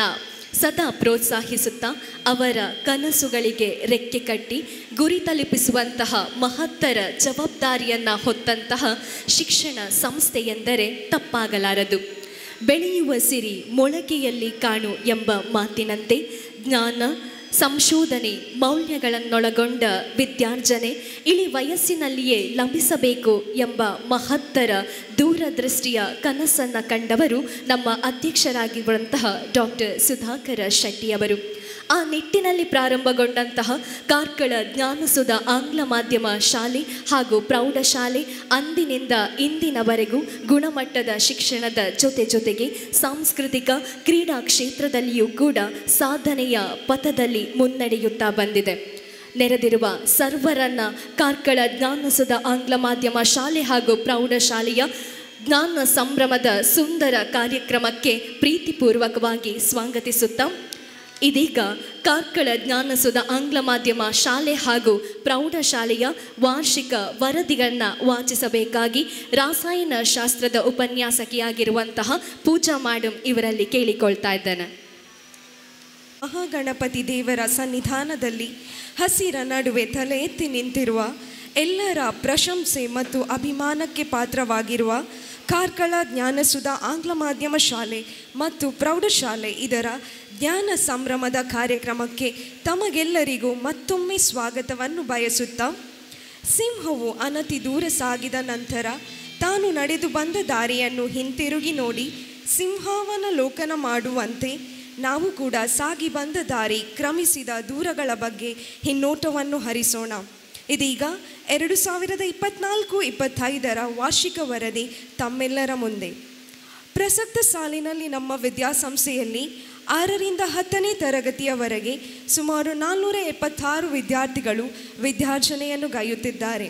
ಮಕ್ಕಳನ್ನು ಸದಾ ಪ್ರೋತ್ಸಾಹಿಸುತ್ತಾ ಅವರ ಕನಸುಗಳಿಗೆ ರೆಕ್ಕೆ ಕಟ್ಟಿ ಗುರಿ ತಲುಪಿಸುವಂತಹ ಮಹತ್ತರ ಜವಾಬ್ದಾರಿಯನ್ನು ಹೊತ್ತಂತಹ ಶಿಕ್ಷಣ ಸಂಸ್ಥೆ ಎಂದರೆ ತಪ್ಪಾಗಲಾರದು ಬೆಳೆಯುವ ಸಿರಿ ಮೊಳಕೆಯಲ್ಲಿ ಕಾಣು ಎಂಬ ಮಾತಿನಂತೆ ಜ್ಞಾನ ಸಂಶೋಧನೆ ಮೌಲ್ಯಗಳನ್ನೊಳಗೊಂಡ ವಿದ್ಯಾರ್ಜನೆ ಇಳಿ ವಯಸ್ಸಿನಲ್ಲಿಯೇ ಲಭಿಸಬೇಕು ಎಂಬ ಮಹತ್ತರ ದೂರದೃಷ್ಟಿಯ ಕನಸನ್ನು ಕಂಡವರು ನಮ್ಮ ಅಧ್ಯಕ್ಷರಾಗಿರುವಂತಹ ಡಾಕ್ಟರ್ ಸುಧಾಕರ ಶೆಟ್ಟಿಯವರು ಆ ನಿಟ್ಟಿನಲ್ಲಿ ಪ್ರಾರಂಭಗೊಂಡಂತಹ ಕಾರ್ಕಳ ಜ್ಞಾನಸುಧ ಆಂಗ್ಲ ಮಾಧ್ಯಮ ಶಾಲೆ ಹಾಗೂ ಪ್ರೌಢಶಾಲೆ ಅಂದಿನಿಂದ ಇಂದಿನವರೆಗೂ ಗುಣಮಟ್ಟದ ಶಿಕ್ಷಣದ ಜೊತೆ ಜೊತೆಗೆ ಸಾಂಸ್ಕೃತಿಕ ಕ್ರೀಡಾ ಕ್ಷೇತ್ರದಲ್ಲಿಯೂ ಕೂಡ ಸಾಧನೆಯ ಪಥದಲ್ಲಿ ಮುನ್ನಡೆಯುತ್ತಾ ಬಂದಿದೆ ನೆರೆದಿರುವ ಸರ್ವರನ್ನ ಕಾರ್ಕಳ ಜ್ಞಾನಸುಧ ಆಂಗ್ಲ ಮಾಧ್ಯಮ ಶಾಲೆ ಹಾಗೂ ಪ್ರೌಢಶಾಲೆಯ ಜ್ಞಾನ ಸಂಭ್ರಮದ ಸುಂದರ ಕಾರ್ಯಕ್ರಮಕ್ಕೆ ಪ್ರೀತಿಪೂರ್ವಕವಾಗಿ ಸ್ವಾಗತಿಸುತ್ತಾ ಇದೀಗ ಕಾರ್ಕಳ ಜ್ಞಾನಸುಧ ಆಂಗ್ಲ ಮಾಧ್ಯಮ ಶಾಲೆ ಹಾಗೂ ಪ್ರೌಢಶಾಲೆಯ ವಾರ್ಷಿಕ ವರದಿಗಳನ್ನ ವಾಚಿಸಬೇಕಾಗಿ ರಾಸಾಯನ ಶಾಸ್ತ್ರದ ಉಪನ್ಯಾಸಕಿಯಾಗಿರುವಂತಹ ಪೂಜಾ ಮಾಡಮ್ ಇವರಲ್ಲಿ ಕೇಳಿಕೊಳ್ತಾ ಇದ್ದೇನೆ ಮಹಾಗಣಪತಿ ದೇವರ ಸನ್ನಿಧಾನದಲ್ಲಿ ಹಸಿರ ನಡುವೆ ತಲೆ ಎತ್ತಿ ನಿಂತಿರುವ ಎಲ್ಲರ ಪ್ರಶಂಸೆ ಮತ್ತು ಅಭಿಮಾನಕ್ಕೆ ಪಾತ್ರವಾಗಿರುವ ಕಾರ್ಕಳ ಜ್ಞಾನಸುಧ ಆಂಗ್ಲ ಮಾಧ್ಯಮ ಶಾಲೆ ಮತ್ತು ಪ್ರೌಢಶಾಲೆ ಇದರ ಜ್ಞಾನ ಸಂಭ್ರಮದ ಕಾರ್ಯಕ್ರಮಕ್ಕೆ ತಮಗೆಲ್ಲರಿಗೂ ಮತ್ತೊಮ್ಮೆ ಸ್ವಾಗತವನ್ನು ಬಯಸುತ್ತಾ ಸಿಂಹವು ಅನತಿ ದೂರ ಸಾಗಿದ ನಂತರ ತಾನು ನಡೆದು ಬಂದ ದಾರಿಯನ್ನು ಹಿಂತಿರುಗಿ ನೋಡಿ ಸಿಂಹಾವನಲೋಕನ ಮಾಡುವಂತೆ ನಾವು ಕೂಡ ಸಾಗಿ ಬಂದ ದಾರಿ ಕ್ರಮಿಸಿದ ದೂರಗಳ ಬಗ್ಗೆ ಹಿನ್ನೋಟವನ್ನು ಹರಿಸೋಣ ಇದೀಗ ಎರಡು ಸಾವಿರದ ಇಪ್ಪತ್ನಾಲ್ಕು ಇಪ್ಪತ್ತೈದರ ವಾರ್ಷಿಕ ವರದಿ ತಮ್ಮೆಲ್ಲರ ಮುಂದೆ ಪ್ರಸಕ್ತ ಸಾಲಿನಲ್ಲಿ ನಮ್ಮ ವಿದ್ಯಾಸಂಸ್ಥೆಯಲ್ಲಿ ಆರರಿಂದ ಹತ್ತನೇ ತರಗತಿಯವರೆಗೆ ಸುಮಾರು ನಾನ್ನೂರ ಎಪ್ಪತ್ತಾರು ವಿದ್ಯಾರ್ಥಿಗಳು ವಿದ್ಯಾರ್ಜನೆಯನ್ನು ಗೈಯುತ್ತಿದ್ದಾರೆ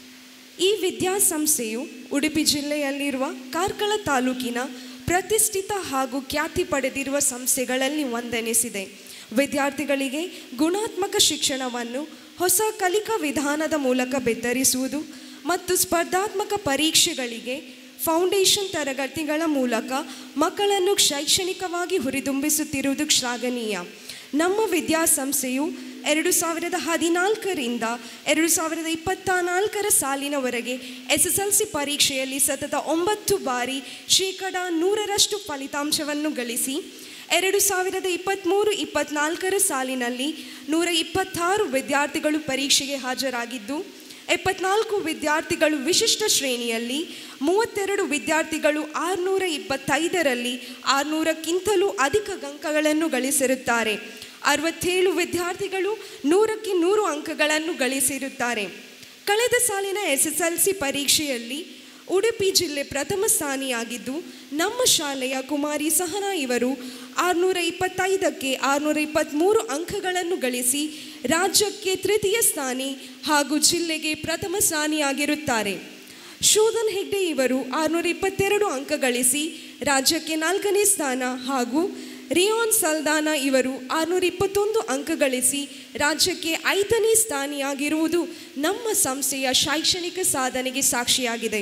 ಈ ವಿದ್ಯಾಸಂಸ್ಥೆಯು ಉಡುಪಿ ಜಿಲ್ಲೆಯಲ್ಲಿರುವ ಕಾರ್ಕಳ ತಾಲೂಕಿನ ಪ್ರತಿಷ್ಠಿತ ಹಾಗೂ ಖ್ಯಾತಿ ಪಡೆದಿರುವ ಸಂಸ್ಥೆಗಳಲ್ಲಿ ಒಂದೆನಿಸಿದೆ ವಿದ್ಯಾರ್ಥಿಗಳಿಗೆ ಗುಣಾತ್ಮಕ ಶಿಕ್ಷಣವನ್ನು ಹೊಸ ಕಲಿಕಾ ವಿಧಾನದ ಮೂಲಕ ಬೆತ್ತರಿಸುವುದು ಮತ್ತು ಸ್ಪರ್ಧಾತ್ಮಕ ಪರೀಕ್ಷೆಗಳಿಗೆ ಫೌಂಡೇಶನ್ ತರಗತಿಗಳ ಮೂಲಕ ಮಕ್ಕಳನ್ನು ಶೈಕ್ಷಣಿಕವಾಗಿ ಹುರಿದುಂಬಿಸುತ್ತಿರುವುದು ಶ್ಲಾಘನೀಯ ನಮ್ಮ ವಿದ್ಯಾಸಂಸ್ಥೆಯು ಎರಡು ಸಾವಿರದ ಹದಿನಾಲ್ಕರಿಂದ ಎರಡು ಸಾವಿರದ ಇಪ್ಪತ್ತ ನಾಲ್ಕರ ಸಾಲಿನವರೆಗೆ ಎಸ್ ಎಸ್ ಎಲ್ ಸಿ ಪರೀಕ್ಷೆಯಲ್ಲಿ ಸತತ ಒಂಬತ್ತು ಬಾರಿ ಶೇಕಡ ನೂರರಷ್ಟು ಫಲಿತಾಂಶವನ್ನು ಗಳಿಸಿ ಎರಡು ಸಾವಿರದ ಇಪ್ಪತ್ತ್ಮೂರು ಇಪ್ಪತ್ತ್ನಾಲ್ಕರ ಸಾಲಿನಲ್ಲಿ ನೂರ ಇಪ್ಪತ್ತಾರು ವಿದ್ಯಾರ್ಥಿಗಳು ಪರೀಕ್ಷೆಗೆ ಹಾಜರಾಗಿದ್ದು ಎಪ್ಪತ್ನಾಲ್ಕು ವಿದ್ಯಾರ್ಥಿಗಳು ವಿಶಿಷ್ಟ ಶ್ರೇಣಿಯಲ್ಲಿ ಮೂವತ್ತೆರಡು ವಿದ್ಯಾರ್ಥಿಗಳು ಆರುನೂರ ಇಪ್ಪತ್ತೈದರಲ್ಲಿ ಆರುನೂರಕ್ಕಿಂತಲೂ ಅಧಿಕ ಅಂಕಗಳನ್ನು ಗಳಿಸಿರುತ್ತಾರೆ ಅರವತ್ತೇಳು ವಿದ್ಯಾರ್ಥಿಗಳು ನೂರಕ್ಕೆ ನೂರು ಅಂಕಗಳನ್ನು ಗಳಿಸಿರುತ್ತಾರೆ ಕಳೆದ ಸಾಲಿನ ಎಸ್ ಎಸ್ ಎಲ್ ಸಿ ಪರೀಕ್ಷೆಯಲ್ಲಿ ಉಡುಪಿ ಜಿಲ್ಲೆ ಪ್ರಥಮ ಸ್ಥಾನಿಯಾಗಿದ್ದು ನಮ್ಮ ಶಾಲೆಯ ಕುಮಾರಿ ಸಹನಾ ಇವರು ಆರುನೂರ ಇಪ್ಪತ್ತೈದಕ್ಕೆ ಆರುನೂರ ಇಪ್ಪತ್ತ್ಮೂರು ಅಂಕಗಳನ್ನು ಗಳಿಸಿ ರಾಜ್ಯಕ್ಕೆ ತೃತೀಯ ಸ್ಥಾನಿ ಹಾಗೂ ಜಿಲ್ಲೆಗೆ ಪ್ರಥಮ ಸ್ಥಾನಿಯಾಗಿರುತ್ತಾರೆ ಶೋಧನ್ ಹೆಗ್ಡೆ ಇವರು ಆರುನೂರ ಇಪ್ಪತ್ತೆರಡು ಅಂಕ ಗಳಿಸಿ ರಾಜ್ಯಕ್ಕೆ ನಾಲ್ಕನೇ ಸ್ಥಾನ ಹಾಗೂ ರಿಯಾನ್ ಸಲ್ದಾನ ಇವರು ಆರುನೂರ ಇಪ್ಪತ್ತೊಂದು ಅಂಕ ಗಳಿಸಿ ರಾಜ್ಯಕ್ಕೆ ಐದನೇ ಸ್ಥಾನಿಯಾಗಿರುವುದು ನಮ್ಮ ಸಂಸ್ಥೆಯ ಶೈಕ್ಷಣಿಕ ಸಾಧನೆಗೆ ಸಾಕ್ಷಿಯಾಗಿದೆ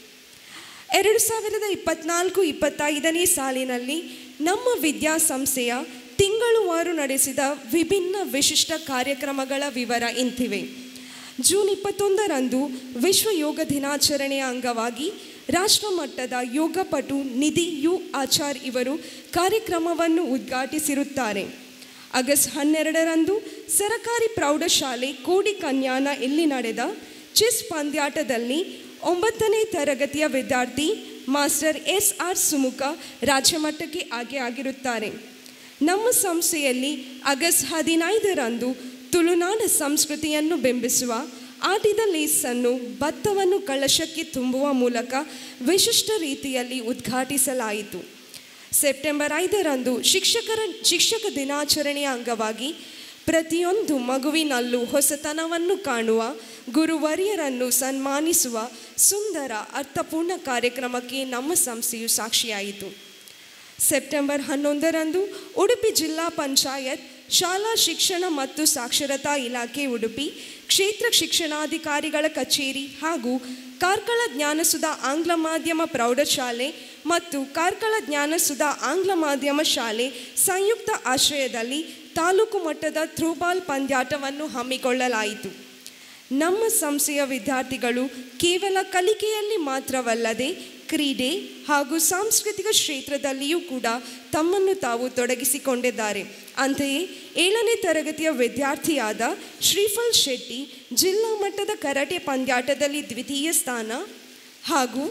ಎರಡು ಸಾವಿರದ ಇಪ್ಪತ್ನಾಲ್ಕು ಇಪ್ಪತ್ತೈದನೇ ಸಾಲಿನಲ್ಲಿ ನಮ್ಮ ವಿದ್ಯಾಸಂಸ್ಥೆಯ ತಿಂಗಳುವಾರು ನಡೆಸಿದ ವಿಭಿನ್ನ ವಿಶಿಷ್ಟ ಕಾರ್ಯಕ್ರಮಗಳ ವಿವರ ಇಂತಿವೆ ಜೂನ್ ಇಪ್ಪತ್ತೊಂದರಂದು ವಿಶ್ವ ಯೋಗ ದಿನಾಚರಣೆಯ ಅಂಗವಾಗಿ ರಾಷ್ಟ್ರಮಟ್ಟದ ಯೋಗಪಟು ನಿಧಿ ಯು ಆಚಾರ್ ಇವರು ಕಾರ್ಯಕ್ರಮವನ್ನು ಉದ್ಘಾಟಿಸಿರುತ್ತಾರೆ ಆಗಸ್ಟ್ ಹನ್ನೆರಡರಂದು ಸರಕಾರಿ ಪ್ರೌಢಶಾಲೆ ಕೋಡಿ ಕನ್ಯಾನ ಇಲ್ಲಿ ನಡೆದ ಚೆಸ್ ಪಂದ್ಯಾಟದಲ್ಲಿ ಒಂಬತ್ತನೇ ತರಗತಿಯ ವಿದ್ಯಾರ್ಥಿ ಮಾಸ್ಟರ್ ಎಸ್ ಆರ್ ಸುಮುಖ ರಾಜ್ಯಮಟ್ಟಕ್ಕೆ ಆಯ್ಕೆಯಾಗಿರುತ್ತಾರೆ ನಮ್ಮ ಸಂಸ್ಥೆಯಲ್ಲಿ ಆಗಸ್ಟ್ ಹದಿನೈದರಂದು ತುಳುನಾಡ ಸಂಸ್ಕೃತಿಯನ್ನು ಬಿಂಬಿಸುವ ಆಟಿದ ಲೇಸನ್ನು ಭತ್ತವನ್ನು ಕಳಶಕ್ಕೆ ತುಂಬುವ ಮೂಲಕ ವಿಶಿಷ್ಟ ರೀತಿಯಲ್ಲಿ ಉದ್ಘಾಟಿಸಲಾಯಿತು ಸೆಪ್ಟೆಂಬರ್ ಐದರಂದು ಶಿಕ್ಷಕರ ಶಿಕ್ಷಕ ದಿನಾಚರಣೆಯ ಅಂಗವಾಗಿ ಪ್ರತಿಯೊಂದು ಮಗುವಿನಲ್ಲೂ ಹೊಸತನವನ್ನು ಕಾಣುವ ಗುರುವರಿಯರನ್ನು ಸನ್ಮಾನಿಸುವ ಸುಂದರ ಅರ್ಥಪೂರ್ಣ ಕಾರ್ಯಕ್ರಮಕ್ಕೆ ನಮ್ಮ ಸಂಸ್ಥೆಯು ಸಾಕ್ಷಿಯಾಯಿತು ಸೆಪ್ಟೆಂಬರ್ ಹನ್ನೊಂದರಂದು ಉಡುಪಿ ಜಿಲ್ಲಾ ಪಂಚಾಯತ್ ಶಾಲಾ ಶಿಕ್ಷಣ ಮತ್ತು ಸಾಕ್ಷರತಾ ಇಲಾಖೆ ಉಡುಪಿ ಕ್ಷೇತ್ರ ಶಿಕ್ಷಣಾಧಿಕಾರಿಗಳ ಕಚೇರಿ ಹಾಗೂ ಕಾರ್ಕಳ ಜ್ಞಾನಸುಧ ಆಂಗ್ಲ ಮಾಧ್ಯಮ ಪ್ರೌಢಶಾಲೆ ಮತ್ತು ಕಾರ್ಕಳ ಜ್ಞಾನಸುಧಾ ಆಂಗ್ಲ ಮಾಧ್ಯಮ ಶಾಲೆ ಸಂಯುಕ್ತ ಆಶ್ರಯದಲ್ಲಿ ತಾಲೂಕು ಮಟ್ಟದ ಥ್ರೋಬಾಲ್ ಪಂದ್ಯಾಟವನ್ನು ಹಮ್ಮಿಕೊಳ್ಳಲಾಯಿತು ನಮ್ಮ ಸಂಸ್ಥೆಯ ವಿದ್ಯಾರ್ಥಿಗಳು ಕೇವಲ ಕಲಿಕೆಯಲ್ಲಿ ಮಾತ್ರವಲ್ಲದೆ ಕ್ರೀಡೆ ಹಾಗೂ ಸಾಂಸ್ಕೃತಿಕ ಕ್ಷೇತ್ರದಲ್ಲಿಯೂ ಕೂಡ ತಮ್ಮನ್ನು ತಾವು ತೊಡಗಿಸಿಕೊಂಡಿದ್ದಾರೆ ಅಂತೆಯೇ ಏಳನೇ ತರಗತಿಯ ವಿದ್ಯಾರ್ಥಿಯಾದ ಶ್ರೀಫಲ್ ಶೆಟ್ಟಿ ಜಿಲ್ಲಾ ಮಟ್ಟದ ಕರಾಟೆ ಪಂದ್ಯಾಟದಲ್ಲಿ ದ್ವಿತೀಯ ಸ್ಥಾನ ಹಾಗೂ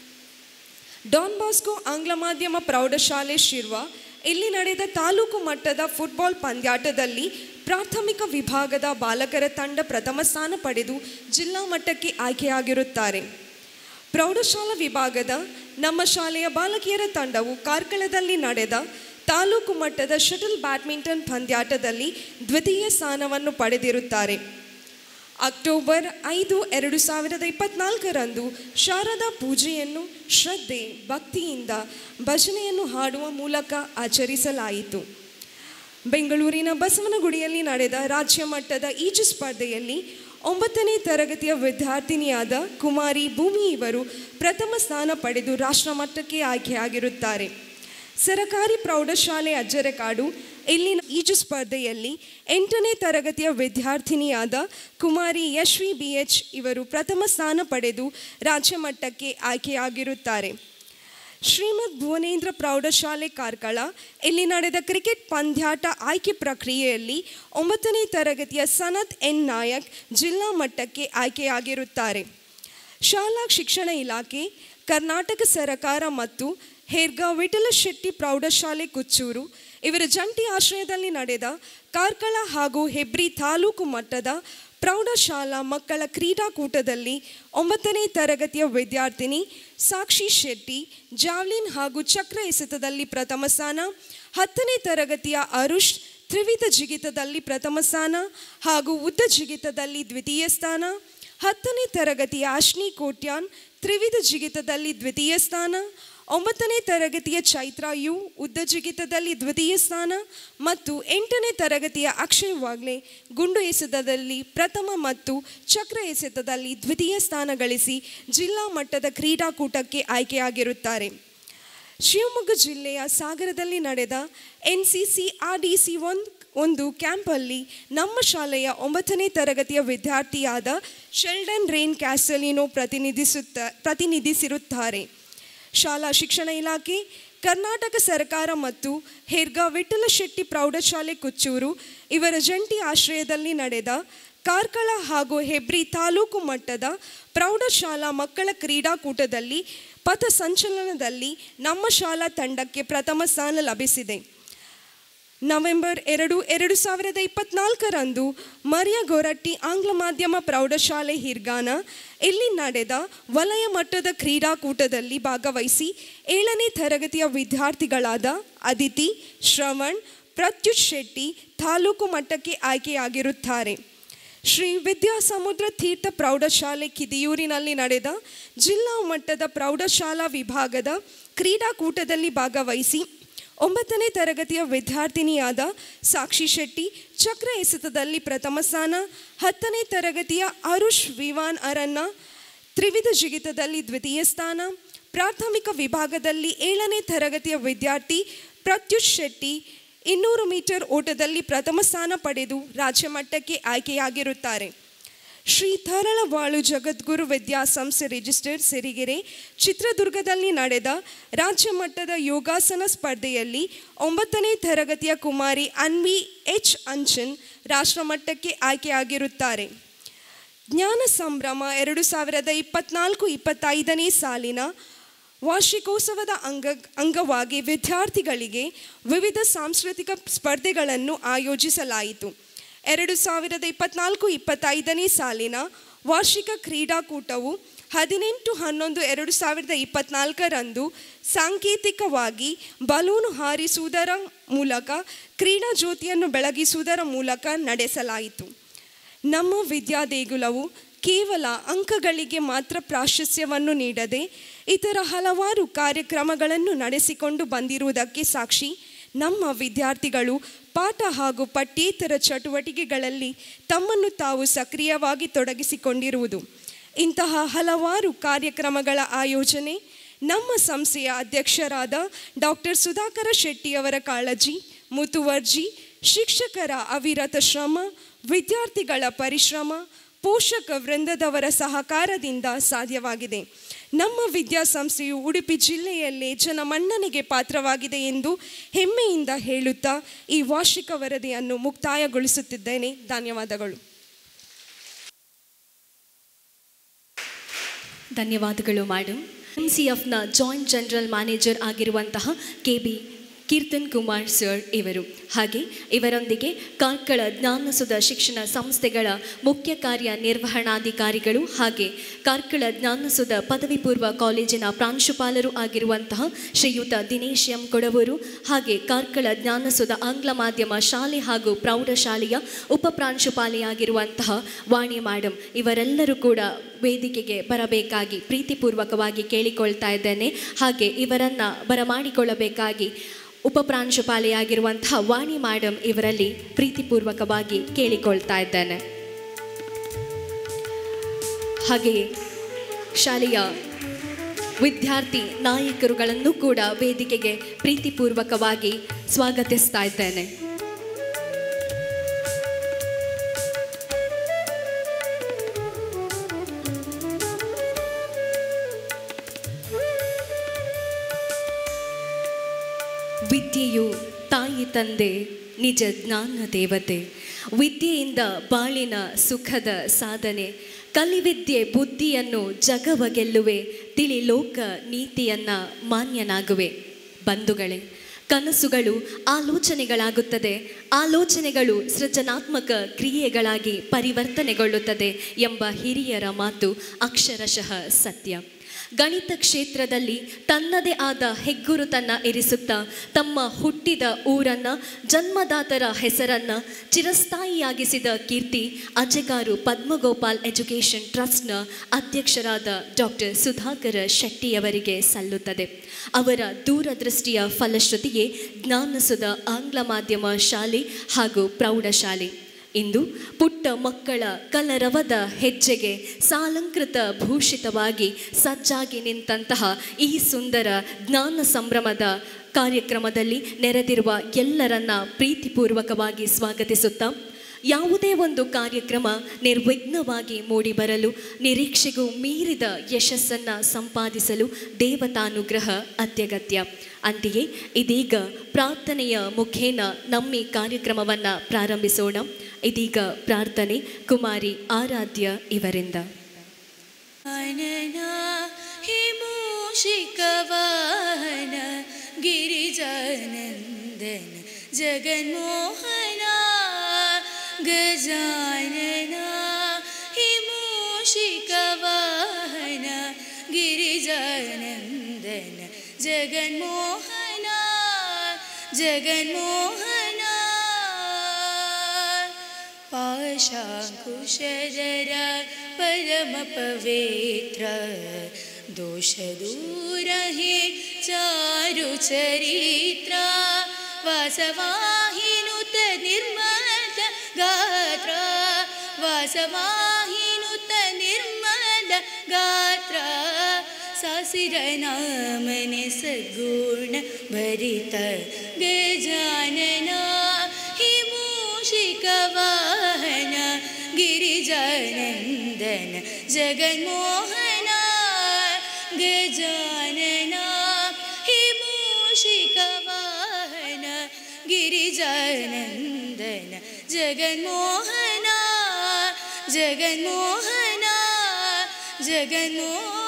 ಡಾನ್ ಬಾಸ್ಕೋ ಆಂಗ್ಲ ಮಾಧ್ಯಮ ಪ್ರೌಢಶಾಲೆ ಶಿರ್ವ ಇಲ್ಲಿ ನಡೆದ ತಾಲೂಕು ಮಟ್ಟದ ಫುಟ್ಬಾಲ್ ಪಂದ್ಯಾಟದಲ್ಲಿ ಪ್ರಾಥಮಿಕ ವಿಭಾಗದ ಬಾಲಕರ ತಂಡ ಪ್ರಥಮ ಸ್ಥಾನ ಪಡೆದು ಜಿಲ್ಲಾ ಮಟ್ಟಕ್ಕೆ ಆಯ್ಕೆಯಾಗಿರುತ್ತಾರೆ ಪ್ರೌಢಶಾಲಾ ವಿಭಾಗದ ನಮ್ಮ ಶಾಲೆಯ ಬಾಲಕಿಯರ ತಂಡವು ಕಾರ್ಕಳದಲ್ಲಿ ನಡೆದ ತಾಲೂಕು ಮಟ್ಟದ ಶಟಲ್ ಬ್ಯಾಡ್ಮಿಂಟನ್ ಪಂದ್ಯಾಟದಲ್ಲಿ ದ್ವಿತೀಯ ಸ್ಥಾನವನ್ನು ಪಡೆದಿರುತ್ತಾರೆ ಅಕ್ಟೋಬರ್ ಐದು ಎರಡು ಸಾವಿರದ ಇಪ್ಪತ್ನಾಲ್ಕರಂದು ಶಾರದಾ ಪೂಜೆಯನ್ನು ಶ್ರದ್ಧೆ ಭಕ್ತಿಯಿಂದ ಭಜನೆಯನ್ನು ಹಾಡುವ ಮೂಲಕ ಆಚರಿಸಲಾಯಿತು ಬೆಂಗಳೂರಿನ ಬಸವನಗುಡಿಯಲ್ಲಿ ನಡೆದ ರಾಜ್ಯ ಮಟ್ಟದ ಈಜು ಸ್ಪರ್ಧೆಯಲ್ಲಿ ಒಂಬತ್ತನೇ ತರಗತಿಯ ವಿದ್ಯಾರ್ಥಿನಿಯಾದ ಕುಮಾರಿ ಭೂಮಿ ಇವರು ಪ್ರಥಮ ಸ್ಥಾನ ಪಡೆದು ರಾಷ್ಟ್ರಮಟ್ಟಕ್ಕೆ ಆಯ್ಕೆಯಾಗಿರುತ್ತಾರೆ ಸರಕಾರಿ ಪ್ರೌಢಶಾಲೆ ಅಜ್ಜರಕಾಡು ಇಲ್ಲಿನ ಈಜು ಸ್ಪರ್ಧೆಯಲ್ಲಿ ಎಂಟನೇ ತರಗತಿಯ ವಿದ್ಯಾರ್ಥಿನಿಯಾದ ಕುಮಾರಿ ಯಶ್ವಿ ಬಿ ಎಚ್ ಇವರು ಪ್ರಥಮ ಸ್ಥಾನ ಪಡೆದು ರಾಜ್ಯ ಮಟ್ಟಕ್ಕೆ ಆಯ್ಕೆಯಾಗಿರುತ್ತಾರೆ ಶ್ರೀಮದ್ ಭುವನೇಂದ್ರ ಪ್ರೌಢಶಾಲೆ ಕಾರ್ಕಳ ಇಲ್ಲಿ ನಡೆದ ಕ್ರಿಕೆಟ್ ಪಂದ್ಯಾಟ ಆಯ್ಕೆ ಪ್ರಕ್ರಿಯೆಯಲ್ಲಿ ಒಂಬತ್ತನೇ ತರಗತಿಯ ಸನತ್ ಎನ್ ನಾಯಕ್ ಜಿಲ್ಲಾ ಮಟ್ಟಕ್ಕೆ ಆಯ್ಕೆಯಾಗಿರುತ್ತಾರೆ ಶಾಲಾ ಶಿಕ್ಷಣ ಇಲಾಖೆ ಕರ್ನಾಟಕ ಸರಕಾರ ಮತ್ತು ಹೇರ್ಗಾ ವಿಠಲ ಶೆಟ್ಟಿ ಪ್ರೌಢಶಾಲೆ ಕುಚ್ಚೂರು ಇವರ ಜಂಟಿ ಆಶ್ರಯದಲ್ಲಿ ನಡೆದ ಕಾರ್ಕಳ ಹಾಗೂ ಹೆಬ್ರಿ ತಾಲೂಕು ಮಟ್ಟದ ಪ್ರೌಢಶಾಲಾ ಮಕ್ಕಳ ಕ್ರೀಡಾಕೂಟದಲ್ಲಿ ಒಂಬತ್ತನೇ ತರಗತಿಯ ವಿದ್ಯಾರ್ಥಿನಿ ಸಾಕ್ಷಿ ಶೆಟ್ಟಿ ಜಾವ್ಲಿನ್ ಹಾಗೂ ಚಕ್ರ ಎಸೆತದಲ್ಲಿ ಪ್ರಥಮ ಸ್ಥಾನ ಹತ್ತನೇ ತರಗತಿಯ ಅರುಷ್ ತ್ರಿವಿಧ ಜಿಗಿತದಲ್ಲಿ ಪ್ರಥಮ ಸ್ಥಾನ ಹಾಗೂ ಉದ್ದ ಜಿಗಿತದಲ್ಲಿ ದ್ವಿತೀಯ ಸ್ಥಾನ ಹತ್ತನೇ ತರಗತಿಯ ಅಶ್ನಿ ಕೋಟ್ಯಾನ್ ತ್ರಿವಿಧ ಜಿಗಿತದಲ್ಲಿ ದ್ವಿತೀಯ ಸ್ಥಾನ ಒಂಬತ್ತನೇ ತರಗತಿಯ ಚೈತ್ರ ಯು ಉದ್ದ ಜಿಗಿತದಲ್ಲಿ ದ್ವಿತೀಯ ಸ್ಥಾನ ಮತ್ತು ಎಂಟನೇ ತರಗತಿಯ ಅಕ್ಷಯ್ ವಾಗ್ಲೆ ಗುಂಡು ಎಸೆತದಲ್ಲಿ ಪ್ರಥಮ ಮತ್ತು ಚಕ್ರ ಎಸೆತದಲ್ಲಿ ದ್ವಿತೀಯ ಸ್ಥಾನ ಗಳಿಸಿ ಜಿಲ್ಲಾ ಮಟ್ಟದ ಕ್ರೀಡಾಕೂಟಕ್ಕೆ ಆಯ್ಕೆಯಾಗಿರುತ್ತಾರೆ ಶಿವಮೊಗ್ಗ ಜಿಲ್ಲೆಯ ಸಾಗರದಲ್ಲಿ ನಡೆದ N C C R D C ಒಂದು ಒಂದು ಕ್ಯಾಂಪಲ್ಲಿ ನಮ್ಮ ಶಾಲೆಯ ಒಂಬತ್ತನೇ ತರಗತಿಯ ವಿದ್ಯಾರ್ಥಿಯಾದ ಶೆಲ್ಡನ್ ರೇನ್ ಕ್ಯಾಸಲಿನೋ ಪ್ರತಿನಿಧಿಸುತ್ತ ಪ್ರತಿನಿಧಿಸಿರುತ್ತಾರೆ ಶಾಲಾ ಶಿಕ್ಷಣ ಇಲಾಖೆ ಕರ್ನಾಟಕ ಸರ್ಕಾರ ಮತ್ತು ಹೇರ್ಗಾ ವಿಠಲ ಶೆಟ್ಟಿ ಪ್ರೌಢಶಾಲೆ ಕುಚ್ಚೂರು ಇವರ ಜಂಟಿ ಆಶ್ರಯದಲ್ಲಿ ನಡೆದ ಕಾರ್ಕಳ ಹಾಗೂ ಹೆಬ್ರಿ ತಾಲೂಕು ಮಟ್ಟದ ಪ್ರೌಢಶಾಲಾ ಮಕ್ಕಳ ಕ್ರೀಡಾಕೂಟದಲ್ಲಿ ಪಥ ಸಂಚಲನದಲ್ಲಿ ನಮ್ಮ ಶಾಲಾ ತಂಡಕ್ಕೆ ಪ್ರಥಮ ಸ್ಥಾನ ಲಭಿಸಿದೆ ನವೆಂಬರ್ ಎರಡು ಎರಡು ಸಾವಿರದ ಇಪ್ಪತ್ನಾಲ್ಕರಂದು ಮರಿಯ ಗೊರಟ್ಟಿ ಆಂಗ್ಲ ಮಾಧ್ಯಮ ಪ್ರೌಢಶಾಲೆ ಹಿರ್ಗಾನ ಇಲ್ಲಿ ನಡೆದ ವಲಯ ಮಟ್ಟದ ಕ್ರೀಡಾಕೂಟದಲ್ಲಿ ಭಾಗವಹಿಸಿ ಏಳನೇ ತರಗತಿಯ ವಿದ್ಯಾರ್ಥಿಗಳಾದ ಅದಿತಿ ಶ್ರವಣ್ ಪ್ರತ್ಯುತ್ ಶೆಟ್ಟಿ ತಾಲೂಕು ಮಟ್ಟಕ್ಕೆ ಆಯ್ಕೆಯಾಗಿರುತ್ತಾರೆ ಶ್ರೀ ವಿದ್ಯಾಸಮುದ್ರ ತೀರ್ಥ ಪ್ರೌಢಶಾಲೆ ಕಿದಿಯೂರಿನಲ್ಲಿ ನಡೆದ ಜಿಲ್ಲಾ ಮಟ್ಟದ ಪ್ರೌಢಶಾಲಾ ವಿಭಾಗದ ಕ್ರೀಡಾಕೂಟದಲ್ಲಿ ಭಾಗವಹಿಸಿ ಒಂಬತ್ತನೇ ತರಗತಿಯ ವಿದ್ಯಾರ್ಥಿನಿಯಾದ ಸಾಕ್ಷಿ ಶೆಟ್ಟಿ ಚಕ್ರ ಎಸೆತದಲ್ಲಿ ಪ್ರಥಮ ಸ್ಥಾನ ಹತ್ತನೇ ತರಗತಿಯ ಅರುಷ್ ವಿವಾನ್ ಅರನ್ನ ತ್ರಿವಿಧ ಜಿಗಿತದಲ್ಲಿ ದ್ವಿತೀಯ ಸ್ಥಾನ ಪ್ರಾಥಮಿಕ ವಿಭಾಗದಲ್ಲಿ ಏಳನೇ ತರಗತಿಯ ವಿದ್ಯಾರ್ಥಿ ಪ್ರತ್ಯುಷ್ ಶೆಟ್ಟಿ ಇನ್ನೂರು ಮೀಟರ್ ಓಟದಲ್ಲಿ ಪ್ರಥಮ ಸ್ಥಾನ ಪಡೆದು ರಾಜ್ಯ ಮಟ್ಟಕ್ಕೆ ಆಯ್ಕೆಯಾಗಿರುತ್ತಾರೆ ಶ್ರೀ ತರಳಬಾಳು ಜಗದ್ಗುರು ವಿದ್ಯಾಸಂಸ್ಥೆ ರಿಜಿಸ್ಟರ್ಡ್ ಸಿರಿಗೆರೆ ಚಿತ್ರದುರ್ಗದಲ್ಲಿ ನಡೆದ ರಾಜ್ಯ ಮಟ್ಟದ ಯೋಗಾಸನ ಸ್ಪರ್ಧೆಯಲ್ಲಿ ಒಂಬತ್ತನೇ ತರಗತಿಯ ಕುಮಾರಿ ಅನ್ವಿ ಎಚ್ ಅಂಚನ್ ರಾಷ್ಟ್ರಮಟ್ಟಕ್ಕೆ ಆಯ್ಕೆಯಾಗಿರುತ್ತಾರೆ ಜ್ಞಾನ ಸಂಭ್ರಮ ಎರಡು ಸಾವಿರದ ಇಪ್ಪತ್ನಾಲ್ಕು ಇಪ್ಪತ್ತೈದನೇ ಸಾಲಿನ ವಾರ್ಷಿಕೋತ್ಸವದ ಅಂಗ ಅಂಗವಾಗಿ ವಿದ್ಯಾರ್ಥಿಗಳಿಗೆ ವಿವಿಧ ಸಾಂಸ್ಕೃತಿಕ ಸ್ಪರ್ಧೆಗಳನ್ನು ಆಯೋಜಿಸಲಾಯಿತು ಎರಡು ಸಾವಿರದ ಇಪ್ಪತ್ನಾಲ್ಕು ಇಪ್ಪತ್ತೈದನೇ ಸಾಲಿನ ವಾರ್ಷಿಕ ಕ್ರೀಡಾಕೂಟವು ಹದಿನೆಂಟು ಹನ್ನೊಂದು ಎರಡು ಸಾವಿರದ ಇಪ್ಪತ್ನಾಲ್ಕರಂದು ಸಾಂಕೇತಿಕವಾಗಿ ಬಲೂನು ಹಾರಿಸುವುದರ ಮೂಲಕ ಕ್ರೀಡಾ ಜ್ಯೋತಿಯನ್ನು ಬೆಳಗಿಸುವುದರ ಮೂಲಕ ನಡೆಸಲಾಯಿತು ನಮ್ಮ ವಿದ್ಯಾದೇಗುಲವು ಕೇವಲ ಅಂಕಗಳಿಗೆ ಮಾತ್ರ ಪ್ರಾಶಸ್ತ್ಯವನ್ನು ನೀಡದೆ ಇತರ ಹಲವಾರು ಕಾರ್ಯಕ್ರಮಗಳನ್ನು ನಡೆಸಿಕೊಂಡು ಬಂದಿರುವುದಕ್ಕೆ ಸಾಕ್ಷಿ ನಮ್ಮ ವಿದ್ಯಾರ್ಥಿಗಳು ಪಾಠ ಹಾಗೂ ಪಠ್ಯೇತರ ಚಟುವಟಿಕೆಗಳಲ್ಲಿ ತಮ್ಮನ್ನು ತಾವು ಸಕ್ರಿಯವಾಗಿ ತೊಡಗಿಸಿಕೊಂಡಿರುವುದು ಇಂತಹ ಹಲವಾರು ಕಾರ್ಯಕ್ರಮಗಳ ಆಯೋಜನೆ ನಮ್ಮ ಸಂಸ್ಥೆಯ ಅಧ್ಯಕ್ಷರಾದ ಡಾಕ್ಟರ್ ಸುಧಾಕರ ಶೆಟ್ಟಿಯವರ ಕಾಳಜಿ ಮುತುವರ್ಜಿ ಶಿಕ್ಷಕರ ಅವಿರತ ಶ್ರಮ ವಿದ್ಯಾರ್ಥಿಗಳ ಪರಿಶ್ರಮ ಪೋಷಕ ವೃಂದದವರ ಸಹಕಾರದಿಂದ ಸಾಧ್ಯವಾಗಿದೆ ನಮ್ಮ ವಿದ್ಯಾಸಂಸ್ಥೆಯು ಉಡುಪಿ ಜಿಲ್ಲೆಯಲ್ಲೇ ಜನಮನ್ನಣೆಗೆ ಪಾತ್ರವಾಗಿದೆ ಎಂದು ಹೆಮ್ಮೆಯಿಂದ ಹೇಳುತ್ತಾ ಈ ವಾರ್ಷಿಕ ವರದಿಯನ್ನು ಮುಕ್ತಾಯಗೊಳಿಸುತ್ತಿದ್ದೇನೆ ಧನ್ಯವಾದಗಳು ಧನ್ಯವಾದಗಳು ಮೇಡಮ್ ಎಮ್ ಸಿ ಎಫ್ನ ಜಾಯಿಂಟ್ ಜನರಲ್ ಮ್ಯಾನೇಜರ್ ಆಗಿರುವಂತಹ K B Keertan Kumar sir ಇವರು ಹಾಗೆ ಇವರೊಂದಿಗೆ ಕಾರ್ಕಳ ಜ್ಞಾನಸುಧ ಶಿಕ್ಷಣ ಸಂಸ್ಥೆಗಳ ಮುಖ್ಯ ಕಾರ್ಯನಿರ್ವಹಣಾಧಿಕಾರಿಗಳು ಹಾಗೆ ಕಾರ್ಕಳ ಜ್ಞಾನಸುಧ ಪದವಿ ಪೂರ್ವ ಕಾಲೇಜಿನ ಪ್ರಾಂಶುಪಾಲರು ಆಗಿರುವಂತಹ ಶ್ರೀಯುತ ದಿನೇಶ್ ಎಂ ಕೊಡವೂರು ಹಾಗೆ ಕಾರ್ಕಳ ಜ್ಞಾನಸುಧ ಆಂಗ್ಲ ಮಾಧ್ಯಮ ಶಾಲೆ ಹಾಗೂ ಪ್ರೌಢಶಾಲೆಯ ಉಪ ಪ್ರಾಂಶುಪಾಲೆಯಾಗಿರುವಂತಹ ವಾಣಿ ಮೇಡಮ್ ಇವರೆಲ್ಲರೂ ಕೂಡ ವೇದಿಕೆಗೆ ಬರಬೇಕಾಗಿ ಪ್ರೀತಿಪೂರ್ವಕವಾಗಿ ಕೇಳಿಕೊಳ್ತಾ ಇದ್ದೇನೆ ಹಾಗೆ ಇವರನ್ನ ಬರಮಾಡಿಕೊಳ್ಳಬೇಕಾಗಿ ಉಪ ಪ್ರಾಂಶುಪಾಲೆಯಾಗಿರುವಂತಹ ವಾಣಿ ಮೇಡಮ್ ಇವರಲ್ಲಿ ಪ್ರೀತಿಪೂರ್ವಕವಾಗಿ ಕೇಳಿಕೊಳ್ತಾ ಇದ್ದೇನೆ ಹಾಗೆಯೇ ಶಾಲೆಯ ವಿದ್ಯಾರ್ಥಿ ನಾಯಕರುಗಳನ್ನು ಕೂಡ ವೇದಿಕೆಗೆ ಪ್ರೀತಿಪೂರ್ವಕವಾಗಿ ಸ್ವಾಗತಿಸ್ತಾ ಇದ್ದೇನೆ ವಿದ್ಯೆಯು ತಾಯಿ ತಂದೆ ನಿಜ ಜ್ಞಾನ ದೇವತೆ ವಿದ್ಯೆಯಿಂದ ಬಾಳಿನ ಸುಖದ ಸಾಧನೆ ಕಲಿವಿದ್ಯೆ ಬುದ್ಧಿಯನ್ನು ಜಗವ ಗೆಲ್ಲುವೆ ತಿಳಿ ಲೋಕ ನೀತಿಯನ್ನ ಮಾನ್ಯನಾಗುವೆ ಬಂಧುಗಳೇ ಕನಸುಗಳು ಆಲೋಚನೆಗಳಾಗುತ್ತದೆ ಆಲೋಚನೆಗಳು ಸೃಜನಾತ್ಮಕ ಕ್ರಿಯೆಗಳಾಗಿ ಪರಿವರ್ತನೆಗೊಳ್ಳುತ್ತದೆ ಎಂಬ ಹಿರಿಯರ ಮಾತು ಅಕ್ಷರಶಃ ಸತ್ಯ ಗಣಿತ ಕ್ಷೇತ್ರದಲ್ಲಿ ತನ್ನದೇ ಆದ ಹೆಗ್ಗುರುತನ್ನ ಇರಿಸುತ್ತಾ ತಮ್ಮ ಹುಟ್ಟಿದ ಊರನ್ನ ಜನ್ಮದಾತರ ಹೆಸರನ್ನ ಚಿರಸ್ಥಾಯಿಯಾಗಿಸಿದ ಕೀರ್ತಿ ಅಜೆಗಾರು ಪದ್ಮಗೋಪಾಲ್ ಎಜುಕೇಷನ್ ಟ್ರಸ್ಟ್ನ ಅಧ್ಯಕ್ಷರಾದ ಡಾಕ್ಟರ್ ಸುಧಾಕರ ಶೆಟ್ಟಿಯವರಿಗೆ ಸಲ್ಲುತ್ತದೆ ಅವರ ದೂರದೃಷ್ಟಿಯ ಫಲಶ್ರುತಿಯೇ ಜ್ಞಾನಸುಧ ಆಂಗ್ಲ ಮಾಧ್ಯಮ ಶಾಲೆ ಹಾಗೂ ಪ್ರೌಢಶಾಲೆ ಇಂದು ಪುಟ್ಟ ಮಕ್ಕಳ ಕಲರವದ ಹೆಜ್ಜೆಗೆ ಸಾಲಂಕೃತ ಭೂಷಿತವಾಗಿ ಸಜ್ಜಾಗಿ ನಿಂತಹ ಈ ಸುಂದರ ಜ್ಞಾನ ಸಂಭ್ರಮದ ಕಾರ್ಯಕ್ರಮದಲ್ಲಿ ನೆರೆದಿರುವ ಎಲ್ಲರನ್ನ ಪ್ರೀತಿಪೂರ್ವಕವಾಗಿ ಸ್ವಾಗತಿಸುತ್ತಾ ಯಾವುದೇ ಒಂದು ಕಾರ್ಯಕ್ರಮ ನಿರ್ವಿಘ್ನವಾಗಿ ಮೂಡಿಬರಲು ನಿರೀಕ್ಷೆಗೂ ಮೀರಿದ ಯಶಸ್ಸನ್ನು ಸಂಪಾದಿಸಲು ದೇವತಾನುಗ್ರಹ ಅತ್ಯಗತ್ಯ ಅಂತೆಯೇ ಇದೀಗ ಪ್ರಾರ್ಥನೆಯ ಮುಖೇನ ನಮ್ಮಿ ಕಾರ್ಯಕ್ರಮವನ್ನು ಪ್ರಾರಂಭಿಸೋಣ ಇದೀಗ ಪ್ರಾರ್ಥನೆ ಕುಮಾರಿ ಆರಾಧ್ಯ ಇವರಿಂದ ಅನನ ಹಿಮೂಷಿಕವಾಹನ ಗಿರಿಜಾನಂದನ ಜಗನ್ಮೋಹನ ಗಜಾನನ ಹಿಮೂಷಿಕವಾಹನ ಗಿರಿಜಾನಂದನ ಜಗನ್ಮೋಹನ ಜಗನ್ಮೋಹನ पाशाङ्कुशधर परमपवित्र दोषदूरहि चारुचरित्र वासवाहिनुत निर्मल गात्र वासवाहिनुत निर्मल गात्र सासिरनामने सद्गुण भरित गजानना हिमूषिकवाहन गिरिजानन्दन जगन्मोहन गजानन हिमूषिकवाहन गिरिजानन्दन जगन्मोहन जगन्मोहन जगन्मोहन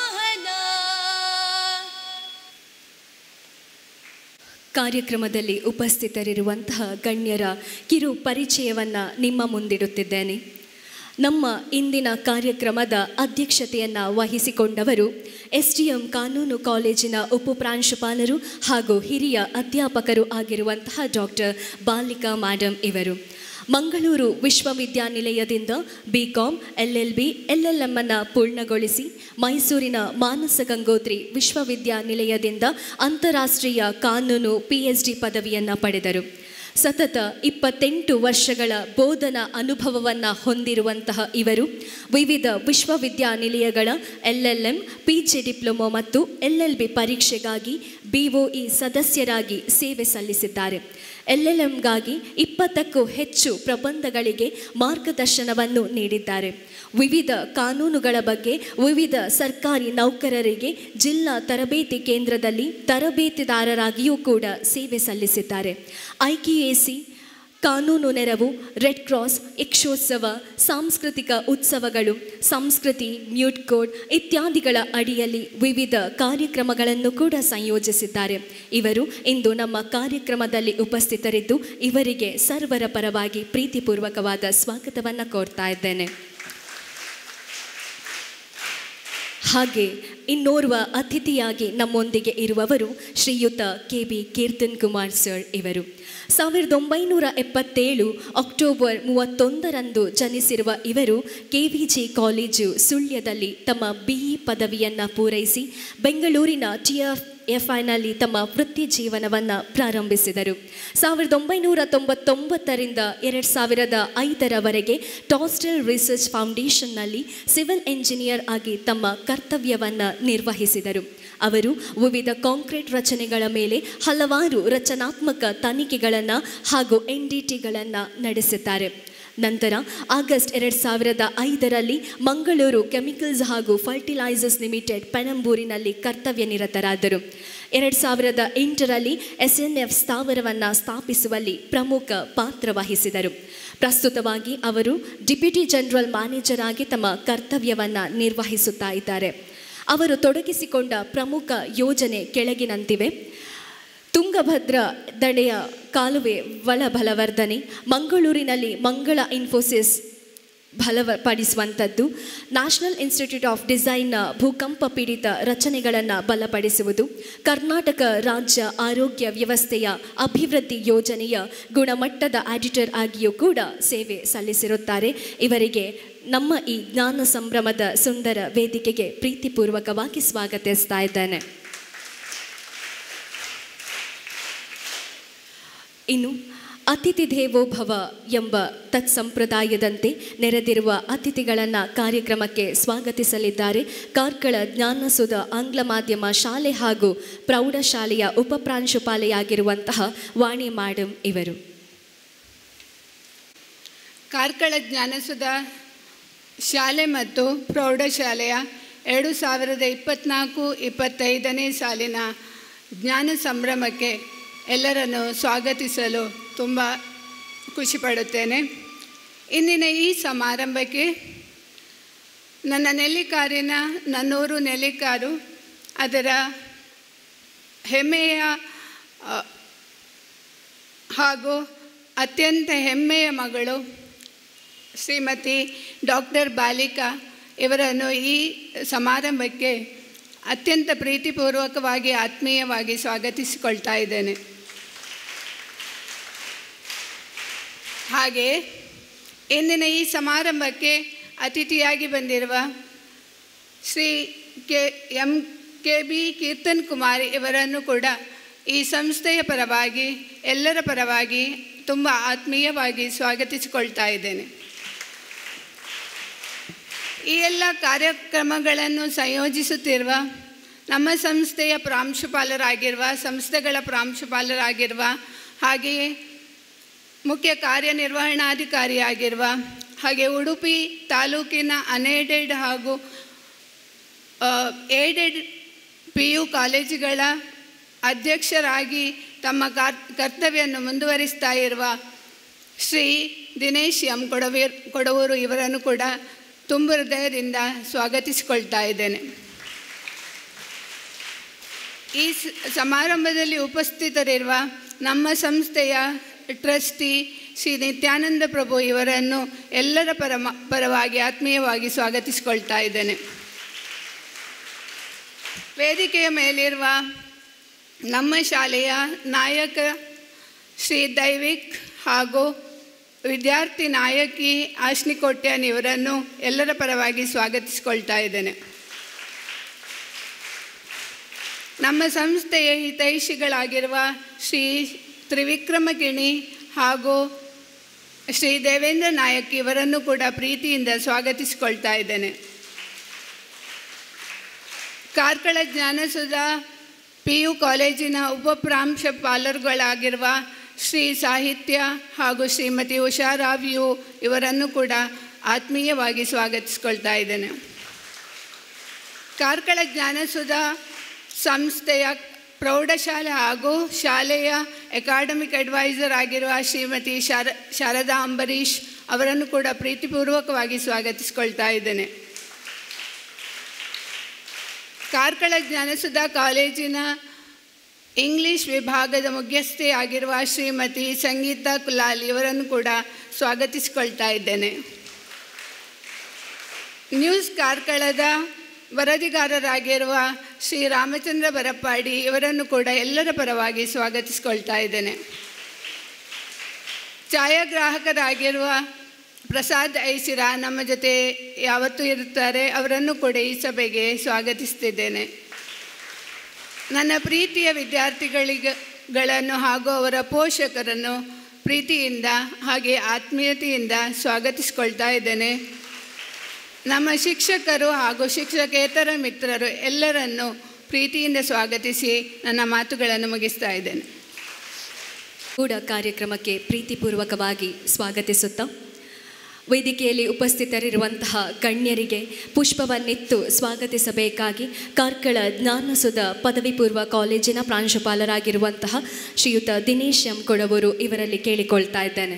ಕಾರ್ಯಕ್ರಮದಲ್ಲಿ ಉಪಸ್ಥಿತರಿರುವಂತಹ ಗಣ್ಯರ ಕಿರು ಪರಿಚಯವನ್ನು ನಿಮ್ಮ ಮುಂದಿಡುತ್ತಿದ್ದೇನೆ ನಮ್ಮ ಇಂದಿನ ಕಾರ್ಯಕ್ರಮದ ಅಧ್ಯಕ್ಷತೆಯನ್ನು ವಹಿಸಿಕೊಂಡವರು ಎಸ್ ಡಿ ಎಂ ಕಾನೂನು ಕಾಲೇಜಿನ ಉಪಪ್ರಾಂಶುಪಾಲರು ಹಾಗೂ ಹಿರಿಯ ಅಧ್ಯಾಪಕರು ಆಗಿರುವಂತಹ ಡಾಕ್ಟರ್ ಬಾಲಿಕಾ ಮೇಡಮ್ ಇವರು ಮಂಗಳೂರು ವಿಶ್ವವಿದ್ಯಾನಿಲಯದಿಂದ B com L L B L L M ಅನ್ನು ಪೂರ್ಣಗೊಳಿಸಿ ಮೈಸೂರಿನ ಮಾನಸ ಗಂಗೋತ್ರಿ ವಿಶ್ವವಿದ್ಯಾನಿಲಯದಿಂದ ಅಂತಾರಾಷ್ಟ್ರೀಯ ಕಾನೂನು ಪಿ ಎಚ್ ಡಿ ಪದವಿಯನ್ನು ಪಡೆದರು ಸತತ ಇಪ್ಪತ್ತೆಂಟು ವರ್ಷಗಳ ಬೋಧನಾ ಅನುಭವವನ್ನು ಹೊಂದಿರುವಂತಹ ಇವರು ವಿವಿಧ ವಿಶ್ವವಿದ್ಯಾನಿಲಯಗಳ L L M P G diploma ಮತ್ತು ಎಲ್ ಎಲ್ ಬಿ ಪರೀಕ್ಷೆಗಾಗಿ ಬಿಒಇ ಸದಸ್ಯರಾಗಿ ಸೇವೆ ಸಲ್ಲಿಸಿದ್ದಾರೆ ಎಲ್ ಎಲ್ ಎಂಗಾಗಿ ಇಪ್ಪತ್ತಕ್ಕೂ ಹೆಚ್ಚು ಪ್ರಬಂಧಗಳಿಗೆ ಮಾರ್ಗದರ್ಶನವನ್ನು ನೀಡಿದ್ದಾರೆ ವಿವಿಧ ಕಾನೂನುಗಳ ಬಗ್ಗೆ ವಿವಿಧ ಸರ್ಕಾರಿ ನೌಕರರಿಗೆ ಜಿಲ್ಲಾ ತರಬೇತಿ ಕೇಂದ್ರದಲ್ಲಿ ತರಬೇತಿದಾರರಾಗಿಯೂ ಕೂಡ ಸೇವೆ ಸಲ್ಲಿಸಿದ್ದಾರೆ ಐಕಿಎಸಿ ಕಾನೂನು ನೆರವು ರೆಡ್ ಕ್ರಾಸ್ ಯಕ್ಷೋತ್ಸವ ಸಾಂಸ್ಕೃತಿಕ ಉತ್ಸವಗಳು ಸಂಸ್ಕೃತಿ ಮ್ಯೂಟ್ ಕೋಡ್ ಇತ್ಯಾದಿಗಳ ಅಡಿಯಲ್ಲಿ ವಿವಿಧ ಕಾರ್ಯಕ್ರಮಗಳನ್ನು ಕೂಡ ಸಂಯೋಜಿಸಿದ್ದಾರೆ ಇವರು ಇಂದು ನಮ್ಮ ಕಾರ್ಯಕ್ರಮದಲ್ಲಿ ಉಪಸ್ಥಿತರಿದ್ದು ಇವರಿಗೆ ಸರ್ವರ ಪರವಾಗಿ ಪ್ರೀತಿಪೂರ್ವಕವಾದ ಸ್ವಾಗತವನ್ನು ಕೋರ್ತಾ ಇದ್ದೇನೆ ಹಾಗೆ ಇನ್ನೋರ್ವ ಅತಿಥಿಯಾಗಿ ನಮ್ಮೊಂದಿಗೆ ಇರುವವರು Shriyuta K B Keertan Kumar sir ಇವರು ಸಾವಿರದ ಒಂಬೈನೂರ ಎಪ್ಪತ್ತೇಳು ಅಕ್ಟೋಬರ್ ಮೂವತ್ತೊಂದರಂದು ಜನಿಸಿರುವ ಇವರು ಕೆ ವಿ ಜಿ ಕಾಲೇಜು ಸುಳ್ಯದಲ್ಲಿ ತಮ್ಮ ಬಿ ಇ ಪದವಿಯನ್ನು ಪೂರೈಸಿ ಬೆಂಗಳೂರಿನ ಟಿ ಎಫ್ ಎಫ್ ಐನಲ್ಲಿ ತಮ್ಮ ವೃತ್ತಿ ಜೀವನವನ್ನು ಪ್ರಾರಂಭಿಸಿದರು ಸಾವಿರದ ಒಂಬೈನೂರ ತೊಂಬತ್ತೊಂಬತ್ತರಿಂದ ಎರಡು ಸಾವಿರದ ಐದರವರೆಗೆ ಟಾಸ್ಟಲ್ ರಿಸರ್ಚ್ ಫೌಂಡೇಶನ್ನಲ್ಲಿ ಸಿವಿಲ್ ಎಂಜಿನಿಯರ್ ಆಗಿ ತಮ್ಮ ಕರ್ತವ್ಯವನ್ನು ನಿರ್ವಹಿಸಿದರು ಅವರು ವಿವಿಧ ಕಾಂಕ್ರೀಟ್ ರಚನೆಗಳ ಮೇಲೆ ಹಲವಾರು ರಚನಾತ್ಮಕ ತನಿಖೆಗಳನ್ನು ಹಾಗೂ ಎನ್ ಡಿ ಟಿಗಳನ್ನು ನಡೆಸಿದ್ದಾರೆ ನಂತರ ಆಗಸ್ಟ್ ಎರಡು ಸಾವಿರದ ಐದರಲ್ಲಿ ಮಂಗಳೂರು ಕೆಮಿಕಲ್ಸ್ ಹಾಗೂ ಫರ್ಟಿಲೈಸರ್ಸ್ ಲಿಮಿಟೆಡ್ ಪೆನಂಬೂರಿನಲ್ಲಿ ಕರ್ತವ್ಯ ನಿರತರಾದರು ಎರಡು ಸಾವಿರದ ಎಂಟರಲ್ಲಿ ಎಸ್ ಎನ್ ಎಫ್ ಸ್ಥಾವರವನ್ನು ಸ್ಥಾಪಿಸುವಲ್ಲಿ ಪ್ರಮುಖ ಪಾತ್ರ ವಹಿಸಿದರು ಪ್ರಸ್ತುತವಾಗಿ ಅವರು ಡಿಪ್ಯೂಟಿ ಜನರಲ್ ಮ್ಯಾನೇಜರ್ ಆಗಿ ತಮ್ಮ ಕರ್ತವ್ಯವನ್ನು ನಿರ್ವಹಿಸುತ್ತಾ ಇದ್ದಾರೆ ಅವರು ತೊಡಗಿಸಿಕೊಂಡ ಪ್ರಮುಖ ಯೋಜನೆ ಕೆಳಗಿನಂತಿವೆ ತುಂಗಭದ್ರ ದಡೆಯ ಕಾಲುವೆ ಒಳ ಬಲವರ್ಧನೆ ಮಂಗಳೂರಿನಲ್ಲಿ ಮಂಗಳ ಇನ್ಫೋಸಿಸ್ ಬಲಪಡಿಸುವಂಥದ್ದು ನ್ಯಾಷನಲ್ ಇನ್ಸ್ಟಿಟ್ಯೂಟ್ ಆಫ್ ಡಿಸೈನ್ನ ಭೂಕಂಪ ಪೀಡಿತ ರಚನೆಗಳನ್ನು ಬಲಪಡಿಸುವುದು ಕರ್ನಾಟಕ ರಾಜ್ಯ ಆರೋಗ್ಯ ವ್ಯವಸ್ಥೆಯ ಅಭಿವೃದ್ಧಿ ಯೋಜನೆಯ ಗುಣಮಟ್ಟದ ಆಡಿಟರ್ ಆಗಿಯೂ ಕೂಡ ಸೇವೆ ಸಲ್ಲಿಸಿರುತ್ತಾರೆ ಇವರಿಗೆ ನಮ್ಮ ಈ ಜ್ಞಾನ ಸಂಭ್ರಮದ ಸುಂದರ ವೇದಿಕೆಗೆ ಪ್ರೀತಿಪೂರ್ವಕವಾಗಿ ಸ್ವಾಗತಿಸ್ತಾ ಇದ್ದೇನೆ ಇನ್ನು ಅತಿಥಿ ದೇವೋ ಭವ ಎಂಬ ತತ್ಸಂಪ್ರದಾಯದಂತೆ ನೆರೆದಿರುವ ಅತಿಥಿಗಳನ್ನು ಕಾರ್ಯಕ್ರಮಕ್ಕೆ ಸ್ವಾಗತಿಸಲಿದ್ದಾರೆ ಕಾರ್ಕಳ ಜ್ಞಾನಸುಧ ಆಂಗ್ಲ ಮಾಧ್ಯಮ ಶಾಲೆ ಹಾಗೂ ಪ್ರೌಢಶಾಲೆಯ ಉಪಪ್ರಾಂಶುಪಾಲೆಯಾಗಿರುವಂತಹ ವಾಣಿ ಮೇಡಮ್ ಇವರು ಕಾರ್ಕಳ ಜ್ಞಾನಸುಧ ಶಾಲೆ ಮತ್ತು ಪ್ರೌಢಶಾಲೆಯ ಎರಡು ಸಾವಿರದ ಇಪ್ಪತ್ತ್ನಾಲ್ಕು ಇಪ್ಪತ್ತೈದನೇ ಸಾಲಿನ ಜ್ಞಾನ ಸಂಭ್ರಮಕ್ಕೆ ಎಲ್ಲರನ್ನು ಸ್ವಾಗತಿಸಲು ತುಂಬ ಖುಷಿಪಡುತ್ತೇನೆ ಇಂದಿನ ಈ ಸಮಾರಂಭಕ್ಕೆ ನನ್ನ ನೆಲ್ಲಿಕಾರಿನ ನನ್ನೂರು ನೆಲ್ಲಿಕಾರು ಅದರ ಹೆಮ್ಮೆಯ ಆ, ಹಾಗೂ ಅತ್ಯಂತ ಹೆಮ್ಮೆಯ ಮಗಳು ಶ್ರೀಮತಿ ಡಾಕ್ಟರ್ ಬಾಲಿಕಾ ಇವರನ್ನು ಈ ಸಮಾರಂಭಕ್ಕೆ ಅತ್ಯಂತ ಪ್ರೀತಿಪೂರ್ವಕವಾಗಿ ಆತ್ಮೀಯವಾಗಿ ಸ್ವಾಗತಿಸಿಕೊಳ್ತಾ ಇದ್ದೇನೆ ಹಾಗೆ ಇಂದಿನ ಈ ಸಮಾರಂಭಕ್ಕೆ ಅತಿಥಿಯಾಗಿ ಬಂದಿರುವ Shri K M K B Keertan Kumar ಇವರನ್ನು ಕೂಡ ಈ ಸಂಸ್ಥೆಯ ಪರವಾಗಿ ಎಲ್ಲರ ಪರವಾಗಿ ತುಂಬ ಆತ್ಮೀಯವಾಗಿ ಸ್ವಾಗತಿಸಿಕೊಳ್ತಾ ಇದ್ದೇನೆ ಈ ಎಲ್ಲ ಕಾರ್ಯಕ್ರಮಗಳನ್ನು ಸಂಯೋಜಿಸುತ್ತಿರುವ ನಮ್ಮ ಸಂಸ್ಥೆಯ ಪ್ರಾಂಶುಪಾಲರಾಗಿರುವ ಸಂಸ್ಥೆಗಳ ಪ್ರಾಂಶುಪಾಲರಾಗಿರುವ ಹಾಗೆಯೇ ಮುಖ್ಯ ಕಾರ್ಯನಿರ್ವಹಣಾಧಿಕಾರಿಯಾಗಿರುವ ಹಾಗೆ ಉಡುಪಿ ತಾಲೂಕಿನ ಅನ್ಏಡೆಡ್ ಹಾಗೂ ಏಡೆಡ್ ಪಿ ಯು ಕಾಲೇಜುಗಳ ಅಧ್ಯಕ್ಷರಾಗಿ ತಮ್ಮ ಕಾರ್ ಕರ್ತವ್ಯವನ್ನು ಮುಂದುವರಿಸ್ತಾ ಇರುವ ಶ್ರೀ ದಿನೇಶ್ ಎಂ ಕೊಡವೀರ್ ಕೊಡವೂರು ಇವರನ್ನು ಕೂಡ ತುಂಬ ಹೃದಯದಿಂದ ಸ್ವಾಗತಿಸಿಕೊಳ್ತಾ ಇದ್ದೇನೆ ಈ ಸ- ಸಮಾರಂಭದಲ್ಲಿ ಉಪಸ್ಥಿತರಿರುವ ನಮ್ಮ ಸಂಸ್ಥೆಯ ಟ್ರಸ್ಟಿ ಶ್ರೀ ನಿತ್ಯಾನಂದ ಪ್ರಭು ಇವರನ್ನು ಎಲ್ಲರ ಪರಮ ಪರವಾಗಿ ಆತ್ಮೀಯವಾಗಿ ಸ್ವಾಗತಿಸಿಕೊಳ್ತಾ ಇದ್ದೇನೆ ವೇದಿಕೆಯ ಮೇಲಿರುವ ನಮ್ಮ ಶಾಲೆಯ ನಾಯಕ ಶ್ರೀ ದೈವಿಕ್ ಹಾಗೂ ವಿದ್ಯಾರ್ಥಿ ನಾಯಕಿ ಆಶ್ನಿ ಕೊಟ್ಯಾನ್ ಇವರನ್ನು ಎಲ್ಲರ ಪರವಾಗಿ ಸ್ವಾಗತಿಸಿಕೊಳ್ತಾ ಇದ್ದೇನೆ ನಮ್ಮ ಸಂಸ್ಥೆಯ ಹಿತೈಷಿಗಳಾಗಿರುವ ಶ್ರೀ ತ್ರಿವಿಕ್ರಮ ಗಿಣಿ ಹಾಗೂ ಶ್ರೀ ದೇವೇಂದ್ರ ನಾಯಕ್ ಇವರನ್ನು ಕೂಡ ಪ್ರೀತಿಯಿಂದ ಸ್ವಾಗತಿಸಿಕೊಳ್ತಾ ಇದ್ದೇನೆ ಕಾರ್ಕಳ ಜ್ಞಾನಸುಧ ಪಿ ಯು ಕಾಲೇಜಿನ ಉಪಪ್ರಾಂಶಪಾಲರುಗಳಾಗಿರುವ ಶ್ರೀ ಸಾಹಿತ್ಯ ಹಾಗೂ ಶ್ರೀಮತಿ ಉಷಾರಾವ್ ಯು ಇವರನ್ನು ಕೂಡ ಆತ್ಮೀಯವಾಗಿ ಸ್ವಾಗತಿಸ್ಕೊಳ್ತಾ ಇದ್ದೇನೆ ಕಾರ್ಕಳ ಜ್ಞಾನಸುಧ ಸಂಸ್ಥೆಯ ಪ್ರೌಢಶಾಲೆ ಹಾಗೂ ಶಾಲೆಯ ಅಕಾಡೆಮಿಕ್ ಅಡ್ವೈಸರ್ ಆಗಿರುವ ಶ್ರೀಮತಿ ಶಾರ ಶಾರದಾ ಅಂಬರೀಷ್ ಅವರನ್ನು ಕೂಡ ಪ್ರೀತಿಪೂರ್ವಕವಾಗಿ ಸ್ವಾಗತಿಸ್ಕೊಳ್ತಾ ಇದ್ದೇನೆ ಕಾರ್ಕಳ ಜ್ಞಾನಸುಧ ಕಾಲೇಜಿನ ಇಂಗ್ಲಿಷ್ ವಿಭಾಗದ ಮುಖ್ಯಸ್ಥೆಯಾಗಿರುವ ಶ್ರೀಮತಿ ಸಂಗೀತಾ ಕುಲಾಲ್ ಇವರನ್ನು ಕೂಡ ಸ್ವಾಗತಿಸಿಕೊಳ್ತಾ ಇದ್ದೇನೆ ನ್ಯೂಸ್ ಕಾರ್ಕಳದ ವರದಿಗಾರರಾಗಿರುವ ಶ್ರೀ ರಾಮಚಂದ್ರ ಬರಪ್ಪಾಡಿ ಇವರನ್ನು ಕೂಡ ಎಲ್ಲರ ಪರವಾಗಿ ಸ್ವಾಗತಿಸಿಕೊಳ್ತಾ ಇದ್ದೇನೆ ಛಾಯಾಗ್ರಾಹಕರಾಗಿರುವ ಪ್ರಸಾದ್ ಐಸಿರಾ ನಮ್ಮ ಜೊತೆ ಯಾವತ್ತೂ ಇರುತ್ತಾರೆ ಅವರನ್ನು ಕೂಡ ಈ ಸಭೆಗೆ ಸ್ವಾಗತಿಸ್ತಿದ್ದೇನೆ ನನ್ನ ಪ್ರೀತಿಯ ವಿದ್ಯಾರ್ಥಿಗಳಿಗೆ ಗಳನ್ನು ಹಾಗೂ ಅವರ ಪೋಷಕರನ್ನು ಪ್ರೀತಿಯಿಂದ ಹಾಗೆ ಆತ್ಮೀಯತೆಯಿಂದ ಸ್ವಾಗತಿಸ್ಕೊಳ್ತಾ ಇದ್ದೇನೆ ನಮ್ಮ ಶಿಕ್ಷಕರು ಹಾಗೂ ಶಿಕ್ಷಕೇತರ ಮಿತ್ರರು ಎಲ್ಲರನ್ನು ಪ್ರೀತಿಯಿಂದ ಸ್ವಾಗತಿಸಿ ನನ್ನ ಮಾತುಗಳನ್ನು ಮುಗಿಸ್ತಾ ಇದ್ದೇನೆ ಕೂಡ ಕಾರ್ಯಕ್ರಮಕ್ಕೆ ಪ್ರೀತಿಪೂರ್ವಕವಾಗಿ ಸ್ವಾಗತಿಸುತ್ತಾ ವೇದಿಕೆಯಲ್ಲಿ ಉಪಸ್ಥಿತರಿರುವಂತಹ ಗಣ್ಯರಿಗೆ ಪುಷ್ಪವನ್ನಿತ್ತು ಸ್ವಾಗತಿಸಬೇಕಾಗಿ ಕಾರ್ಕಳ ಜ್ಞಾನಸುಧ ಪದವಿ ಪೂರ್ವ ಕಾಲೇಜಿನ ಪ್ರಾಂಶುಪಾಲರಾಗಿರುವಂತಹ ಶ್ರೀಯುತ ದಿನೇಶ್ ಎಂ ಕೊಡವರು ಇವರಲ್ಲಿ ಕೇಳಿಕೊಳ್ತಾ ಇದ್ದೇನೆ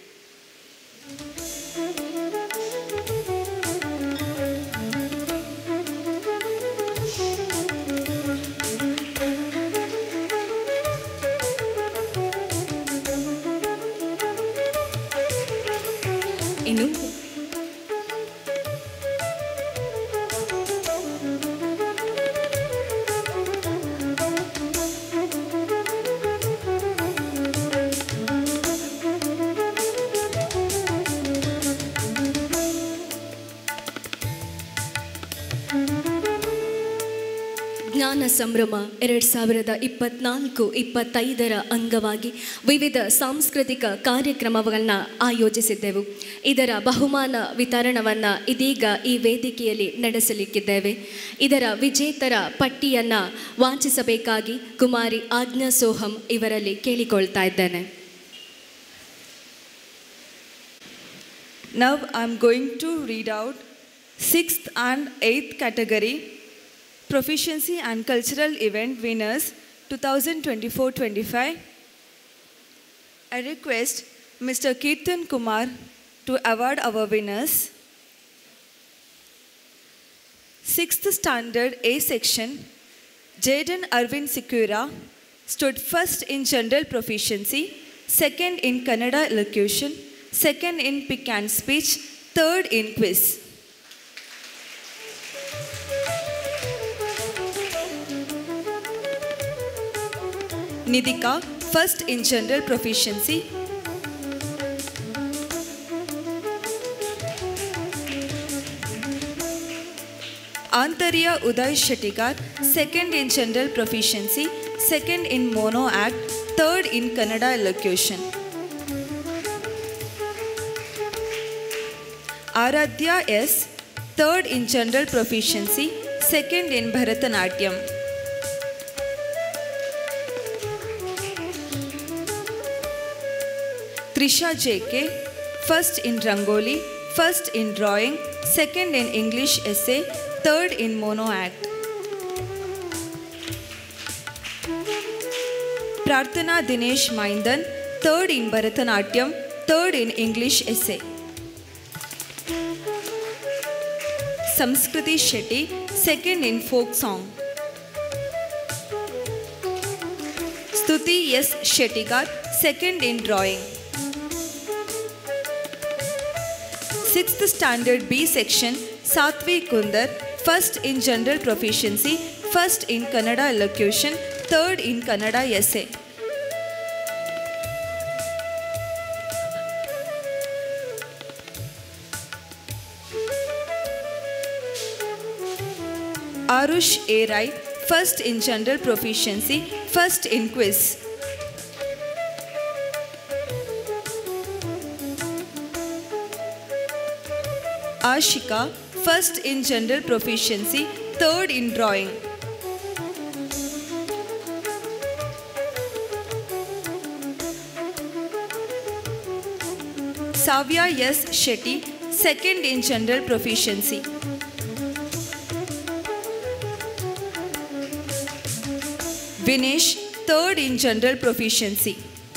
ಇನ್ನು ಜ್ಞಾನ ಸಂಭ್ರಮ ಎರಡು ಸಾವಿರದ ಇಪ್ಪತ್ನಾಲ್ಕು ಇಪ್ಪತ್ತೈದರ ಅಂಗವಾಗಿ ವಿವಿಧ ಸಾಂಸ್ಕೃತಿಕ ಕಾರ್ಯಕ್ರಮಗಳನ್ನು ಆಯೋಜಿಸಿದ್ದೆವು ಇದರ ಬಹುಮಾನ ವಿತರಣವನ್ನು ಇದೀಗ ಈ ವೇದಿಕೆಯಲ್ಲಿ ನಡೆಸಲಿಕ್ಕಿದ್ದೇವೆ ಇದರ ವಿಜೇತರ ಪಟ್ಟಿಯನ್ನು ವಾಚಿಸಬೇಕಾಗಿ ಕುಮಾರಿ ಆಜ್ಞಾ ಸೋಹಂ ಇವರಲ್ಲಿ ಕೇಳಿಕೊಳ್ತಾ ಇದ್ದೇನೆ Now I'm going to read out sixth and eighth category proficiency and cultural event winners 2024-25. I request Mr. Kirtan Kumar to award our winners. Sixth standard A section, Jaden Arvind Sikura stood first in general proficiency, second in Kannada elocution, second in pick and speech, third in quiz. Nidika, first in general proficiency. Antarya Uday Shettigar, second in general proficiency, second in mono act, third in Kannada elocution. Aradhya S, third in general proficiency, second in Bharatanatyam. Trisha JK, first in Rangoli, first in drawing, second in English essay, third in mono act. Prarthana Dinesh Maindan, third in Bharatanatyam, third in English essay. Samskriti Shetty, second in folk song. Stuti S. Shettigar, second in drawing. Sixth standard B section, Satvi Kundar, first in general proficiency, first in Kannada elocution, third in Kannada essay. Arush A. Rai, first in general proficiency, first in quiz. Ashika, first in general proficiency, third in drawing. Savya S. Shetty, second in general proficiency. Vinesh, third in general proficiency.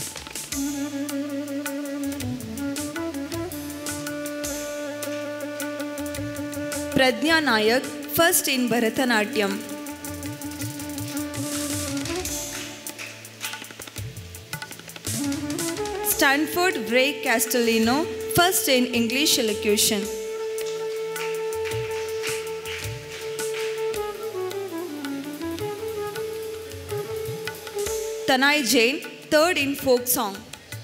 Pradnya Nayak, first in Bharatanatyam. Stanford Bray Castellino, first in English elocution. Tanai Jain, third in folk song.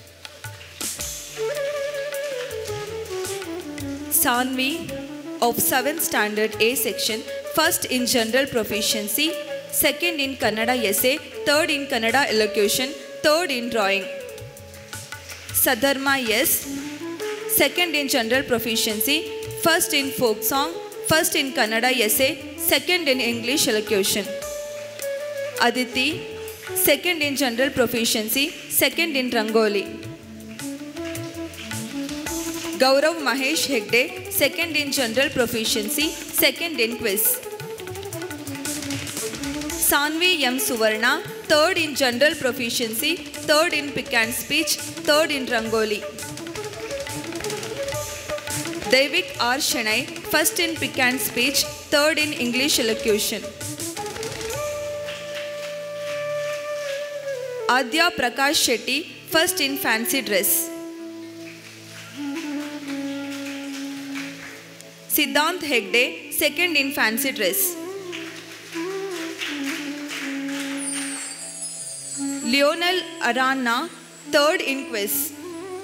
Sanvi of 7th standard A section, first in general proficiency, second in Kannada essay, third in Kannada elocution, third in drawing. Sadharma yes, second in general proficiency, first in folk song, first in Kannada essay, second in English elocution. Aditi, second in general proficiency, second in Rangoli. Gaurav Mahesh Hegde, second in general proficiency, second in quiz. Sanvi M. Suvarna, third in general proficiency, third in pick and speech, third in Rangoli. Devik R. Shanai, first in pick and speech, third in English elocution. Adya Prakash Shetty, first in fancy dress. Siddhant Hegde, second in fancy dress. Lionel Arana, third in quiz.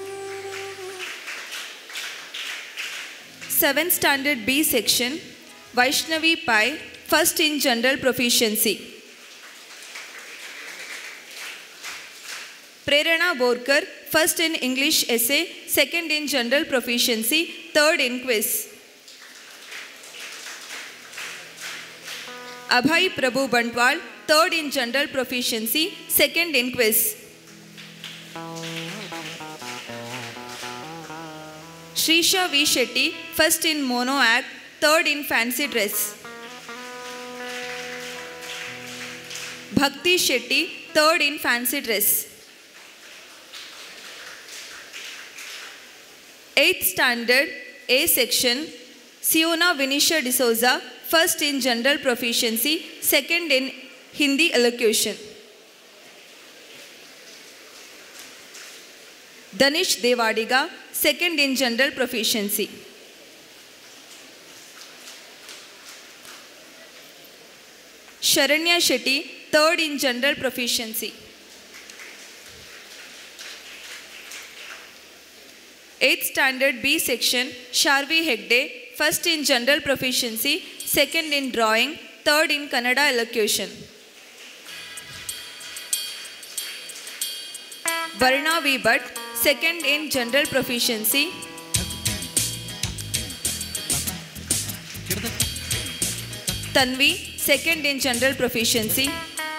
7th standard B section, Vaishnavi Pai, first in general proficiency. Prerana Borkar, first in English essay, second in general proficiency, third in quiz. Abhay Prabhu Bantwal, third in general proficiency, second in quiz. Shrisha V. Shetty, first in mono act, third in fancy dress. Bhakti Shetty, third in fancy dress. 8th standard A section, Siona Vinisha D'Souza, first in general proficiency, second in Hindi elocution. Danish Devadiga, second in general proficiency. Sharanya Shetty, third in general proficiency. Eighth standard B section, Sharvi Hegde, first in general proficiency, second in drawing, third in Kannada elocution. Varna V. Bhatt, second in general proficiency. Tanvi, second in general proficiency.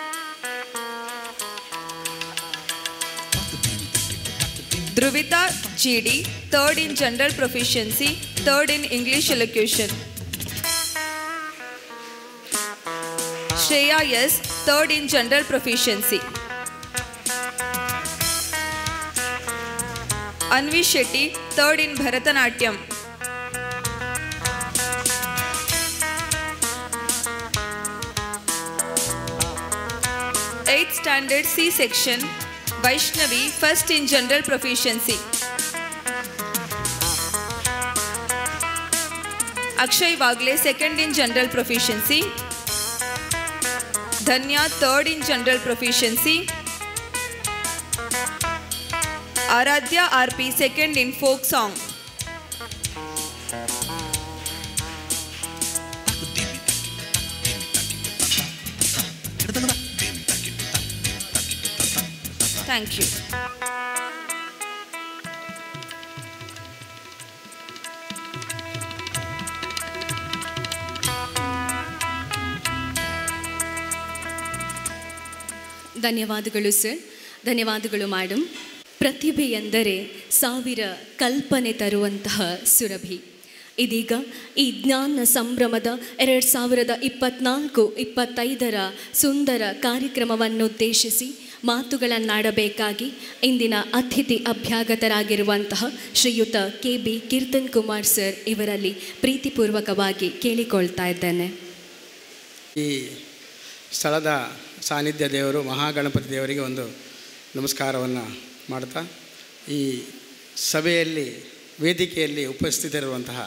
Dhruvita GD, third in general proficiency, third in English elocution. Shreya S, third in general proficiency. Anvi Shetty, third in Bharatanatyam. Eighth standard C section, Vaishnavi, first in general proficiency. Akshay Wagle, second in general proficiency. Dhanya, third in general proficiency. Aradhya RP, second in folk song. Thank you. ಧನ್ಯವಾದಗಳು sir ಧನ್ಯವಾದಗಳು madam ಪ್ರತಿಭೆ ಎಂದರೆ ಸಾವಿರ ಕಲ್ಪನೆ ತರುವಂತಹ ಸುರಭಿ ಇದೀಗ ಈ ಜ್ಞಾನ ಸಂಭ್ರಮದ ಎರಡು ಸಾವಿರದ ಇಪ್ಪತ್ನಾಲ್ಕು ಇಪ್ಪತ್ತೈದರ ಸುಂದರ ಕಾರ್ಯಕ್ರಮವನ್ನುದ್ದೇಶಿಸಿ ಮಾತುಗಳನ್ನಾಡಬೇಕಾಗಿ ಇಂದಿನ ಅತಿಥಿ ಅಭ್ಯಾಗತರಾಗಿರುವಂತಹ Shriyuta K B Keertan Kumar sir ಇವರಲ್ಲಿ ಪ್ರೀತಿಪೂರ್ವಕವಾಗಿ ಕೇಳಿಕೊಳ್ತಾ ಇದ್ದೇನೆ ಈ ಸ್ಥಳದ ಸಾನ್ನಿಧ್ಯ ದೇವರು ಮಹಾಗಣಪತಿ ದೇವರಿಗೆ ಒಂದು ನಮಸ್ಕಾರವನ್ನು ಮಾಡ್ತಾ ಈ ಸಭೆಯಲ್ಲಿ ವೇದಿಕೆಯಲ್ಲಿ ಉಪಸ್ಥಿತರಿರುವಂತಹ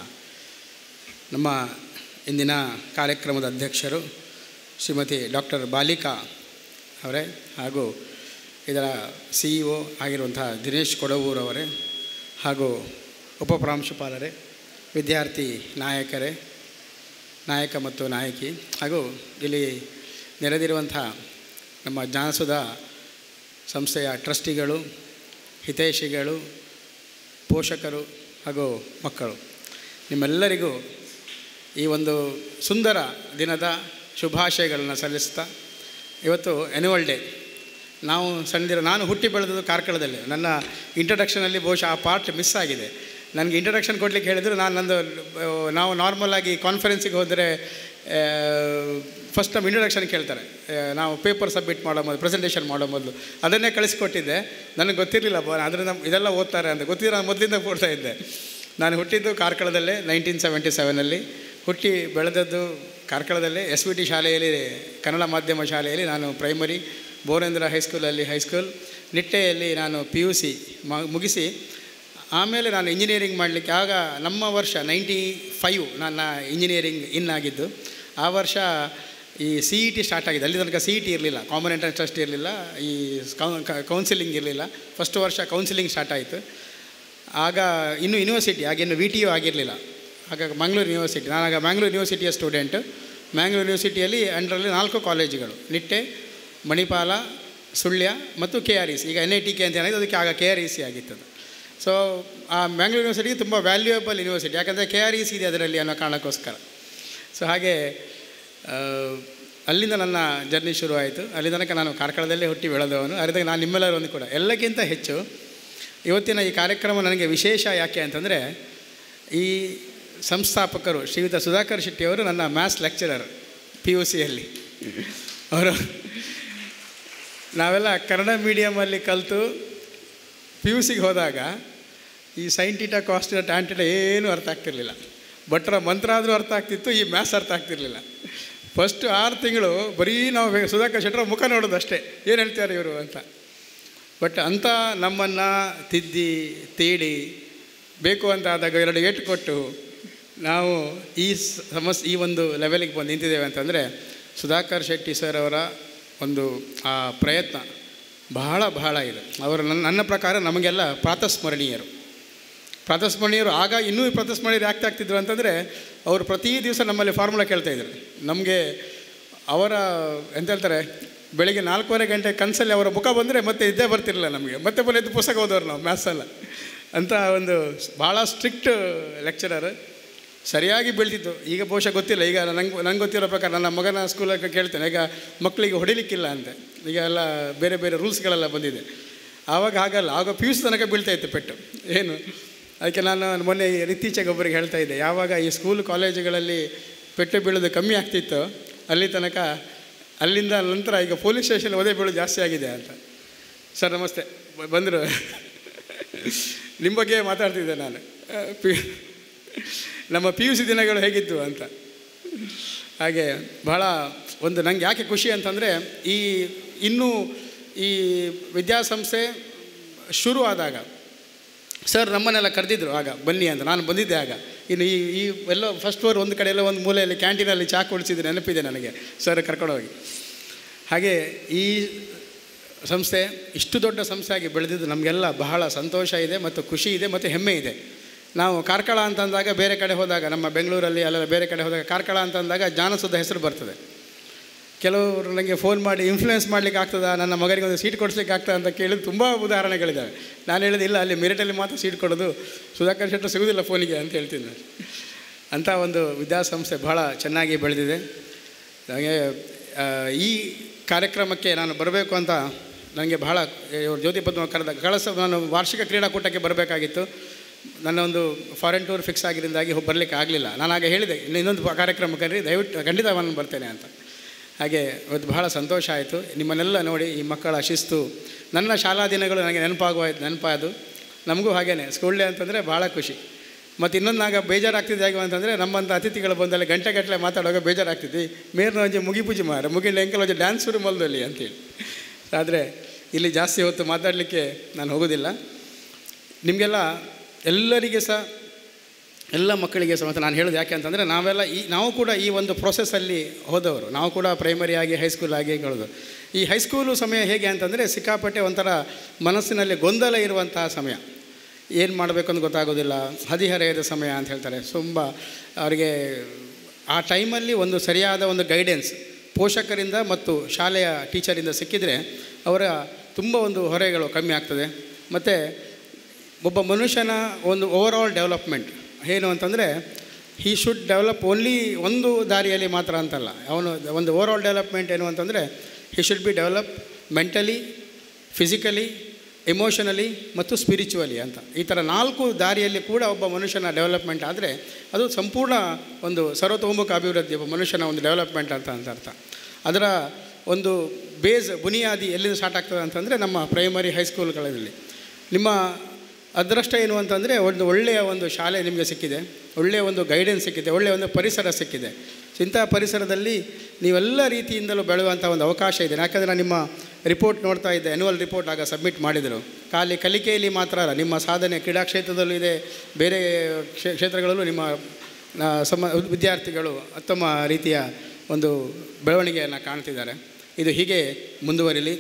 ನಮ್ಮ ಇಂದಿನ ಕಾರ್ಯಕ್ರಮದ ಅಧ್ಯಕ್ಷರು ಶ್ರೀಮತಿ ಡಾಕ್ಟರ್ ಬಾಲಿಕಾ ಅವರೇ ಹಾಗೂ ಇದರ ಸಿ ಇ ಒ ಆಗಿರುವಂತಹ ದಿನೇಶ್ ಕೊಡವೂರವರೇ ಹಾಗೂ ಉಪಪ್ರಾಂಶುಪಾಲರೇ ವಿದ್ಯಾರ್ಥಿ ನಾಯಕರೇ ನಾಯಕ ಮತ್ತು ನಾಯಕಿ ಹಾಗೂ ಇಲ್ಲಿ ನೆರೆದಿರುವಂಥ ನಮ್ಮ ಜ್ಞಾನಸುಧ ಸಂಸ್ಥೆಯ ಟ್ರಸ್ಟಿಗಳು ಹಿತೈಷಿಗಳು ಪೋಷಕರು ಹಾಗೂ ಮಕ್ಕಳು ನಿಮ್ಮೆಲ್ಲರಿಗೂ ಈ ಒಂದು ಸುಂದರ ದಿನದ ಶುಭಾಶಯಗಳನ್ನು ಸಲ್ಲಿಸ್ತಾ ಇವತ್ತು ಆ್ಯನ್ಯುವಲ್ ಡೇ ನಾವು ಸಣ್ಣದಿರೋ ನಾನು ಹುಟ್ಟಿ ಬೆಳೆದದ್ದು ಕಾರ್ಕಳದಲ್ಲಿ ನನ್ನ ಇಂಟ್ರಡಕ್ಷನಲ್ಲಿ ಬಹುಶಃ ಆ ಪಾರ್ಟ್ ಮಿಸ್ ಆಗಿದೆ ನನಗೆ ಇಂಟ್ರಡಕ್ಷನ್ ಕೊಡ್ಲಿಕ್ಕೆ ಹೇಳಿದ್ರು ನಾನು ನಂದು ಆ, ನಾವು ನಾರ್ಮಲ್ ಆಗಿ ಕಾನ್ಫರೆನ್ಸಿಗೆ ಹೋದರೆ ಫಸ್ಟ್ ನಮ್ಮ ಇಂಟ್ರಡಕ್ಷನ್ ಕೇಳ್ತಾರೆ ಆ, ನಾವು ಪೇಪರ್ ಸಬ್ಮಿಟ್ ಮಾಡೋ ಮೊದಲು ಪ್ರೆಸೆಂಟೇಷನ್ ಮಾಡೋ ಮೊದಲು ಅದನ್ನೇ ಕಳಿಸ್ಕೊಟ್ಟಿದ್ದೆ ನನಗೆ ಗೊತ್ತಿರಲಿಲ್ಲ ಬ ಆದರೆ ನಮ್ಮ ಇದೆಲ್ಲ ಓದ್ತಾರೆ ಅಂತ ಗೊತ್ತಿರೋ ನಾನು ಮೊದಲಿಂದ ಕೊಡ್ತಾ ಇದ್ದೆ ನಾನು ಹುಟ್ಟಿದ್ದು ಕಾರ್ಕಳದಲ್ಲೇ ನೈನ್ಟೀನ್ ಸೆವೆಂಟಿ ಸೆವೆನಲ್ಲಿ ಹುಟ್ಟಿ ಬೆಳೆದದ್ದು ಕಾರ್ಕಳದಲ್ಲೇ ಎಸ್ ವಿ ಟಿ ಶಾಲೆಯಲ್ಲಿ ಕನ್ನಡ ಮಾಧ್ಯಮ ಶಾಲೆಯಲ್ಲಿ ನಾನು ಪ್ರೈಮರಿ ಬೋರೇಂದ್ರ ಹೈಸ್ಕೂಲಲ್ಲಿ ಹೈಸ್ಕೂಲ್ ನಿಟ್ಟೆಯಲ್ಲಿ ನಾನು ಪಿ ಯು ಸಿ ಮುಗಿಸಿ ಆಮೇಲೆ ನಾನು ಇಂಜಿನಿಯರಿಂಗ್ ಮಾಡಲಿಕ್ಕೆ ಆಗ ನಮ್ಮ ವರ್ಷ ನೈಂಟಿ ಫೈವ್ ನನ್ನ ಇಂಜಿನಿಯರಿಂಗ್ ಇನ್ ಆಗಿದ್ದು ಆ ವರ್ಷ ಈ ಸಿ ಇ ಟಿ ಸ್ಟಾರ್ಟ್ ಆಗಿದೆ ಅಲ್ಲಿ ತನಕ ಸಿ ಇ ಟಿ ಇರಲಿಲ್ಲ ಕಾಮನ್ ಎಂಟ್ರೆನ್ಸ್ ಟೆಸ್ಟ್ ಇರಲಿಲ್ಲ ಈ ಕೌನ್ಸಿಲಿಂಗ್ ಇರಲಿಲ್ಲ ಫಸ್ಟ್ ವರ್ಷ ಕೌನ್ಸಿಲಿಂಗ್ ಸ್ಟಾರ್ಟ್ ಆಯಿತು ಆಗ ಇನ್ನೂ ಯೂನಿವರ್ಸಿಟಿ ಆಗ ಇನ್ನು ವಿ ಟಿ ಯು ಆಗಿರಲಿಲ್ಲ ಆಗ ಮಂಗಳೂರು ಯೂನಿವರ್ಸಿಟಿ ನಾನಾಗ ಮ್ಯಾಂಗ್ಳೂರು ಯೂನಿವರ್ಸಿಟಿಯ ಸ್ಟೂಡೆಂಟು ಮ್ಯಾಂಗ್ಳೂರು ಯೂನಿವರ್ಸಿಟಿಯಲ್ಲಿ ಅಂಡರಲ್ಲಿ ನಾಲ್ಕು ಕಾಲೇಜುಗಳು ನಿಟ್ಟೆ ಮಣಿಪಾಲ ಸುಳ್ಯ ಮತ್ತು ಕೆ ಆರ್ ಇ ಸಿ ಈಗ ಎನ್ ಐ ಟಿ ಕೆ ಅಂತ ಏನಾಗಿದೆ ಅದಕ್ಕೆ ಆಗ ಕೆ ಆರ್ ಇ ಸಿ ಆಗಿತ್ತದು ಸೊ ಆ ಮ್ಯಾಂಗ್ಳೂರು ಯೂನಿವರ್ಸಿಟಿ ತುಂಬ ವ್ಯಾಲ್ಯೂಯಬಲ್ ಯೂನಿವರ್ಸಿಟಿ ಯಾಕಂದರೆ ಕೆ ಆರ್ ಇ ಸಿ ಇದೆ ಅದರಲ್ಲಿ ಅನ್ನೋ ಕಾರಣಕ್ಕೋಸ್ಕರ ಸೊ ಹಾಗೆ ಆ, ಅಲ್ಲಿಂದ ನನ್ನ ಜರ್ನಿ ಶುರುವಾಯಿತು ಅಲ್ಲಿ ತನಕ ನಾನು ಕಾರ್ಕಳದಲ್ಲೇ ಹುಟ್ಟಿ ಬೆಳೆದವನು ಅರಿದಾಗ ನಾನು ನಿಮ್ಮೆಲ್ಲರೊಂದು ಕೂಡ ಎಲ್ಲಕ್ಕಿಂತ ಹೆಚ್ಚು ಇವತ್ತಿನ ಈ ಕಾರ್ಯಕ್ರಮ ನನಗೆ ವಿಶೇಷ ಯಾಕೆ ಅಂತಂದರೆ ಈ ಸಂಸ್ಥಾಪಕರು ಶ್ರೀಯುತ ಸುಧಾಕರ್ ಶೆಟ್ಟಿಯವರು ನನ್ನ ಮ್ಯಾಥ್ಸ್ ಲೆಕ್ಚರರ್ ಪಿ ಯು ಸಿಯಲ್ಲಿ ಅವರು ನಾವೆಲ್ಲ ಕನ್ನಡ ಮೀಡಿಯಮಲ್ಲಿ ಕಲಿತು ಪಿ ಯು ಸಿಗೆ ಹೋದಾಗ ಈ sine theta cos tan theta ಏನೂ ಅರ್ಥ ಆಗ್ತಿರ್ಲಿಲ್ಲ ಭಟ್ರ ಮಂತ್ರ ಆದರೂ ಅರ್ಥ ಆಗ್ತಿತ್ತು ಈ ಮ್ಯಾಥ್ಸ್ ಅರ್ಥ ಆಗ್ತಿರ್ಲಿಲ್ಲ ಫಸ್ಟ್ ಆರು ತಿಂಗಳು ಬರೀ ನಾವು ಬೆ- ಸುಧಾಕರ್ ಶೆಟ್ಟರ ಮುಖ ನೋಡೋದು ಅಷ್ಟೇ ಏನು ಹೇಳ್ತಾರೆ ಇವರು ಅಂತ ಬಟ್ ಅಂಥ ನಮ್ಮನ್ನು ತಿದ್ದಿ ತೀಡಿ ಬೇಕು ಅಂತ ಆದಾಗ ಎರಡು ಏಟು ಕೊಟ್ಟು ನಾವು ಈ ಸಮಸ್ಯೆ ಈ ಒಂದು ಲೆವೆಲಿಗೆ ಬಂದು ನಿಂತಿದ್ದೇವೆ ಅಂತಂದರೆ ಸುಧಾಕರ್ ಶೆಟ್ಟಿ ಸರ್ ಅವರ ಒಂದು ಆ ಪ್ರಯತ್ನ ಬಹಳ ಬಹಳ ಇದೆ ಅವರು ನನ್ನ ನನ್ನ ಪ್ರಕಾರ ನಮಗೆಲ್ಲ ಪ್ರಾತಸ್ಮರಣೀಯರು ಪ್ರಾತಸ್ಮರಣೀಯರು ಆಗ ಇನ್ನೂ ಪ್ರಾತಸ್ಮರಣೀಯರು ಯಾಕೆ ಆಗ್ತಿದ್ರು ಅಂತಂದರೆ ಅವರು ಪ್ರತಿ ದಿವಸ ನಮ್ಮಲ್ಲಿ ಫಾರ್ಮುಲಾ ಕೇಳ್ತಾಯಿದ್ರು ನಮಗೆ ಅವರ ಎಂತ ಹೇಳ್ತಾರೆ ಬೆಳಿಗ್ಗೆ ನಾಲ್ಕೂವರೆ ಗಂಟೆ ಕನಸಲ್ಲಿ ಅವರ ಮುಖ ಬಂದರೆ ಮತ್ತೆ ಇದ್ದೇ ಬರ್ತಿರಲಿಲ್ಲ ನಮಗೆ ಮತ್ತೆ ಬಂದು ಎದ್ದು ಪುಸ್ತಕ ಓದೋರು ನಾವು ಮ್ಯಾಥ್ಸಲ್ಲ ಅಂತ ಒಂದು ಭಾಳ ಸ್ಟ್ರಿಕ್ಟ್ ಲೆಕ್ಚರರ್ ಸರಿಯಾಗಿ ಬೆಳೆದಿತ್ತು ಈಗ ಬಹುಶಃ ಗೊತ್ತಿಲ್ಲ ಈಗ ನಂಗೆ ನಂಗೆ ಗೊತ್ತಿರೋ ಪ್ರಕಾರ ನನ್ನ ಮಗನ ಸ್ಕೂಲಕ್ಕೆ ಕೇಳ್ತೇನೆ ಈಗ ಮಕ್ಕಳಿಗೆ ಹೊಡಿಲಿಕ್ಕಿಲ್ಲ ಅಂತೆ ಈಗ ಎಲ್ಲ ಬೇರೆ ಬೇರೆ ರೂಲ್ಸ್ಗಳೆಲ್ಲ ಬಂದಿದೆ ಆವಾಗ ಹಾಗಲ್ಲ ಆವಾಗ ಪಿ ಯು ಸಿ ತನಕ ಬೀಳ್ತಾ ಇತ್ತು ಪೆಟ್ಟು ಏನು ಅದಕ್ಕೆ ನಾನು ಮೊನ್ನೆ ಇತ್ತೀಚೆಗೆ ಒಬ್ಬರಿಗೆ ಹೇಳ್ತಾ ಇದ್ದೆ ಯಾವಾಗ ಈ ಸ್ಕೂಲ್ ಕಾಲೇಜುಗಳಲ್ಲಿ ಪೆಟ್ಟು ಬೀಳೋದು ಕಮ್ಮಿ ಆಗ್ತಿತ್ತು ಅಲ್ಲಿ ತನಕ ಅಲ್ಲಿಂದ ನಂತರ ಈಗ ಪೊಲೀಸ್ ಸ್ಟೇಷನ್ ಒದೆ ಬೀಳೋದು ಜಾಸ್ತಿ ಆಗಿದೆ ಅಂತ ಸರ್ ನಮಸ್ತೆ ಬ- ಬಂದರು ನಿಮ್ಮ ಬಗ್ಗೆ ಮಾತಾಡ್ತಿದ್ದೆ ನಾನು ಆ, ಪಿ ನಮ್ಮ ಪಿ ಯು ಸಿ ದಿನಗಳು ಹೇಗಿತ್ತು ಅಂತ ಹಾಗೆ ಬಹಳ ಒಂದು ನಂಗೆ ಯಾಕೆ ಖುಷಿ ಅಂತಂದರೆ ಈ ಇನ್ನೂ ಈ ವಿದ್ಯಾಸಂಸ್ಥೆ ಶುರು ಆದಾಗ ಸರ್ ನಮ್ಮನ್ನೆಲ್ಲ ಕರೆದಿದ್ರು ಆಗ ಬನ್ನಿ ಅಂತ ನಾನು ಬಂದಿದ್ದೆ ಆಗ ಇನ್ನು ಈ ಈ ಎಲ್ಲೋ ಫಸ್ಟ್ ಫ್ಲೋರ್ ಒಂದು ಕಡೆ ಎಲ್ಲ ಒಂದು ಮೂಲೆಯಲ್ಲಿ ಕ್ಯಾಂಟೀನಲ್ಲಿ ಚಾ ಕುಡಿಸಿದ್ದು ನೆನಪಿದೆ ನನಗೆ ಸರ್ ಕರ್ಕೊಂಡೋಗಿ ಹಾಗೆ ಈ ಸಂಸ್ಥೆ ಇಷ್ಟು ದೊಡ್ಡ ಸಂಸ್ಥೆಯಾಗಿ ಬೆಳೆದಿದ್ದು ನಮಗೆಲ್ಲ ಬಹಳ ಸಂತೋಷ ಇದೆ ಮತ್ತು ಖುಷಿ ಇದೆ ಮತ್ತು ಹೆಮ್ಮೆ ಇದೆ ನಾವು ಕಾರ್ಕಳ ಅಂತಂದಾಗ ಬೇರೆ ಕಡೆ ಹೋದಾಗ ನಮ್ಮ ಬೆಂಗಳೂರಲ್ಲಿ ಅಲ್ಲೆಲ್ಲ ಬೇರೆ ಕಡೆ ಹೋದಾಗ ಕಾರ್ಕಳ ಅಂತಂದಾಗ ಜ್ಞಾನಸುದ್ದ ಹೆಸರು ಬರ್ತದೆ ಕೆಲವರು ನನಗೆ ಫೋನ್ ಮಾಡಿ ಇನ್ಫ್ಲೂಯೆನ್ಸ್ ಮಾಡಲಿಕ್ಕೆ ಆಗ್ತದಾ ನನ್ನ ಮಗನಿಗೆ ಒಂದು ಸೀಟ್ ಕೊಡಿಸ್ಲಿಕ್ಕೆ ಆಗ್ತದೆ ಅಂತ ಕೇಳಿದ ತುಂಬ ಉದಾಹರಣೆಗಳಿದ್ದಾವೆ ನಾನು ಹೇಳಿದೆ ಇಲ್ಲ ಅಲ್ಲಿ ಮೆರಿಟಲ್ಲಿ ಮಾತ್ರ ಸೀಟ್ ಕೊಡೋದು ಸುಧಾಕರ್ ಶೆಟ್ಟರ್ ಸಿಗೋದಿಲ್ಲ ಫೋನಿಗೆ ಅಂತ ಹೇಳ್ತೀನಿ ನಾನು ಅಂಥ ಒಂದು ವಿದ್ಯಾಸಂಸ್ಥೆ ಬಹಳ ಚೆನ್ನಾಗಿ ಬೆಳೆದಿದೆ ನನಗೆ ಆ, ಈ ಕಾರ್ಯಕ್ರಮಕ್ಕೆ ನಾನು ಬರಬೇಕು ಅಂತ ನನಗೆ ಬಹಳ ಇವ್ರು ಜ್ಯೋತಿ ಪದ್ಮ ಕರೆದ ಕಳಸ ನಾನು ವಾರ್ಷಿಕ ಕ್ರೀಡಾಕೂಟಕ್ಕೆ ಬರಬೇಕಾಗಿತ್ತು ನನ್ನ ಒಂದು ಫಾರಿನ್ ಟೂರ್ ಫಿಕ್ಸ್ ಆಗಿದ್ದರಿಂದಾಗಿ ಬರಲಿಕ್ಕೆ ಆಗಲಿಲ್ಲ ನಾನು ಆಗ ಹೇಳಿದೆ ಇನ್ನು ಇನ್ನೊಂದು ಪಾ- ಕಾರ್ಯಕ್ರಮ ಕರೀರಿ ದಯವಿಟ್ಟು ಖಂಡಿತ ನಾನು ಬರ್ತೇನೆ ಅಂತ ಹಾಗೆ ಇವತ್ತು ಬಹಳ ಸಂತೋಷ ಆಯಿತು ನಿಮ್ಮನ್ನೆಲ್ಲ ನೋಡಿ ಈ ಮಕ್ಕಳ ಶಿಸ್ತು ನನ್ನ ಶಾಲಾ ದಿನಗಳು ನನಗೆ ನೆನಪಾಗುವ ನೆನಪಾದು ನಮಗೂ ಹಾಗೇನೆ ಸ್ಕೂಲ್ ಡೇ ಅಂತಂದರೆ ಭಾಳ ಖುಷಿ ಮತ್ತು ಇನ್ನೊಂದು ಆಗ ಬೇಜಾರಾಗ್ತಿದ್ದೆ ಹೇಗೆ ಅಂತಂದರೆ ನಮ್ಮಂಥ ಅತಿಥಿಗಳು ಬಂದಲ್ಲಿ ಗಂಟೆಗಟ್ಟಲೆ ಮಾತಾಡುವಾಗ ಬೇಜಾರಾಗ್ತಿದ್ವಿ ಮೇರ್ನ ಒಂಜಿ ಮುಗಿ ಪೂಜೆ ಮಾರ ಮುಗಿಲ್ಲ ಎಂಕಲ್ ಒಂಜಿ ಡ್ಯಾನ್ಸ್ ಶುರು ಮಲ್ದಲ್ಲಿ ಅಂತೇಳಿ ಆದರೆ ಇಲ್ಲಿ ಜಾಸ್ತಿ ಹೊತ್ತು ಮಾತಾಡಲಿಕ್ಕೆ ನಾನು ಹೋಗೋದಿಲ್ಲ ನಿಮಗೆಲ್ಲ ಎಲ್ಲರಿಗೆ ಸಹ ಎಲ್ಲ ಮಕ್ಕಳಿಗೆ ಸಹ ಮತ್ತು ನಾನು ಹೇಳೋದು ಯಾಕೆ ಅಂತಂದರೆ ನಾವೆಲ್ಲ ಈ ನಾವು ಕೂಡ ಈ ಒಂದು ಪ್ರೊಸೆಸ್ಸಲ್ಲಿ ಹೋದವರು ನಾವು ಕೂಡ ಪ್ರೈಮರಿ ಆಗಿ ಹೈಸ್ಕೂಲ್ ಆಗಿ ಹೇಳೋದು ಈ ಹೈಸ್ಕೂಲು ಸಮಯ ಹೇಗೆ ಅಂತಂದರೆ ಸಿಕ್ಕಾಪಟ್ಟೆ ಒಂಥರ ಮನಸ್ಸಿನಲ್ಲಿ ಗೊಂದಲ ಇರುವಂತಹ ಸಮಯ ಏನು ಮಾಡಬೇಕು ಅಂತ ಗೊತ್ತಾಗೋದಿಲ್ಲ ಹದಿಹರೆಯದ ಸಮಯ ಅಂತ ಹೇಳ್ತಾರೆ ತುಂಬ ಅವರಿಗೆ ಆ ಟೈಮಲ್ಲಿ ಒಂದು ಸರಿಯಾದ ಒಂದು ಗೈಡೆನ್ಸ್ ಪೋಷಕರಿಂದ ಮತ್ತು ಶಾಲೆಯ ಟೀಚರಿಂದ ಸಿಕ್ಕಿದರೆ ಅವರ ತುಂಬ ಒಂದು ಹೊರೆಗಳು ಕಮ್ಮಿ ಆಗ್ತದೆ ಮತ್ತು ಒಬ್ಬ ಮನುಷ್ಯನ ಒಂದು ಓವರ್ ಆಲ್ ಡೆವಲಪ್ಮೆಂಟ್ ಏನು ಅಂತಂದರೆ ಹಿ ಶುಡ್ ಡೆವಲಪ್ ಓನ್ಲಿ ಒಂದು ದಾರಿಯಲ್ಲಿ ಮಾತ್ರ ಅಂತಲ್ಲ ಅವನು ಒಂದು ಓವರ್ ಆಲ್ ಡೆವಲಪ್ಮೆಂಟ್ ಏನು ಅಂತಂದರೆ he should be develop mentally physically emotionally ಮತ್ತು ಸ್ಪಿರಿಚುವಲಿ ಅಂತ ಈ ಥರ ನಾಲ್ಕು ದಾರಿಯಲ್ಲಿ ಕೂಡ ಒಬ್ಬ ಮನುಷ್ಯನ ಡೆವಲಪ್ಮೆಂಟ್ ಆದರೆ ಅದು ಸಂಪೂರ್ಣ ಒಂದು ಸರ್ವತೋಮುಖ ಅಭಿವೃದ್ಧಿ ಒಬ್ಬ ಮನುಷ್ಯನ ಒಂದು ಡೆವಲಪ್ಮೆಂಟ್ ಅಂತ ಅಂತ ಅರ್ಥ ಅದರ ಒಂದು ಬೇಸ್ ಬುನಿಯಾದಿ ಎಲ್ಲಿಂದ ಸ್ಟಾರ್ಟ್ ಆಗ್ತದೆ ಅಂತಂದರೆ ನಮ್ಮ ಪ್ರೈಮರಿ ಹೈಸ್ಕೂಲ್ಗಳಲ್ಲಿ ನಿಮ್ಮ ಅದೃಷ್ಟ ಏನು ಅಂತಂದರೆ ಒಂದು ಒಳ್ಳೆಯ ಒಂದು ಶಾಲೆ ನಿಮಗೆ ಸಿಕ್ಕಿದೆ ಒಳ್ಳೆಯ ಒಂದು ಗೈಡೆನ್ಸ್ ಸಿಕ್ಕಿದೆ ಒಳ್ಳೆಯ ಒಂದು ಪರಿಸರ ಸಿಕ್ಕಿದೆ ಸೊ ಇಂತಹ ಪರಿಸರದಲ್ಲಿ ನೀವೆಲ್ಲ ರೀತಿಯಿಂದಲೂ ಬೆಳೆಯುವಂಥ ಒಂದು ಅವಕಾಶ ಇದೆ ಯಾಕಂದರೆ ನಾನು ನಿಮ್ಮ ರಿಪೋರ್ಟ್ ನೋಡ್ತಾ ಇದ್ದೆ ಆ್ಯನ್ಯುವಲ್ ರಿಪೋರ್ಟ್ ಆಗ ಸಬ್ಮಿಟ್ ಮಾಡಿದರು ಖಾಲಿ ಕಲಿಕೆಯಲ್ಲಿ ಮಾತ್ರ ಅಲ್ಲ ನಿಮ್ಮ ಸಾಧನೆ ಕ್ರೀಡಾ ಕ್ಷೇತ್ರದಲ್ಲೂ ಇದೆ ಬೇರೆ ಕ್ಷೇ ಕ್ಷೇತ್ರಗಳಲ್ಲೂ ನಿಮ್ಮ ಆ, ಸಮ ವಿದ್ಯಾರ್ಥಿಗಳು ಉತ್ತಮ ರೀತಿಯ ಒಂದು ಬೆಳವಣಿಗೆಯನ್ನು ಕಾಣ್ತಿದ್ದಾರೆ ಇದು ಹೀಗೆ ಮುಂದುವರಿಲಿ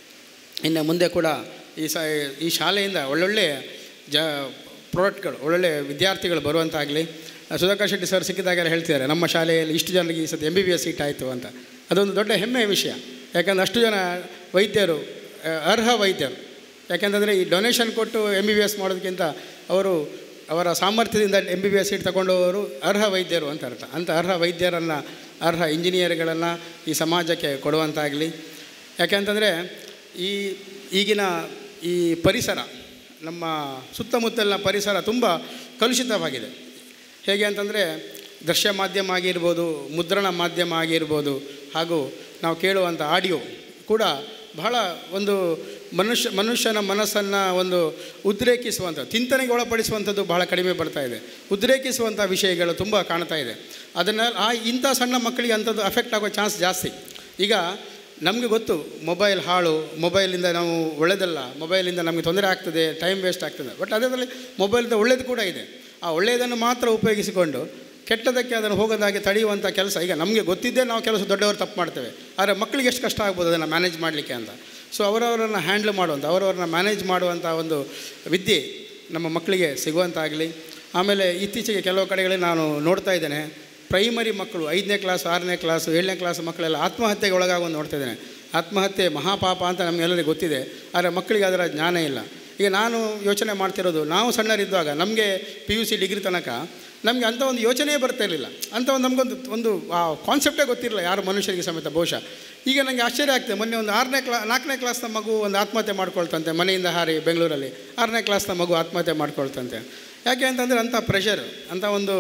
ಇನ್ನು ಮುಂದೆ ಕೂಡ ಈ ಸ ಈ ಶಾಲೆಯಿಂದ ಒಳ್ಳೊಳ್ಳೆಯ ಜ ಪ್ರಾಡಕ್ಟ್ಗಳು ಒಳ್ಳೊಳ್ಳೆ ವಿದ್ಯಾರ್ಥಿಗಳು ಬರುವಂತಾಗಲಿ ಸುಧಾಕರ್ ಶೆಟ್ಟಿ ಸರ್ ಸಿಕ್ಕಿದಾಗೆಲ್ಲ ಹೇಳ್ತಿದ್ದಾರೆ ನಮ್ಮ ಶಾಲೆಯಲ್ಲಿ ಇಷ್ಟು ಜನರಿಗೆ ಈ ಸತಿ M B B S seat ಆಯಿತು ಅಂತ ಅದೊಂದು ದೊಡ್ಡ ಹೆಮ್ಮೆಯ ವಿಷಯ ಯಾಕಂದರೆ ಅಷ್ಟು ಜನ ವೈದ್ಯರು ಆ, ಅರ್ಹ ವೈದ್ಯರು ಯಾಕೆಂತಂದರೆ ಈ ಡೊನೇಷನ್ ಕೊಟ್ಟು ಎಮ್ ಬಿ ಬಿ ಎಸ್ ಮಾಡೋದಕ್ಕಿಂತ ಅವರು ಅವರ ಸಾಮರ್ಥ್ಯದಿಂದ M B B S seat ತಗೊಂಡವರು ಅರ್ಹ ವೈದ್ಯರು ಅಂತ ಅರ್ಥ ಅಂಥ ಅರ್ಹ ವೈದ್ಯರನ್ನು ಅರ್ಹ ಇಂಜಿನಿಯರ್ಗಳನ್ನು ಈ ಸಮಾಜಕ್ಕೆ ಕೊಡುವಂತಾಗಲಿ ಯಾಕೆಂತಂದರೆ ಈ ಈಗಿನ ಈ ಪರಿಸರ ನಮ್ಮ ಸುತ್ತಮುತ್ತಲಿನ ಪರಿಸರ ತುಂಬ ಕಲುಷಿತವಾಗಿದೆ ಹೇಗೆ ಅಂತಂದರೆ ದೃಶ್ಯ ಮಾಧ್ಯಮ ಆಗಿರ್ಬೋದು ಮುದ್ರಣ ಮಾಧ್ಯಮ ಆಗಿರ್ಬೋದು ಹಾಗೂ ನಾವು ಕೇಳುವಂಥ ಆಡಿಯೋ ಕೂಡ ಬಹಳ ಒಂದು ಮನುಷ್ಯ ಮನುಷ್ಯನ ಮನಸ್ಸನ್ನು ಒಂದು ಉದ್ರೇಕಿಸುವಂಥ ಚಿಂತನೆಗೆ ಒಳಪಡಿಸುವಂಥದ್ದು ಬಹಳ ಕಡಿಮೆ ಬರ್ತಾ ಇದೆ ಉದ್ರೇಕಿಸುವಂಥ ವಿಷಯಗಳು ತುಂಬ ಕಾಣ್ತಾ ಇದೆ ಅದನ್ನು ಆ ಇಂಥ ಸಣ್ಣ ಮಕ್ಕಳಿಗೆ ಅಂಥದ್ದು ಅಫೆಕ್ಟ್ ಆಗೋ ಚಾನ್ಸ್ ಜಾಸ್ತಿ ಈಗ ನಮಗೆ ಗೊತ್ತು ಮೊಬೈಲ್ ಹಾಳು ಮೊಬೈಲಿಂದ ನಾವು ಒಳ್ಳೆಯದಲ್ಲ ಮೊಬೈಲಿಂದ ನಮಗೆ ತೊಂದರೆ ಆಗ್ತದೆ ಟೈಮ್ ವೇಸ್ಟ್ ಆಗ್ತದೆ ಬಟ್ ಅದರಲ್ಲಿ ಮೊಬೈಲಿಂದ ಒಳ್ಳೆಯದು ಕೂಡ ಇದೆ ಆ ಒಳ್ಳೆಯದನ್ನು ಮಾತ್ರ ಉಪಯೋಗಿಸಿಕೊಂಡು ಕೆಟ್ಟದಕ್ಕೆ ಅದನ್ನು ಹೋಗೋದಾಗಿ ತಡೆಯುವಂಥ ಕೆಲಸ ಈಗ ನಮಗೆ ಗೊತ್ತಿದ್ದೇ ನಾವು ಕೆಲಸ ದೊಡ್ಡವರು ತಪ್ಪು ಮಾಡ್ತೇವೆ ಆದರೆ ಮಕ್ಕಳಿಗೆ ಎಷ್ಟು ಕಷ್ಟ ಆಗ್ಬೋದು ಅದನ್ನು ಮ್ಯಾನೇಜ್ ಮಾಡಲಿಕ್ಕೆ ಅಂತ ಸೊ ಅವರವರನ್ನು ಹ್ಯಾಂಡ್ಲ್ ಮಾಡುವಂಥ ಅವರವ್ರನ್ನ ಮ್ಯಾನೇಜ್ ಮಾಡುವಂಥ ಒಂದು ವಿದ್ಯೆ ನಮ್ಮ ಮಕ್ಕಳಿಗೆ ಸಿಗುವಂತಾಗಲಿ ಆಮೇಲೆ ಇತ್ತೀಚೆಗೆ ಕೆಲವು ಕಡೆಗಳಲ್ಲಿ ನಾನು ನೋಡ್ತಾ ಇದ್ದೇನೆ ಪ್ರೈಮರಿ ಮಕ್ಕಳು ಐದನೇ ಕ್ಲಾಸ್ ಆರನೇ ಕ್ಲಾಸ್ ಏಳನೇ ಕ್ಲಾಸ್ ಮಕ್ಕಳೆಲ್ಲ ಆತ್ಮಹತ್ಯೆಗೆ ಒಳಗಾಗೋದು ನೋಡ್ತಾ ಇದ್ದೇನೆ ಆತ್ಮಹತ್ಯೆ ಮಹಾಪಾಪ ಅಂತ ನಮಗೆಲ್ಲರಿಗೂ ಗೊತ್ತಿದೆ ಆದರೆ ಮಕ್ಕಳಿಗೆ ಅದರ ಜ್ಞಾನ ಇಲ್ಲ ಈಗ ನಾನು ಯೋಚನೆ ಮಾಡ್ತಿರೋದು ನಾವು ಸಣ್ಣರಿದ್ದಾಗ ನಮಗೆ ಪಿ ಯು ಸಿ ಡಿಗ್ರಿ ತನಕ ನಮಗೆ ಅಂಥ ಒಂದು ಯೋಚನೆಯೇ ಬರ್ತಾ ಇರಲಿಲ್ಲ ಅಂಥ ಒಂದು ನಮಗೊಂದು ಒಂದು ಆ ಕಾನ್ಸೆಪ್ಟೇ ಗೊತ್ತಿರಲಿಲ್ಲ ಯಾರು ಮನುಷ್ಯರಿಗೆ ಸಮೇತ ಬಹುಶಃ ಈಗ ನನಗೆ ಆಶ್ಚರ್ಯ ಆಗ್ತದೆ ಮೊನ್ನೆ ಒಂದು ಆರನೇ ಕ್ಲಾ ನಾಲ್ಕನೇ ಕ್ಲಾಸ್ನ ಮಗು ಒಂದು ಆತ್ಮಹತ್ಯೆ ಮಾಡ್ಕೊಳ್ತಂತೆ ಮನೆಯಿಂದ ಹಾರಿ ಬೆಂಗಳೂರಲ್ಲಿ ಆರನೇ ಕ್ಲಾಸ್ನ ಮಗು ಆತ್ಮಹತ್ಯೆ ಮಾಡ್ಕೊಳ್ತಂತೆ ಯಾಕೆ ಅಂತಂದರೆ ಅಂಥ ಪ್ರೆಷರ್ ಅಂಥ ಒಂದು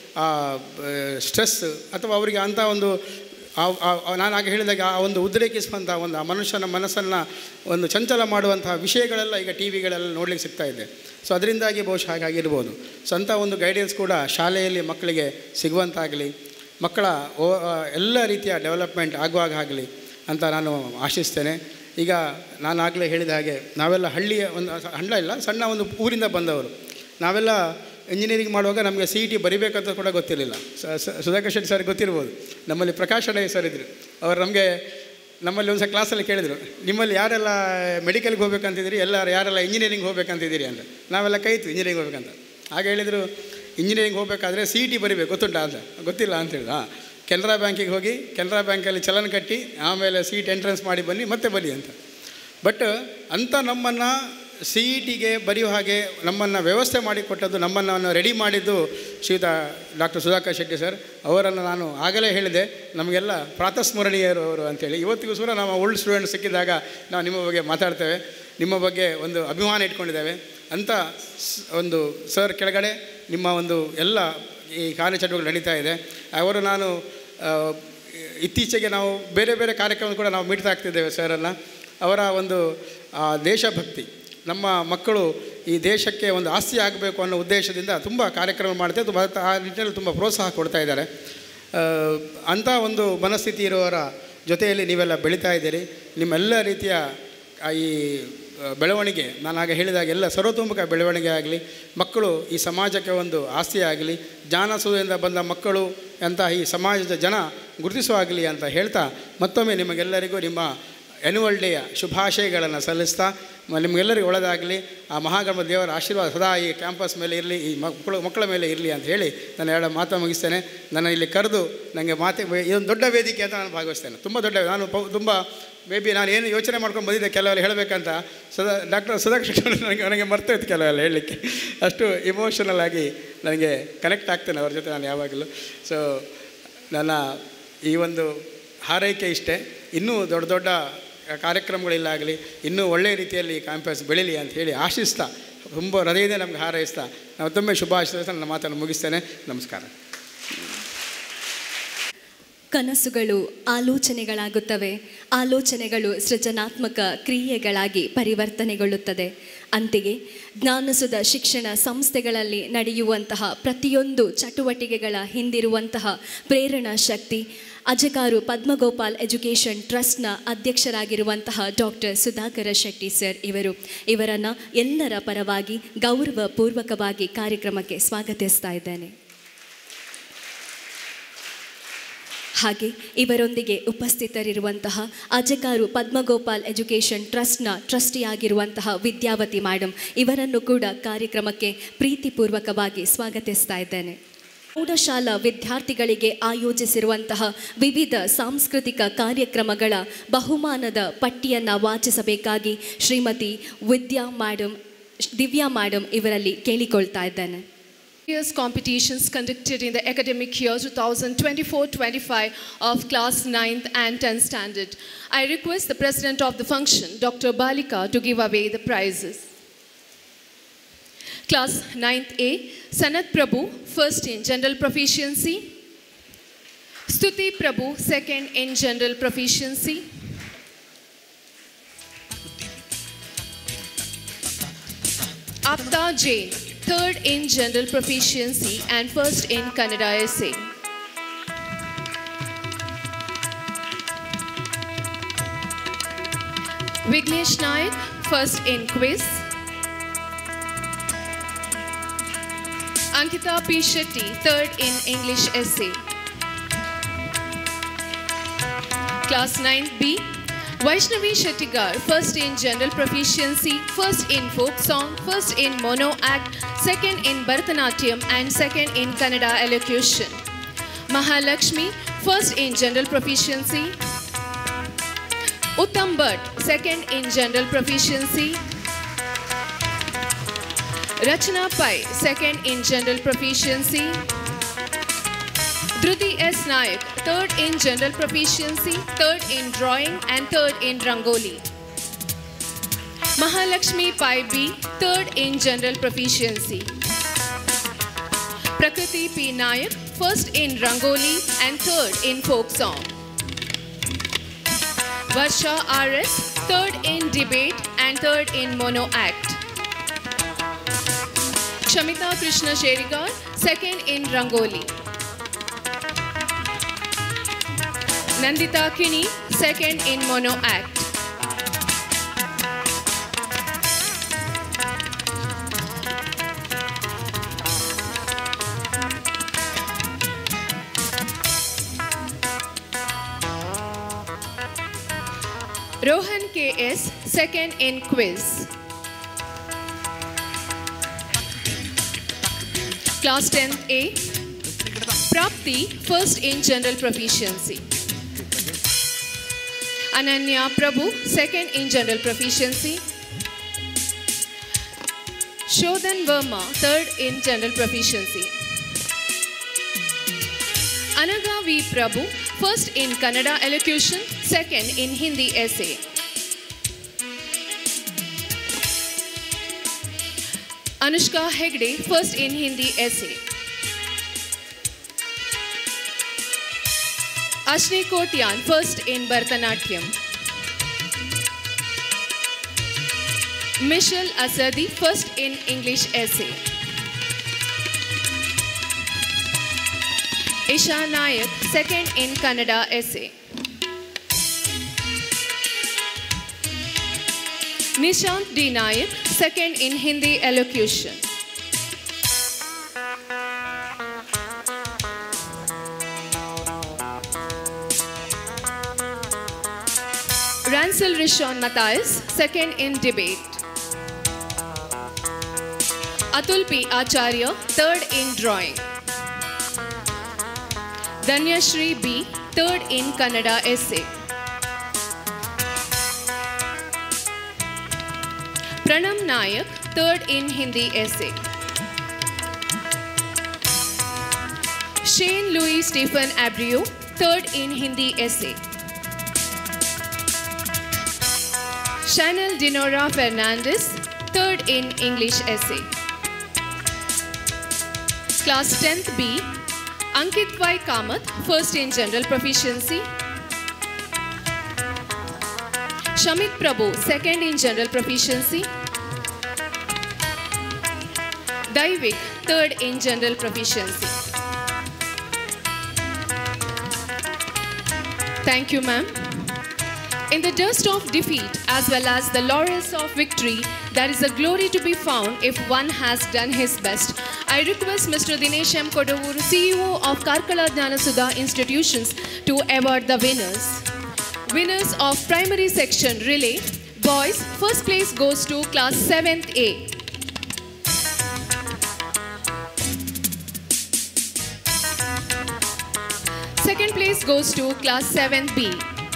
ಸ್ಟ್ರೆಸ್ ಅಥವಾ ಅವರಿಗೆ ಅಂಥ ಒಂದು ಆ- ಆ- ಆ- ನಾನು ಆಗ ಹೇಳಿದಾಗ ಆ ಒಂದು ಉದ್ರೇಕಿಸುವಂಥ ಒಂದು ಆ ಮನುಷ್ಯನ ಮನಸ್ಸನ್ನು ಒಂದು ಚಂಚಲ ಮಾಡುವಂತಹ ವಿಷಯಗಳೆಲ್ಲ ಈಗ ಟಿ ವಿಗಳೆಲ್ಲ ನೋಡ್ಲಿಕ್ಕೆ ಸಿಗ್ತಾ ಇದೆ ಸೊ ಅದರಿಂದಾಗಿ ಬಹುಶಃ ಹಾಗಾಗಿರ್ಬೋದು ಸೊ ಅಂಥ ಒಂದು ಗೈಡೆನ್ಸ್ ಕೂಡ ಶಾಲೆಯಲ್ಲಿ ಮಕ್ಕಳಿಗೆ ಸಿಗುವಂತಾಗಲಿ ಮಕ್ಕಳ ಓ ಆ, ಎಲ್ಲ ರೀತಿಯ ಡೆವಲಪ್ಮೆಂಟ್ ಆಗುವಾಗ ಆಗಲಿ ಅಂತ ನಾನು ಆಶಿಸ್ತೇನೆ ಈಗ ನಾನು ಆಗಲೇ ಹೇಳಿದ ಹಾಗೆ ನಾವೆಲ್ಲ ಹಳ್ಳಿಯ ಒಂದು ಹಳ್ಳ ಇಲ್ಲ ಸಣ್ಣ ಒಂದು ಊರಿಂದ ಬಂದವರು ನಾವೆಲ್ಲ ಇಂಜಿನಿಯರಿಂಗ್ ಮಾಡುವಾಗ ನಮಗೆ ಸಿ ಇ ಟಿ ಬರಿಬೇಕಂತ ಕೂಡ ಗೊತ್ತಿರಲಿಲ್ಲ ಸ- ಸ- ಸುಧಾಕರ್ ಶೆಟ್ಟಿ ಸರ್ ಗೊತ್ತಿರ್ಬೋದು ನಮ್ಮಲ್ಲಿ ಪ್ರಕಾಶ್ ಅಡೈ ಸರ್ ಇದ್ದರು ಅವರು ನಮಗೆ ನಮ್ಮಲ್ಲಿ ಒಂದು ಸಲ ಕ್ಲಾಸಲ್ಲಿ ಕೇಳಿದರು ನಿಮ್ಮಲ್ಲಿ ಯಾರೆಲ್ಲ ಮೆಡಿಕಲ್ಗೆ ಹೋಗ್ಬೇಕಂತಿದ್ದೀರಿ ಎಲ್ಲ ಯಾರೆಲ್ಲ ಇಂಜಿನಿಯರಿಂಗ್ ಹೋಗ್ಬೇಕಂತಿದ್ದೀರಿ ಅಂತ ನಾವೆಲ್ಲ ಕೈತು ಇಂಜಿನಿಯರಿಂಗ್ ಹೋಗ್ಬೇಕಂತ ಆಗ ಹೇಳಿದರು ಇಂಜಿನಿಯರಿಂಗ್ ಹೋಗಬೇಕಾದ್ರೆ ಸಿ ಇ ಟಿ ಬರಿಬೇಕು ಗೊತ್ತುಂಟಾ ಅಂತ ಗೊತ್ತಿಲ್ಲ ಅಂತ ಹೇಳಿದ ಹಾಂ ಕೆನರಾ ಬ್ಯಾಂಕಿಗೆ ಹೋಗಿ ಕೆನರಾ ಬ್ಯಾಂಕಲ್ಲಿ ಚಲನ್ ಕಟ್ಟಿ ಆಮೇಲೆ ಸೀಟ್ ಎಂಟ್ರೆನ್ಸ್ ಮಾಡಿ ಬನ್ನಿ ಮತ್ತೆ ಬನ್ನಿ ಅಂತ ಬಟ್ ಅಂಥ ನಮ್ಮನ್ನು ಸಿ ಇ ಟಿಗೆ ಬರೆಯೋ ಹಾಗೆ ನಮ್ಮನ್ನು ವ್ಯವಸ್ಥೆ ಮಾಡಿಕೊಟ್ಟದ್ದು ನಮ್ಮನ್ನು ರೆಡಿ ಮಾಡಿದ್ದು ಶ್ರೀಯುತ ಡಾಕ್ಟರ್ ಸುಧಾಕರ್ ಶೆಟ್ಟಿ ಸರ್ ಅವರನ್ನು ನಾನು ಆಗಲೇ ಹೇಳಿದೆ ನಮಗೆಲ್ಲ ಪ್ರಾತಸ್ಮರಣೀಯರು ಅವರು ಅಂತೇಳಿ ಇವತ್ತಿಗೂ ಸಹ ನಾವು ಓಲ್ಡ್ ಸ್ಟೂಡೆಂಟ್ ಸಿಕ್ಕಿದಾಗ ನಾವು ನಿಮ್ಮ ಬಗ್ಗೆ ಮಾತಾಡ್ತೇವೆ ನಿಮ್ಮ ಬಗ್ಗೆ ಒಂದು ಅಭಿಮಾನ ಇಟ್ಕೊಂಡಿದ್ದೇವೆ ಅಂಥ ಸ್- ಒಂದು ಸರ್ ಕೆಳಗಡೆ ನಿಮ್ಮ ಒಂದು ಎಲ್ಲ ಈ ಕಾರ್ಯಚಟುವಟಿಕೆ ನಡೀತಾ ಇದೆ ಅವರು ನಾನು ಆ, ಇತ್ತೀಚೆಗೆ ನಾವು ಬೇರೆ ಬೇರೆ ಕಾರ್ಯಕ್ರಮ ಕೂಡ ನಾವು ಮೀಟ್ತಾ ಆಗ್ತಿದ್ದೇವೆ ಸರನ್ನು ಅವರ ಒಂದು ಆ, ದೇಶಭಕ್ತಿ ನಮ್ಮ ಮಕ್ಕಳು ಈ ದೇಶಕ್ಕೆ ಒಂದು ಆಸ್ತಿ ಆಗಬೇಕು ಅನ್ನೋ ಉದ್ದೇಶದಿಂದ ತುಂಬ ಕಾರ್ಯಕ್ರಮ ಮಾಡ್ತೇವೆ ತುಂಬ ಆ ನಿಟ್ಟಿನಲ್ಲಿ ತುಂಬ ಪ್ರೋತ್ಸಾಹ ಕೊಡ್ತಾ ಇದ್ದಾರೆ ಆ, ಅಂಥ ಒಂದು ಮನಸ್ಥಿತಿ ಇರುವವರ ಜೊತೆಯಲ್ಲಿ ನೀವೆಲ್ಲ ಬೆಳೀತಾ ಇದ್ದೀರಿ ನಿಮ್ಮೆಲ್ಲ ರೀತಿಯ ಆ ಈ ಆ, ಬೆಳವಣಿಗೆ ನಾನು ಆಗ ಹೇಳಿದಾಗ ಎಲ್ಲ ಸರ್ವತೋಮುಖ ಬೆಳವಣಿಗೆ ಆಗಲಿ ಮಕ್ಕಳು ಈ ಸಮಾಜಕ್ಕೆ ಒಂದು ಆಸ್ತಿ ಆಗಲಿ ಜ್ಞಾನಸುದಿಂದ ಬಂದ ಮಕ್ಕಳು ಅಂತ ಈ ಸಮಾಜದ ಜನ ಗುರುತಿಸುವಾಗಲಿ ಅಂತ ಹೇಳ್ತಾ ಮತ್ತೊಮ್ಮೆ ನಿಮಗೆಲ್ಲರಿಗೂ ನಿಮ್ಮ ಆ್ಯನ್ಯುವಲ್ ಡೇಯ ಶುಭಾಶಯಗಳನ್ನು ಸಲ್ಲಿಸ್ತಾ ಮ- ನಿಮಗೆಲ್ಲರಿಗೂ ಒಳ್ಳೆಯದಾಗಲಿ ಆ ಮಹಾಗಣಪ ದೇವರ ಆಶೀರ್ವಾದ ಸದಾ ಈ ಕ್ಯಾಂಪಸ್ ಮೇಲೆ ಇರಲಿ ಈ ಮಕ್ಕಳು ಮಕ್ಕಳ ಮೇಲೆ ಇರಲಿ ಅಂತ ಹೇಳಿ ನಾನು ಎರಡು ಮಾತು ಮುಗಿಸ್ತೇನೆ ನನ್ನ ಇಲ್ಲಿ ಕರೆದು ನನಗೆ ಮಾತೆ ಇದೊಂದು ದೊಡ್ಡ ವೇದಿಕೆ ಅಂತ ನಾನು ಭಾಗವಹಿಸ್ತೇನೆ ತುಂಬ ದೊಡ್ಡ ನಾನು ಪ- ತುಂಬ ಮೇ ಬಿ ನಾನು ಏನು ಯೋಚನೆ ಮಾಡ್ಕೊಂಡು ಬಂದಿದ್ದೆ ಕೆಲವೆಲ್ಲ ಹೇಳಬೇಕಂತ ಸದಾ ಡಾಕ್ಟರ್ ಸುಧಾಕರ್ ನನಗೆ ನನಗೆ ಮರ್ತೋಯ್ತು ಕೆಲವೆಲ್ಲ ಹೇಳಲಿಕ್ಕೆ ಅಷ್ಟು ಇಮೋಷನಲ್ ಆಗಿ ನನಗೆ ಕನೆಕ್ಟ್ ಆಗ್ತೇನೆ ಅವ್ರ ಜೊತೆ ನಾನು ಯಾವಾಗಲೂ ಸೊ ನನ್ನ ಈ ಒಂದು ಹಾರೈಕೆ ಇಷ್ಟೇ ಇನ್ನೂ ದೊಡ್ಡ ದೊಡ್ಡ ಕಾರ್ಯಕ್ರಮಗಳಿಲ್ಲಾಗಲಿ ಇನ್ನೂ ಒಳ್ಳೆಯ ರೀತಿಯಲ್ಲಿ ಕ್ಯಾಂಪಸ್ ಬೆಳೀಲಿ ಅಂತ ಹೇಳಿ ಆಶಿಸ್ತಾ ತುಂಬ ಹೃದಯದಿಂದ ನಮ್ಗೆ ಹಾರೈಸ್ತಾ ನಾವು ತುಂಬ ಶುಭಾಶಯ ನನ್ನ ಮಾತನ್ನು ಮುಗಿಸ್ತೇನೆ ನಮಸ್ಕಾರ ಕನಸುಗಳು ಆಲೋಚನೆಗಳಾಗುತ್ತವೆ ಆಲೋಚನೆಗಳು ಸೃಜನಾತ್ಮಕ ಕ್ರಿಯೆಗಳಾಗಿ ಪರಿವರ್ತನೆಗೊಳ್ಳುತ್ತದೆ ಅಂತೆಯೇ ಜ್ಞಾನಸುದ ಶಿಕ್ಷಣ ಸಂಸ್ಥೆಗಳಲ್ಲಿ ನಡೆಯುವಂತಹ ಪ್ರತಿಯೊಂದು ಚಟುವಟಿಕೆಗಳ ಹಿಂದಿರುವಂತಹ ಪ್ರೇರಣಾ ಶಕ್ತಿ ಅಜಕಾರು ಪದ್ಮಗೋಪಾಲ್ ಎಜುಕೇಷನ್ ಟ್ರಸ್ಟ್ನ ಅಧ್ಯಕ್ಷರಾಗಿರುವಂತಹ ಡಾಕ್ಟರ್ ಸುಧಾಕರ ಶೆಟ್ಟಿ ಸರ್ ಇವರು ಇವರನ್ನು ಎಲ್ಲರ ಪರವಾಗಿ ಗೌರವಪೂರ್ವಕವಾಗಿ ಕಾರ್ಯಕ್ರಮಕ್ಕೆ ಸ್ವಾಗತಿಸ್ತಾ ಇದ್ದೇನೆ ಹಾಗೆ ಇವರೊಂದಿಗೆ ಉಪಸ್ಥಿತರಿರುವಂತಹ ಅಜಕಾರು ಪದ್ಮಗೋಪಾಲ್ ಎಜುಕೇಷನ್ ಟ್ರಸ್ಟ್ನ ಟ್ರಸ್ಟಿಯಾಗಿರುವಂತಹ ವಿದ್ಯಾವತಿ ಮೇಡಮ್ ಇವರನ್ನು ಕೂಡ ಕಾರ್ಯಕ್ರಮಕ್ಕೆ ಪ್ರೀತಿಪೂರ್ವಕವಾಗಿ ಸ್ವಾಗತಿಸ್ತಾ ಇದ್ದೇನೆ ಪ್ರೌಢಶಾಲಾ ವಿದ್ಯಾರ್ಥಿಗಳಿಗೆ ಆಯೋಜಿಸಿರುವಂತಹ ವಿವಿಧ ಸಾಂಸ್ಕೃತಿಕ ಕಾರ್ಯಕ್ರಮಗಳ ಬಹುಮಾನದ ಪಟ್ಟಿಯನ್ನು ವಾಚಿಸಬೇಕಾಗಿ ಶ್ರೀಮತಿ ವಿದ್ಯಾ ಮೇಡಮ್ ದಿವ್ಯಾ ಮೇಡಮ್ ಇವರಲ್ಲಿ ಕೇಳಿಕೊಳ್ತಾ ಇದ್ದೇನೆ Years competitions conducted in the academic year 2024-25 of class 9th and 10th standard. I request the president of the function, Dr. Balika, to give away the prizes. Class 9th A, Sanat Prabhu, first in general proficiency. Stuti Prabhu, second in general proficiency. Apta Jain, third in general proficiency and first in Kannada essay. Vignesh Naik, first in quiz. Ankita P. Shetty, third in English essay. Class 9B, Vaishnavi Shettigar, first in general proficiency, first in folk song, first in mono act, second in Bharatanatyam, and second in Kannada elocution. Mahalakshmi, first in general proficiency. Uttam Bhatt, second in general proficiency. Rachana Pai, second in general proficiency. Dhruti S. Nayak, third in general proficiency, third in drawing, and third in Rangoli. Mahalakshmi Pai B, third in general proficiency. Prakriti P. Nayak, first in Rangoli and third in folk song. Varsha RS, third in debate and third in mono act. Shamita Krishna Sherigar, second in Rangoli. Nandita Kini, second in mono act. Rohan KS, second in quiz. Class 10th A. Prapti, first in general proficiency. Ananya Prabhu, second in general proficiency. Shodhan Verma, third in general proficiency. Anaga V. Prabhu, first in Kannada elocution, second in Hindi essay. Anushka Hegde, first in Hindi essay. Ashni Kotian, first in Bharatanatyam. Michelle Asadi, first in English essay. Isha Nayak, second in Kannada essay. Nishant D. Nayak, second in Hindi elocution. Ransel Rishon Matthias, second in debate. Atul P. Acharya, third in drawing. Danyashri B, third in Kannada essay. Pranam Nayak, third in Hindi essay. Shane Louis Stephen Abreu, third in Hindi essay. Chanel Dinora Fernandez, third in English essay. Class 10th B, Ankit Y. Kamath, first in general proficiency. Shamit Prabhu, second in general proficiency. Daivik, third in general proficiency. Thank you, ma'am. In the dust of defeat as well as the laurels of victory, there is a glory to be found if one has done his best. I request Mr. Dinesh M. Kodavur, CEO of Karkala Jnanasudha Institutions, to award the winners. Winners of primary section relay, boys, first place goes to class 7th A. Second place goes to class 7th B.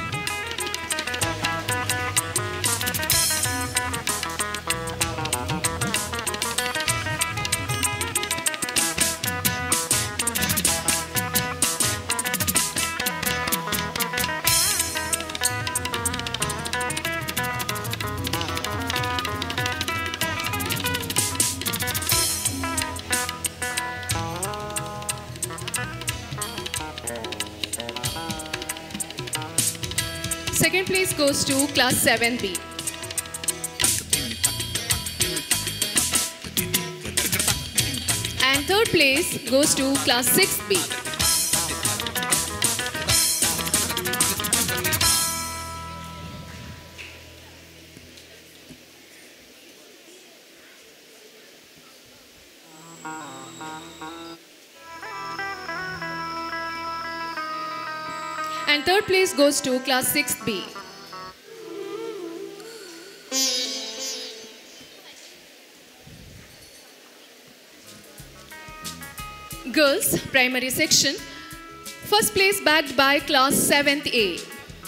Second place goes to class 7B. And third place goes to class 6B. And third place goes to class 6B. Girls, primary section. First place bagged by class 7th A.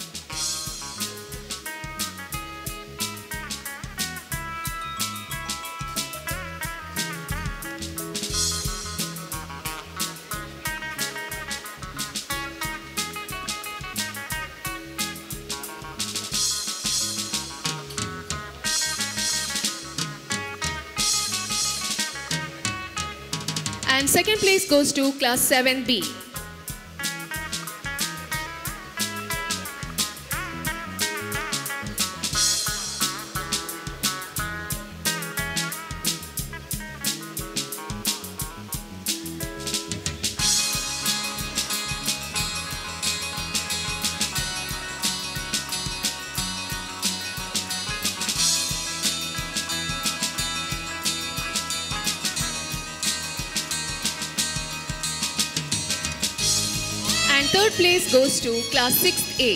And second place goes to class 7B. And third place goes to class 6A.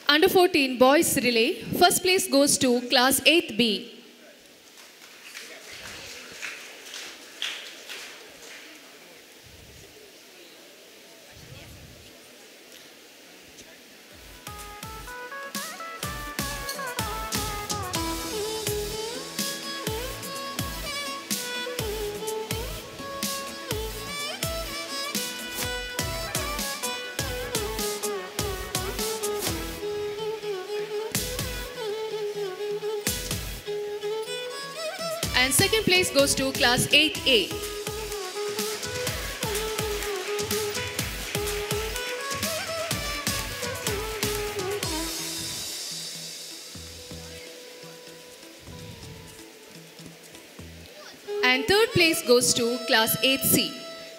Under 14 boys relay, first place goes to class 8B. And second place goes to class 8A. And third place goes to class 8C.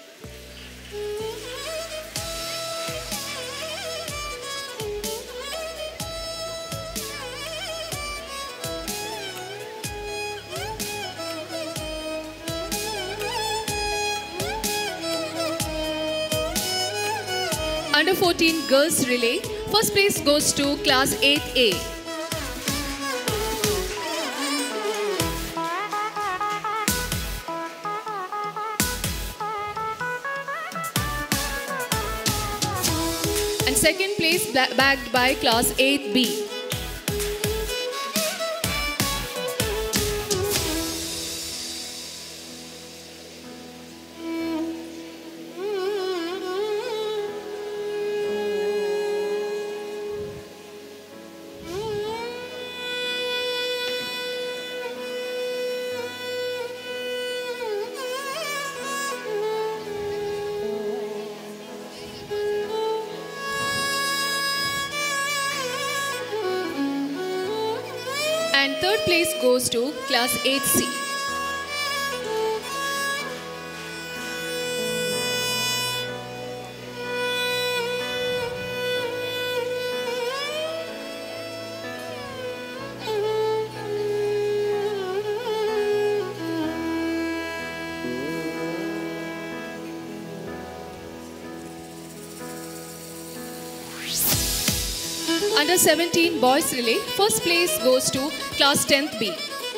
Under 14 girls relay, first place goes to class 8A. And second place bla- bagged by class 8B. And third place goes to class 8C. Under 17 boys relay, first place goes to class 10th B.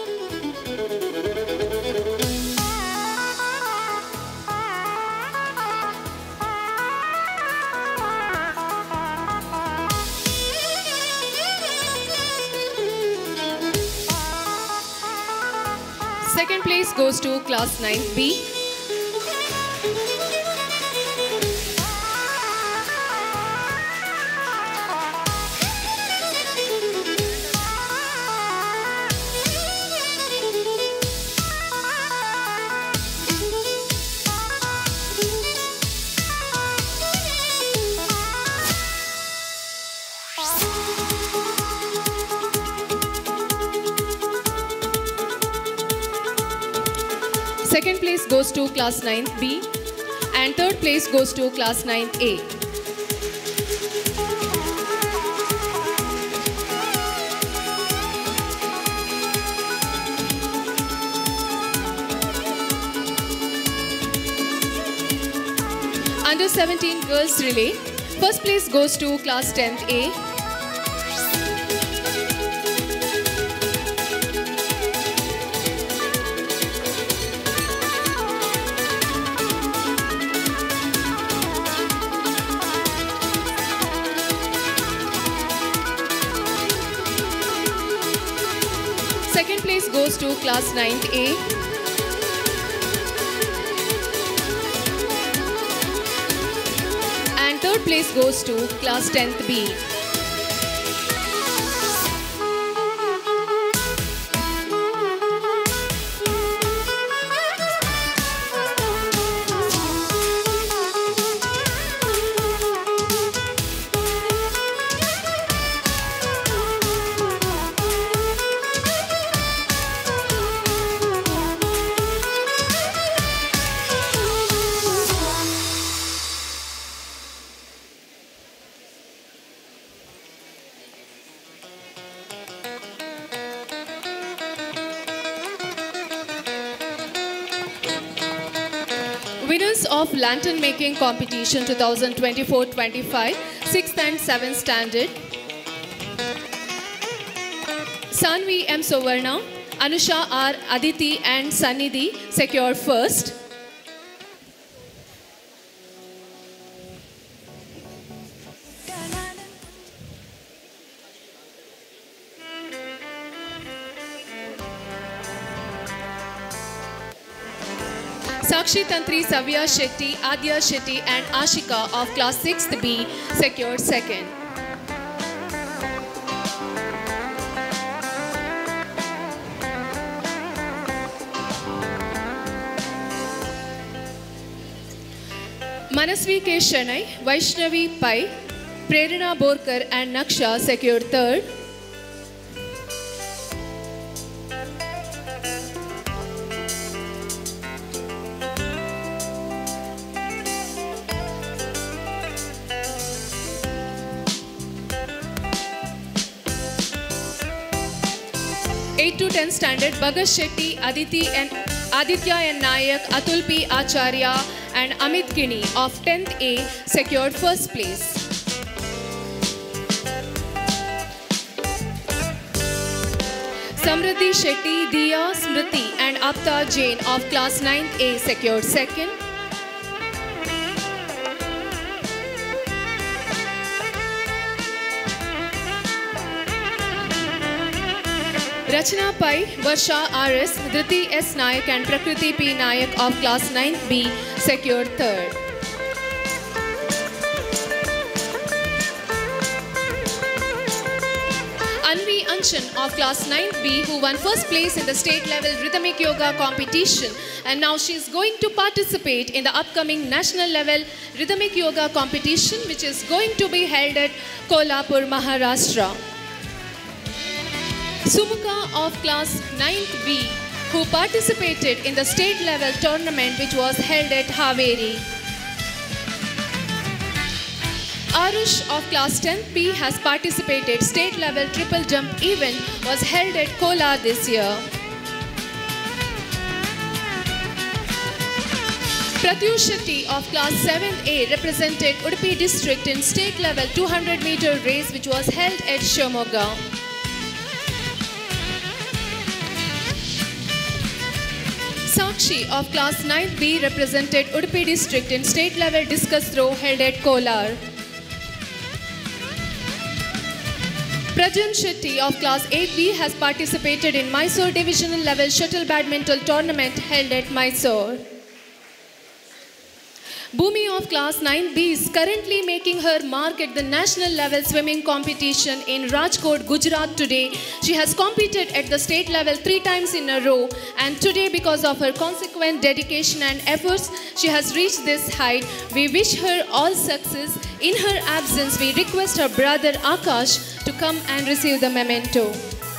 Second place goes to class 9th B. Second place goes to class 9th B. And third place goes to class 9th A. Under 17 girls relay, first place goes to class 10th A. Second place goes to class 9th A. And third place goes to class 10th B. Winners of Lantern Making Competition 2024-25, 6th and 7th standard. Sanvi M. Sovarna, Anusha R. Aditi and Sanidhi secured first. Sakshi Tantri Savya Shetty, Adya Shetty and Ashika of class 6th B secured second. Manasvi K. Shanai, Vaishnavi Pai, Prerana Borkar and Naksha secured third. Eight to ten standard Bhagat Shetty, Aditi and Aditya and Nayak, Atul P. Acharya and Amit Kini of 10th A secured first place. Samriddhi Shetty, Diya Smriti and Apta Jain of class 9th A secured second. Rachna Pai, Varsha RS, Dhriti S. Nayak and Prakriti P. Nayak of class 9th B secured third. Anvi Anchan of class 9B who won first place in the state level rhythmic yoga competition and now she is going to participate in the upcoming national level rhythmic yoga competition which is going to be held at Kolhapur, Maharashtra. Sumukha of class 9th B who participated in the state level tournament which was held at Haveri. Arush of class 10th B has participated state level triple jump event was held at Kolar this year. Pratyush Shetty of class 7th A represented Udupi district in state level 200 meter race which was held at Shimoga. Sakshi of class 9B represented Udupi district in state level discus throw held at Kolar. Prajan Shetty of class 8B has participated in Mysore divisional level shuttle badminton tournament held at Mysore. Bhumi of class 9B is currently making her mark at the national level swimming competition in Rajkot, Gujarat today. She has competed at the state level three times in a row and today because of her consequent dedication and efforts, she has reached this height. We wish her all success. In her absence, we request her brother Akash to come and receive the memento.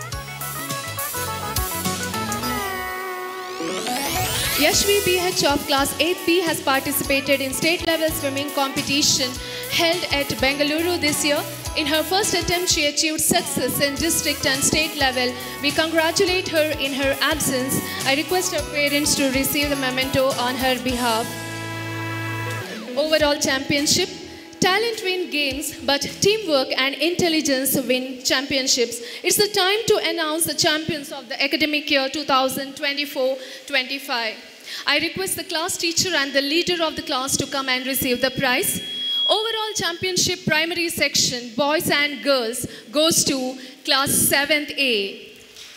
Yashvi BH of class 8B has participated in state level swimming competition held at Bengaluru this year. In her first attempt, she achieved success in district and state level. We congratulate her in her absence. I request her parents to receive the memento on her behalf. Overall championship. Talent win games, but teamwork and intelligence win championships. It's the time to announce the champions of the academic year 2024-25. I request the class teacher and the leader of the class to come and receive the prize. Overall championship primary section, boys and girls, goes to class 7th A.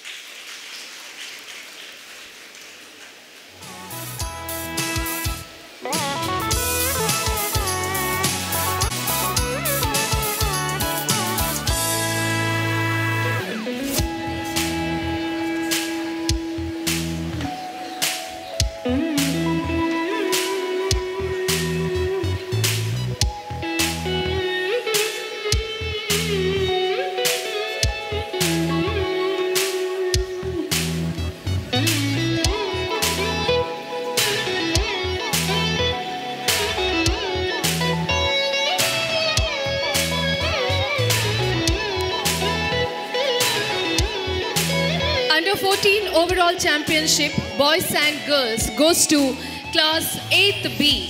Under 14 overall championship, boys and girls, goes to class 8th B.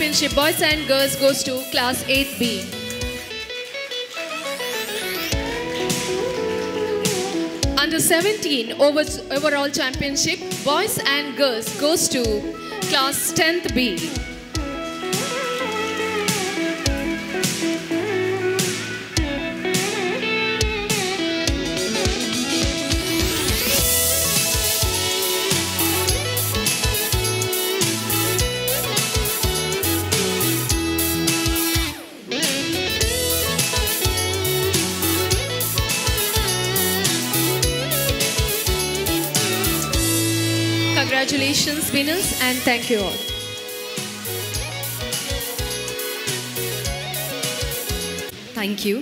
Championship Boys and Girls goes to Class 8B. Under 17 over- Overall Championship Boys and Girls goes to Class 10th B. Congratulations, winners, and thank you all. Thank you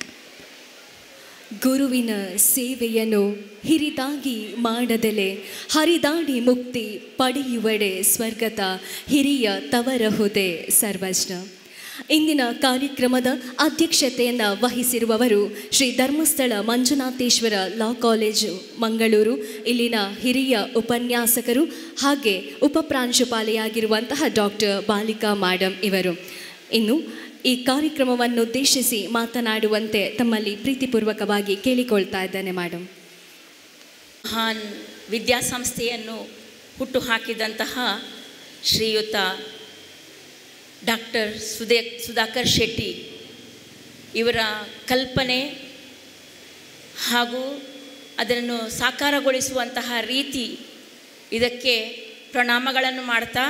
ಗುರುವಿನ ಸೇವೆಯನ್ನು ಹಿರಿದಾಗಿ ಮಾಡದಲೆ ಹರಿದಾಡಿ ಮುಕ್ತಿ ಪಡೆಯುವಡೆ ಸ್ವರ್ಗದ ಹಿರಿಯ ತವರಹುದೆ ಸರ್ವಜ್ಞ ಇಂದಿನ ಕಾರ್ಯಕ್ರಮದ ಅಧ್ಯಕ್ಷತೆಯನ್ನು ವಹಿಸಿರುವವರು Shri Dharmasthala Manjunatheshwara law college Mangaluru ಇಲ್ಲಿನ ಹಿರಿಯ ಉಪನ್ಯಾಸಕರು ಹಾಗೆ ಉಪಪ್ರಾಂಶುಪಾಲೆಯಾಗಿರುವಂತಹ ಡಾಕ್ಟರ್ ಬಾಲಿಕಾ ಮೇಡಮ್ ಇವರು ಇನ್ನು ಈ ಕಾರ್ಯಕ್ರಮವನ್ನುದ್ದೇಶಿಸಿ ಮಾತನಾಡುವಂತೆ ತಮ್ಮಲ್ಲಿ ಪ್ರೀತಿಪೂರ್ವಕವಾಗಿ ಕೇಳಿಕೊಳ್ತಾ ಇದ್ದೇನೆ ಮೇಡಮ್ ಮಹಾನ್ ವಿದ್ಯಾಸಂಸ್ಥೆಯನ್ನು ಹುಟ್ಟು ಹಾಕಿದಂತಹ ಶ್ರೀಯುತ ಡಾಕ್ಟರ್ ಸುದೇ ಸುಧಾಕರ್ ಶೆಟ್ಟಿ ಇವರ ಕಲ್ಪನೆ ಹಾಗೂ ಅದನ್ನು ಸಾಕಾರಗೊಳಿಸುವಂತಹ ರೀತಿ ಇದಕ್ಕೆ ಪ್ರಣಾಮಗಳನ್ನು ಮಾಡ್ತಾ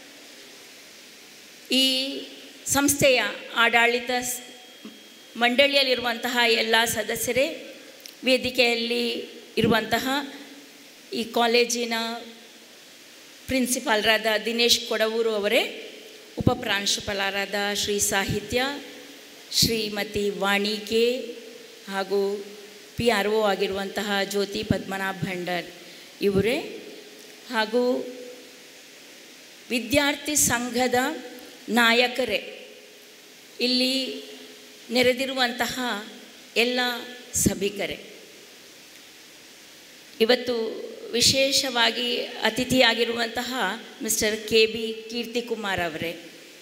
ಈ ಸಂಸ್ಥೆಯ ಆಡಳಿತ ಸ್- ಮಂಡಳಿಯಲ್ಲಿರುವಂತಹ ಎಲ್ಲ ಸದಸ್ಯರೇ ವೇದಿಕೆಯಲ್ಲಿ ಇರುವಂತಹ ಈ ಕಾಲೇಜಿನ ಪ್ರಿನ್ಸಿಪಾಲ್ರಾದ ದಿನೇಶ್ ಕೊಡವೂರು ಅವರೇ ಉಪಪ್ರಾಂಶುಪಾಲರಾದ ಶ್ರೀ ಸಾಹಿತ್ಯ ಶ್ರೀಮತಿ ವಾಣಿ ಕೆ ಹಾಗೂ ಪಿ ಆರ್ ಒ ಆಗಿರುವಂತಹ ಜ್ಯೋತಿ ಪದ್ಮನಾಭ್ ಭಂಡಾರ್ ಇವರೇ ಹಾಗೂ ವಿದ್ಯಾರ್ಥಿ ಸಂಘದ ನಾಯಕರೇ ಇಲ್ಲಿ ನೆರೆದಿರುವಂತಹ ಎಲ್ಲ ಸಭಿಕರೇ ಇವತ್ತು ವಿಶೇಷವಾಗಿ ಅತಿಥಿಯಾಗಿರುವಂತಹ ಮಿಸ್ಟರ್ ಕೆ ಬಿ ಕೀರ್ತಿಕುಮಾರ್ ಅವರೇ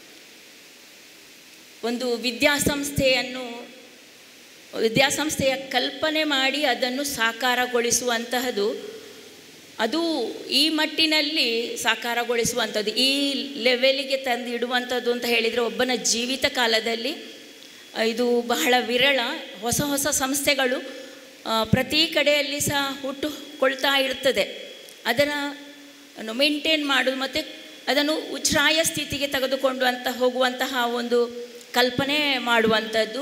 ಒಂದು ವಿದ್ಯಾಸಂಸ್ಥೆಯನ್ನು ವಿದ್ಯಾಸಂಸ್ಥೆಯ ಕಲ್ಪನೆ ಮಾಡಿ ಅದನ್ನು ಸಾಕಾರಗೊಳಿಸುವಂತಹದ್ದು ಅದು ಈ ಮಟ್ಟಿನಲ್ಲಿ ಸಾಕಾರಗೊಳಿಸುವಂಥದ್ದು ಈ ಲೆವೆಲಿಗೆ ತಂದು ಇಡುವಂಥದ್ದು ಅಂತ ಹೇಳಿದರೆ ಒಬ್ಬನ ಜೀವಿತ ಕಾಲದಲ್ಲಿ ಆ, ಇದು ಬಹಳ ವಿರಳ ಹೊಸ ಹೊಸ ಸಂಸ್ಥೆಗಳು ಆ, ಪ್ರತಿ ಕಡೆಯಲ್ಲಿ ಸಹ ಹುಟ್ಟುಕೊಳ್ತಾ ಇರ್ತದೆ ಅದನ್ನು ಮೇಂಟೈನ್ ಮಾಡೋದು ಮತ್ತು ಅದನ್ನು ಉಚ್ಛ್ರಾಯ ಸ್ಥಿತಿಗೆ ತೆಗೆದುಕೊಂಡು ಅಂತ ಹೋಗುವಂತಹ ಒಂದು ಕಲ್ಪನೆ ಮಾಡುವಂಥದ್ದು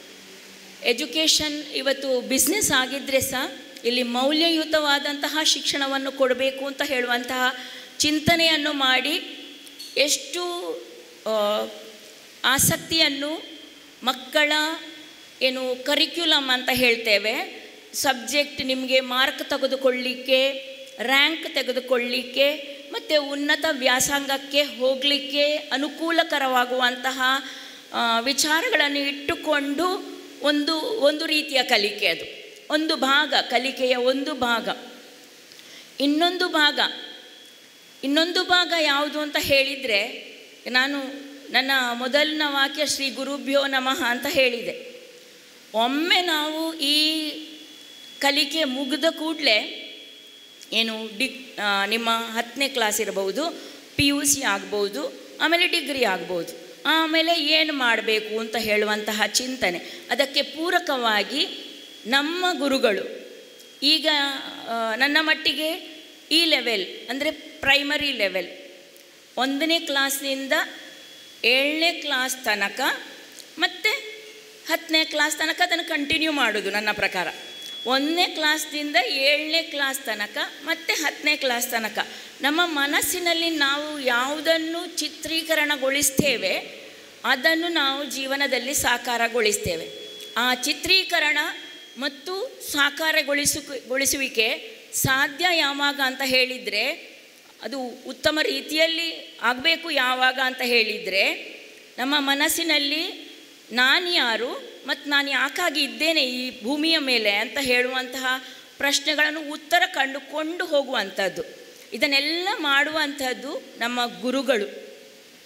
ಎಜುಕೇಷನ್ ಇವತ್ತು ಬಿಸ್ನೆಸ್ ಆಗಿದ್ದರೆ ಸಹ ಇಲ್ಲಿ ಮೌಲ್ಯಯುತವಾದಂತಹ ಶಿಕ್ಷಣವನ್ನು ಕೊಡಬೇಕು ಅಂತ ಹೇಳುವಂತಹ ಚಿಂತನೆಯನ್ನು ಮಾಡಿ ಎಷ್ಟು ಆ, ಆಸಕ್ತಿಯನ್ನು ಮಕ್ಕಳ ಏನು ಕರಿಕ್ಯುಲಮ್ ಅಂತ ಹೇಳ್ತೇವೆ ಸಬ್ಜೆಕ್ಟ್ ನಿಮಗೆ ಮಾರ್ಕ್ ತೆಗೆದುಕೊಳ್ಳಿಕ್ಕೆ ರ್ಯಾಂಕ್ ತೆಗೆದುಕೊಳ್ಳಿಕ್ಕೆ ಮತ್ತು ಉನ್ನತ ವ್ಯಾಸಂಗಕ್ಕೆ ಹೋಗಲಿಕ್ಕೆ ಅನುಕೂಲಕರವಾಗುವಂತಹ ಆ, ವಿಚಾರಗಳನ್ನು ಇಟ್ಟುಕೊಂಡು ಒಂದು ಒಂದು ರೀತಿಯ ಕಲಿಕೆ ಅದು ಒಂದು ಭಾಗ ಕಲಿಕೆಯ ಒಂದು ಭಾಗ ಇನ್ನೊಂದು ಭಾಗ ಇನ್ನೊಂದು ಭಾಗ ಯಾವುದು ಅಂತ ಹೇಳಿದರೆ ನಾನು ನನ್ನ ಮೊದಲಿನ ವಾಕ್ಯ ಶ್ರೀ ಗುರುಭ್ಯೋ ನಮಃ ಅಂತ ಹೇಳಿದೆ ಒಮ್ಮೆ ನಾವು ಈ ಕಲಿಕೆ ಮುಗಿದ ಕೂಡಲೇ ಏನು ಡಿಗ್ ಆ, ನಿಮ್ಮ ಹತ್ತನೇ ಕ್ಲಾಸ್ ಇರಬಹುದು ಪಿ ಯು ಸಿ ಆಗ್ಬೋದು ಆಮೇಲೆ ಡಿಗ್ರಿ ಆಗ್ಬೋದು ಆಮೇಲೆ ಏನು ಮಾಡಬೇಕು ಅಂತ ಹೇಳುವಂತಹ ಚಿಂತನೆ ಅದಕ್ಕೆ ಪೂರಕವಾಗಿ ನಮ್ಮ ಗುರುಗಳು ಈಗ ಆ, ನನ್ನ ಮಟ್ಟಿಗೆ ಈ ಲೆವೆಲ್ ಅಂದರೆ ಪ್ರೈಮರಿ ಲೆವೆಲ್ ಒಂದನೇ ಕ್ಲಾಸ್ನಿಂದ ಏಳನೇ ಕ್ಲಾಸ್ ತನಕ ಮತ್ತು ಹತ್ತನೇ ಕ್ಲಾಸ್ ತನಕ ಅದನ್ನು ಕಂಟಿನ್ಯೂ ಮಾಡೋದು ನನ್ನ ಪ್ರಕಾರ ಒಂದನೇ ಕ್ಲಾಸ್ನಿಂದ ಏಳನೇ ಕ್ಲಾಸ್ ತನಕ ಮತ್ತು ಹತ್ತನೇ ಕ್ಲಾಸ್ ತನಕ ನಮ್ಮ ಮನಸ್ಸಿನಲ್ಲಿ ನಾವು ಯಾವುದನ್ನು ಚಿತ್ರೀಕರಣಗೊಳಿಸ್ತೇವೆ ಅದನ್ನು ನಾವು ಜೀವನದಲ್ಲಿ ಸಾಕಾರಗೊಳಿಸ್ತೇವೆ ಆ ಚಿತ್ರೀಕರಣ ಮತ್ತು ಸಾಕಾರಗೊಳಿಸು ಗೊಳಿಸುವಿಕೆ ಸಾಧ್ಯ ಯಾವಾಗ ಅಂತ ಹೇಳಿದರೆ ಅದು ಉತ್ತಮ ರೀತಿಯಲ್ಲಿ ಆಗಬೇಕು ಯಾವಾಗ ಅಂತ ಹೇಳಿದರೆ ನಮ್ಮ ಮನಸ್ಸಿನಲ್ಲಿ ನಾನು ಯಾರು ಮತ್ತು ನಾನು ಯಾಕಾಗಿ ಇದ್ದೇನೆ ಈ ಭೂಮಿಯ ಮೇಲೆ ಅಂತ ಹೇಳುವಂತಹ ಪ್ರಶ್ನೆಗಳನ್ನು ಉತ್ತರ ಕಂಡುಕೊಂಡು ಹೋಗುವಂಥದ್ದು ಇದನ್ನೆಲ್ಲ ಮಾಡುವಂಥದ್ದು ನಮ್ಮ ಗುರುಗಳು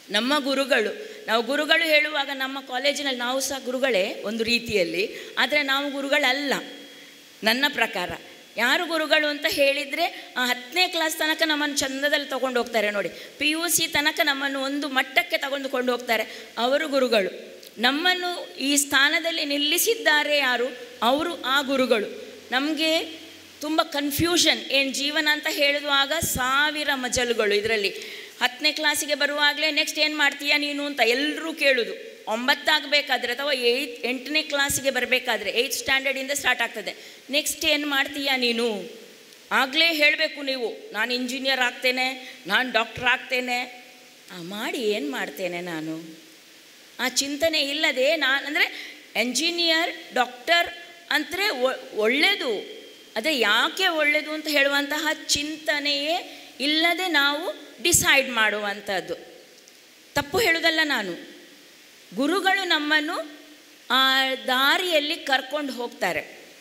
ನಮ್ಮ ಗುರುಗಳು ನಾವು ಗುರುಗಳು ಹೇಳುವಾಗ ನಮ್ಮ ಕಾಲೇಜಿನಲ್ಲಿ ನಾವು ಸಹ ಗುರುಗಳೇ ಒಂದು ರೀತಿಯಲ್ಲಿ ಆದರೆ ನಾವು ಗುರುಗಳಲ್ಲ ನನ್ನ ಪ್ರಕಾರ ಯಾರು ಗುರುಗಳು ಅಂತ ಹೇಳಿದರೆ ಹತ್ತನೇ ಕ್ಲಾಸ್ ತನಕ ನಮ್ಮನ್ನು ಚಂದದಲ್ಲಿ ತಗೊಂಡು ಹೋಗ್ತಾರೆ ನೋಡಿ ಪಿ ಯು ಸಿ ತನಕ ನಮ್ಮನ್ನು ಒಂದು ಮಟ್ಟಕ್ಕೆ ತಗೊಂಡುಕೊಂಡು ಹೋಗ್ತಾರೆ ಅವರು ಗುರುಗಳು ನಮ್ಮನ್ನು ಈ ಸ್ಥಾನದಲ್ಲಿ ನಿಲ್ಲಿಸಿದ್ದಾರೆ ಯಾರು ಅವರು ಆ ಗುರುಗಳು ನಮಗೆ ತುಂಬ ಕನ್ಫ್ಯೂಷನ್ ಏನು ಜೀವನ ಅಂತ ಹೇಳಿದುವಾಗ ಸಾವಿರ ಮಜಲುಗಳು ಇದರಲ್ಲಿ ಹತ್ತನೇ ಕ್ಲಾಸಿಗೆ ಬರುವಾಗಲೇ ನೆಕ್ಸ್ಟ್ ಏನು ಮಾಡ್ತೀಯಾ ನೀನು ಅಂತ ಎಲ್ಲರೂ ಕೇಳೋದು ಒಂಬತ್ತಾಗಬೇಕಾದ್ರೆ ಅಥವಾ ಏಯ್ತ್ ಎಂಟನೇ ಕ್ಲಾಸಿಗೆ ಬರಬೇಕಾದ್ರೆ ಏಯ್ತ್ ಸ್ಟ್ಯಾಂಡರ್ಡಿಂದ ಸ್ಟಾರ್ಟ್ ಆಗ್ತದೆ ನೆಕ್ಸ್ಟ್ ಏನು ಮಾಡ್ತೀಯಾ ನೀನು ಆಗಲೇ ಹೇಳಬೇಕು ನೀವು ನಾನು ಇಂಜಿನಿಯರ್ ಆಗ್ತೇನೆ ನಾನು ಡಾಕ್ಟರ್ ಆಗ್ತೇನೆ ಆ, ಮಾಡಿ ಏನು ಮಾಡ್ತೇನೆ ನಾನು ಆ ಚಿಂತನೆ ಇಲ್ಲದೆ ನಾನು ಅಂದರೆ ಎಂಜಿನಿಯರ್ ಡಾಕ್ಟರ್ ಅಂದರೆ ಒಳ್ಳೆಯದು ಅದೇ ಯಾಕೆ ಒಳ್ಳೆಯದು ಅಂತ ಹೇಳುವಂತಹ ಚಿಂತನೆಯೇ ಇಲ್ಲದೆ ನಾವು ಡಿಸೈಡ್ ಮಾಡುವಂಥದ್ದು ತಪ್ಪು ಹೇಳೋದಲ್ಲ ನಾನು ಗುರುಗಳು ನಮ್ಮನ್ನು ಆ ದಾರಿಯಲ್ಲಿ ಕರ್ಕೊಂಡು ಹೋಗ್ತಾರೆ